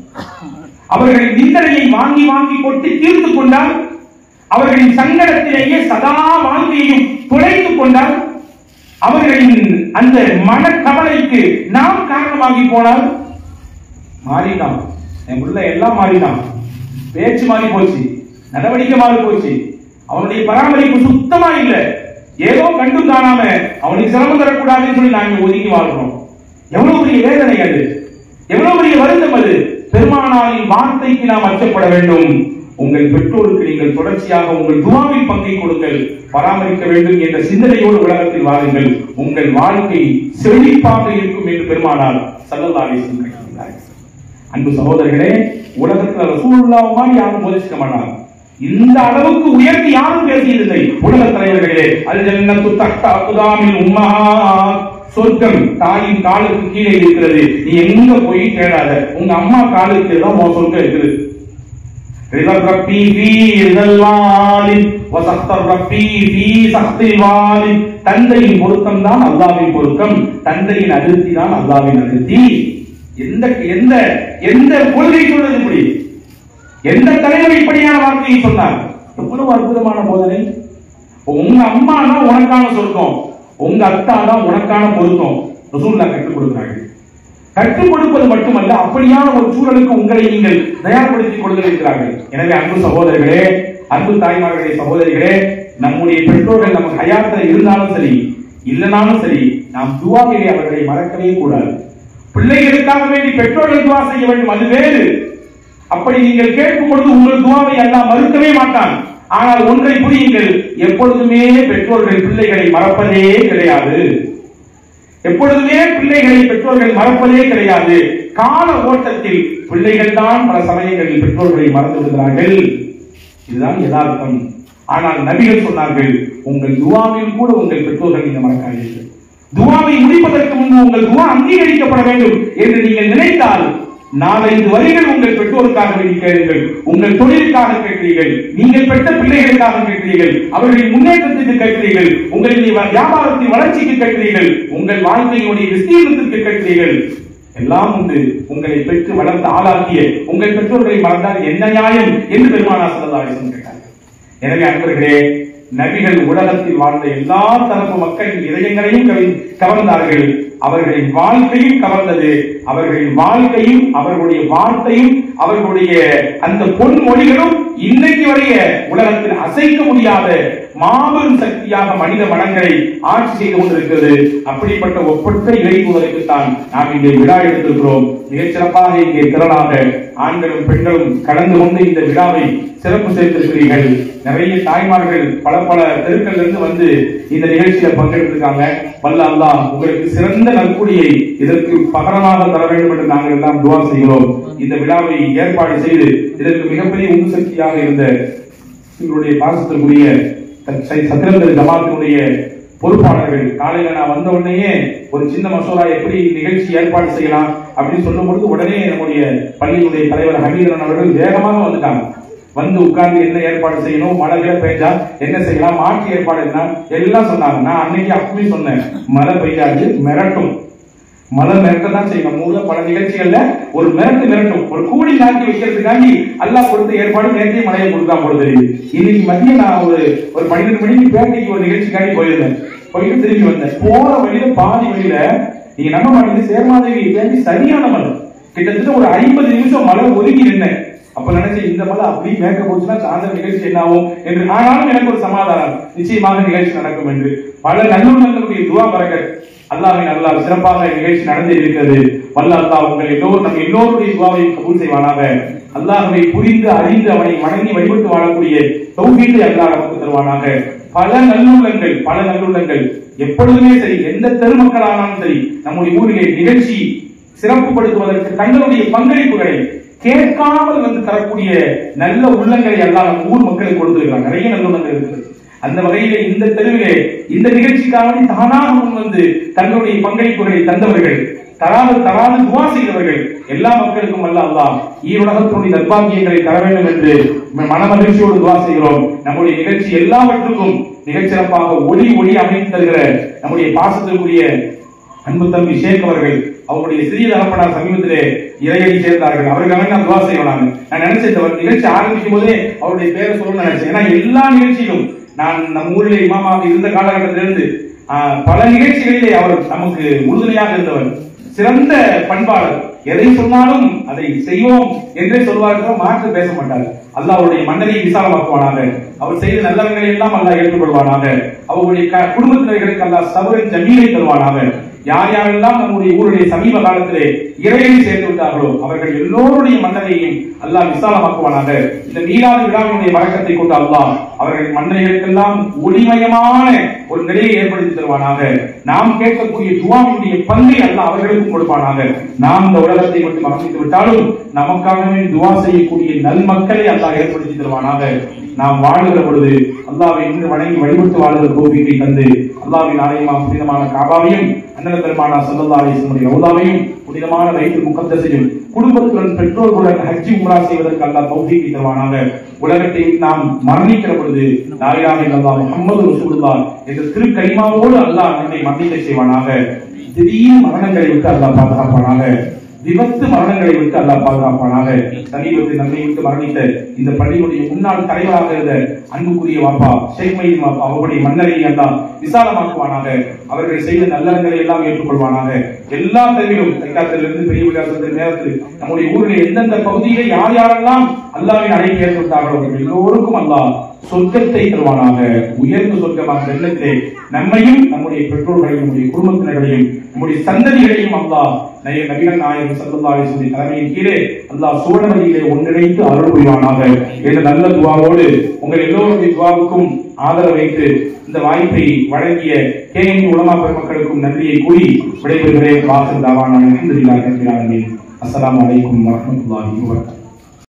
அவர்களின் நிந்தனையை வாங்கி வாங்கி கொட்டி தீர்த்து கொண்டால் அவர்களின் சங்கடத்திலேயே சதா வாழ்க்கையையும் துளைத்துக் கொண்டால் அவர்களின் அந்த மனக்கவலைக்கு நாம் காரணமாகி போனால் மாறிட்டான் என் புள்ள எல்லாம் மாறிட்டான் பேச்சு மாறி போச்சு நடவடிக்கை மாறி போச்சு அவனுடைய பராமரிப்பு சுத்தமா இல்ல ஏதோ கண்டும் காணாம அவனுக்கு சிரமம் தரக்கூடாதுன்னு சொல்லி நாங்க ஒதுங்கி வாழ்றோம் எவ்வளவு பெரிய வேதனை அது எவ்வளவு பெரிய வருத்தம் அது பெருமானாரின் வார்த்தைக்கு நாம் அச்சப்பட வேண்டும் உங்கள் பெற்றோருக்கு நீங்கள் தொடர்ச்சியாக உங்கள் துவாவில் பங்கை கொடுங்கள் பராமரிக்க வேண்டும் என்ற சிந்தனையோடு உலகத்தில் வாருங்கள் உங்கள் வாழ்க்கை செழிப்பாக இருக்கும் என்று பெருமானார் சல்லல்லாஹு அலைஹி வஸல்லம் கூறினார்கள். அன்பு சகோதரர்களே உலகத்துல ரசூலுல்லாஹ் மாதிரி யாரும் போதிச்சிக்க மாட்டாங்க இந்த அளவுக்கு உயர்த்தி யாரும் பேசியதில்லை உலக தலைவர்களே அல் ஜன்னத்து தஹ்த அக்தாமில் உம்மஹாத் சொர்க்கம் தாயின் காலுக்கு கீழே இருக்கிறது நீ எங்க போய் தேடாத உங்க அம்மா காலுக்கு தான் உன் சொர்க்கம் இருக்குது رضا ربي في رضا الوالد وسخط ربي في سخط الوالد தந்தையின் பொருத்தம் தான் அல்லாவின் பொருத்தம் தந்தையின் அதிருப்தி தான் அல்லாவின் அதிருப்தி எந்த எந்த எந்த கொள்கை சொல்றது இப்படி எந்த தலைவர் இப்படியான வார்த்தையை சொன்னார் எவ்வளவு அற்புதமான போதனை உங்க அம்மானா உனக்கான சொர்க்கம் உங்க அத்தா தான் உனக்கான பொருத்தம் ரசூல்லா கற்றுக் கொடுக்கிறார்கள் கற்றுக் கொடுப்பது மட்டுமல்ல அப்படியான ஒரு சூழலுக்கு உங்களை நீங்கள் தயார்படுத்திக் கொள்கிறார்கள் எனவே அன்பு சகோதரர்களே அன்பு தாய்மார்களே சகோதரிகளே நம்முடைய பெற்றோர்கள் நமக்கு ஹயாத்துல இருந்தாலும் சரி இல்லைனாலும் சரி நாம் துவாவிலே அவர்களை மறக்கவே கூடாது பிள்ளைகளுக்காக வேண்டி பெற்றோர்கள் துவா செய்ய வேண்டும் அது வேறு அப்படி நீங்கள் கேட்கும் பொழுது உங்கள் துவாவை எல்லாம் மறுக்கவே மாட்டான் ஆனால் ஒன்றை புரியுங்கள் எப்பொழுதுமே பெற்றோர்கள் பிள்ளைகளை மறப்பதே கிடையாது எப்பொழுதுமே பிள்ளைகளை பெற்றோர்கள் மறப்பதே கிடையாது கால ஓட்டத்தில் பிள்ளைகள் தான் பல சமயங்களில் பெற்றோர்களை மறந்து விடுகிறார்கள் இதுதான் யதார்த்தம் ஆனால் நபிகள் சொன்னார்கள் உங்கள் துவாவில் கூட உங்கள் பெற்றோர்கள் நீங்க மறக்காதீர்கள் துவாவை முடிப்பதற்கு முன்பு உங்கள் துவா அங்கீகரிக்கப்பட வேண்டும் என்று நீங்கள் நினைத்தால் நாலஞ்சு வரிகள் உங்கள் பெற்றோருக்காக வேண்டி கேளுங்கள் உங்கள் தொழிலுக்காக கேட்கிறீர்கள் நீங்கள் பெற்ற பிள்ளைகளுக்காக கேட்கிறீர்கள் அவர்களின் முன்னேற்றத்திற்கு கேட்கிறீர்கள் உங்களுடைய வியாபாரத்தின் வளர்ச்சிக்கு கேட்கிறீர்கள் உங்கள் வாழ்க்கையினுடைய விஸ்தீர்ணத்திற்கு கேட்கிறீர்கள் எல்லாம் உண்டு உங்களை பெற்று வளர்த்து ஆளாக்கிய உங்கள் பெற்றோர்களை மறந்தால் என்ன நியாயம் என்று பெருமானா சொல்லலாம் கேட்டார்கள் எனவே அன்பர்களே நபிகள் உலகத்தில் வாழ்ந்த எல்லா தரப்பு மக்களின் இதயங்களையும் கவி- கவர்ந்தார்கள் அவர்களின் வாழ்க்கையும் கவர்ந்தது அவர்களின் வாழ்க்கையும் அவர்களுடைய வார்த்தையும் அவர்களுடைய அந்த பொன்மொழிகளும் இன்னைக்கு வரைய உலகத்தில் அசைக்க முடியாத மாபெரும் சக்தியாக மனித மனங்களை ஆட்சி செய்து கொண்டிருக்கிறது அப்படிப்பட்ட ஒப்பற்ற இறைத்துவதற்கு தான் நாம் இங்கே விழா எடுத்திருக்கிறோம் மிகச் சிறப்பாக இங்கே திரளாக ஆண்களும் பெண்களும் கலந்து கொண்டு இந்த விழாவை சிறப்பு சேர்த்திருக்கிறீர்கள் நிறைய தாய்மார்கள் பல பல தெருக்கள்ல இருந்து வந்து இந்த நிகழ்ச்சியில பங்கெடுத்திருக்காங்க வல்ல அல்லாஹ் உங்களுக்கு சிறந்த நற்கூலியை இதற்கு பகரமாக தர வேண்டும் என்று நாங்கள் எல்லாம் துவா செய்கிறோம் இந்த விழாவை ஏற்பாடு செய்து இதற்கு மிகப்பெரிய உந்து சக்தியாக இருந்த எங்களுடைய பாசத்திற்குரிய சத்திரந்தர் ஜமாத்தினுடைய பொறுப்பாளர்கள் காலையில நான் வந்த உடனேயே ஒரு சின்ன மசோதா எப்படி நிகழ்ச்சி ஏற்பாடு செய்யலாம் அப்படின்னு சொல்லும் பொழுது உடனே நம்முடைய பள்ளியினுடைய தலைவர் ஹமீதன் அவர்கள் வேகமாக வந்துட்டாங்க வந்து உட்கார்ந்து என்ன ஏற்பாடு செய்யணும் மழை கிழ பெய்ஞ்சா என்ன செய்யலாம் மாற்று ஏற்பாடு என்ன எல்லாம் சொன்னாங்க நான் அன்னைக்கு அப்பவே சொன்னேன் மழை பெய்யாது மிரட்டும் மழை மிரட்ட தான் செய்யணும் மூல பல நிகழ்ச்சிகள்ல ஒரு மிரட்டு மிரட்டும் ஒரு கூடி நாட்டி வைக்கிறதுக்காண்டி அல்லாஹ் கொடுத்த ஏற்பாடு நேரத்தையும் மழையை கொடுக்காம போல தெரியுது இன்னைக்கு மதியம் நான் ஒரு ஒரு பன்னிரெண்டு மணிக்கு பேட்டைக்கு ஒரு நிகழ்ச்சிக்காண்டி போயிருந்தேன் போயிட்டு திரும்பி வந்தேன் போற வழியில பாதி வழியில நீங்க நம்ப மாட்டீங்க சேர்மாதேவி தேடி சரியான மழை கிட்டத்தட்ட ஒரு ஐம்பது நிமிஷம் மழை ஒதுங்கி நின்னேன் அப்ப நினைச்சேன் இந்த மழை அப்படியே மேற்க போச்சுன்னா சாயந்தரம் நிகழ்ச்சி என்ன ஆகும் என்று ஆனாலும் எனக்கு ஒரு சமாதானம் நிச்சயமாக நிகழ்ச்சி நடக்கும் என்று பல நல்லுள்ளங்களுடைய துவா பறக்கத் அல்லாஹ்வின் அல்லாஹ் சிறப்பாக நிகழ்ச்சி நடந்து இருக்கிறது வல்ல அல்லாஹ் உங்கள் எல்லோரும் நம் எல்லோருடைய துவாவையும் கபூல் செய்வானாக அல்லாஹ்வை புரிந்து அறிந்து அவனை வணங்கி வழிபட்டு வாழக்கூடிய தௌஹீதை அல்லாஹ் நமக்கு தருவானாக பல நல்லுள்ளங்கள் பல நல்லுள்ளங்கள் எப்பொழுதுமே சரி எந்த தெருமக்களானாலும் சரி நம்முடைய ஊரிலே நிகழ்ச்சி சிறப்புப்படுத்துவதற்கு தங்களுடைய பங்களிப்புகளை கேட்காமல் வந்து தரக்கூடிய நல்ல உள்ளங்களை எல்லாம் நம்ம ஊர் மக்களுக்கு கொடுத்திருக்கிறாங்க நிறைய நல்ல உள்ளங்கள் இருக்கிறது அந்த வகையிலே இந்த தெருவிலே இந்த நிகழ்ச்சிக்காக தானாக முன் வந்து தங்களுடைய பங்களிப்புகளை தந்தவர்கள் தராது தராது துவா செய்தவர்கள் எல்லா மக்களுக்கும் அல்ல அல்லாஹ் ஈருலகத்தினுடைய நற்பாக்கியங்களை தர வேண்டும் என்று ம- மனமகிழ்ச்சியோடு துவா செய்கிறோம் நம்முடைய நிகழ்ச்சி எல்லாவற்றுக்கும் மிகச்சிறப்பாக ஒளி ஒளி அமைத்து தருகிற நம்முடைய பாசத்திற்குரிய அன்பு தம்பி ஷேக் அவர்கள் அவருடைய சிறிய தகப்பனார் சமீபத்திலே இறையடி சேர்ந்தார்கள் அவர்களுக்காக நான் துவா செய்வேன் நான் நான் நினைச்சேன் இந்த நிகழ்ச்சி ஆரம்பிக்கும் போதே அவருடைய பேரை சொல்லணும்னு நினைச்சேன் ஏன்னா எல்லா நிகழ்ச்சியிலும் நான் நம் ஊரிலே இமாமாக இருந்த காலகட்டத்திலிருந்து ஆஹ், பல நிகழ்ச்சிகளிலே அவர் நமக்கு உறுதுணையாக இருந்தவர் சிறந்த பண்பாளர் எதை சொன்னாலும் அதை செய்வோம் என்றே சொல்வார்கள் மாற்று பேச மாட்டார் அல்லாஹ் அவருடைய மன்னரை விசாலமாக்குவானாக அவர் செய்த நல்லவங்களை எல்லாம் அல்லாஹ் ஏற்றுக்கொள்வானாக அவருடைய க- குடும்பத்தினர்களுக்கு அல்லாஹ் சபரின் ஜமீனை தருவானாக யார் யாரெல்லாம் நம்முடைய ஊருடைய சமீப காலத்திலே இறையை சேர்ந்து விட்டார்களோ அவர்கள் எல்லோருடைய மன்னரையும் அல்லாஹ் விசாலமாக்குவானாக இந்த மீளாத விழாவினுடைய வழக்கத்தை கொண்டு அல்லாஹ் அவர்கள் மன்னரைகளுக்கெல்லாம் ஒளிமயமான ஒரு நிலையை ஏற்படுத்தி தருவானாக நாம் கேட்கக்கூடிய துவாவினுடைய பங்கை அல்லாஹ் அவர்களுக்கும் கொடுப்பானாக நாம் இந்த உலகத்தை மட்டும் அமைத்து விட்டாலும் நமக்காகவே துவா செய்யக்கூடிய நல்மக்களை அல்லாஹ் ஏற்படுத்தி தருவானாக நாம் வாழுகிற பொழுது அல்லாவை இன்று வணங்கி வழிபட்டு வாழுகிற கோபிக்கை தந்து அல்லாவின் ஆலயமா புனிதமான காபாவையும் அண்ணன பெருமானா சல்லல்லா அலிஸ்லமுடைய ஔதாவையும் புனிதமான வயிற்று முகத்தசையும் குடும்பத்துடன் பெற்றோர்களுடன் ஹஜ்ஜி உம்ரா செய்வதற்கு அல்லாஹ் தௌஃபீக் தருவானாக உலகத்தை நாம் மரணிக்கிற பொழுது நாயிலாக அல்லாஹ் முகமது ரசூலுல்லாஹ் என்ற திருக்கலிமாவோடு அல்லாஹ் நம்மை மன்னிக்க செய்வானாக திடீர் மரணங்களை விட்டு அல்லாஹ் பாதுகாப்பானாக விபத்து மரணங்களை விட்டு அல்லாஹ் பாதுகாப்பானாக சமீபத்தில் நம்மை விட்டு மரணித்த இந்த பள்ளியுடைய முன்னாள் தலைவராக இருந்த அன்புக்குரிய வாப்பா ஷேக் மைதீன் வாப்பா அவருடைய மன்னரை அல்லாஹ் விசாலமாக்குவானாக அவர்கள் செய்த நல்லறங்களை எல்லாம் ஏற்றுக்கொள்வானாக எல்லா தரவிலும் தைக்காத்திலிருந்து பெரிய விளையாட்டு நேரத்தில் நம்முடைய ஊரில் எந்தெந்த பகுதியிலே யார் யாரெல்லாம் அல்லாவின் அழைப்பு ஏற்பட்டார்களோ அவர்கள் எல்லோருக்கும் அல்லாஹ் சொர்க்கத்தை தருவானாக உயர்ந்த சொர்க்கமாக வெள்ளத்திலே நம்மையும் நம்முடைய பெற்றோர்களையும் நம்முடைய குடும்பத்தினர்களையும் நம்முடைய சந்ததிகளையும் அல்லாஹ் நய நபிகள் நாயகம் சல்லல்லாஹு அலைஹி வஸல்லம் தலைமையின் கீழே அல்லாஹ் சோழமதியிலே ஒன்றிணைத்து அருள் புரிவானாக என்ற நல்ல துவாவோடு உங்கள் எல்லோருடைய துவாவுக்கும் ஆதரவு வைத்து இந்த வாய்ப்பை வழங்கிய கேஎன் உலமா பெருமக்களுக்கும் நன்றியை கூறி விடைபெறுகிறேன் வாசல் தாவான அல்ஹம்துலில்லாஹி ரப்பில் ஆலமீன் அஸ்ஸலாமு அலைக்கும் வரஹ்மத்துல்லாஹி வபரகாத்துஹு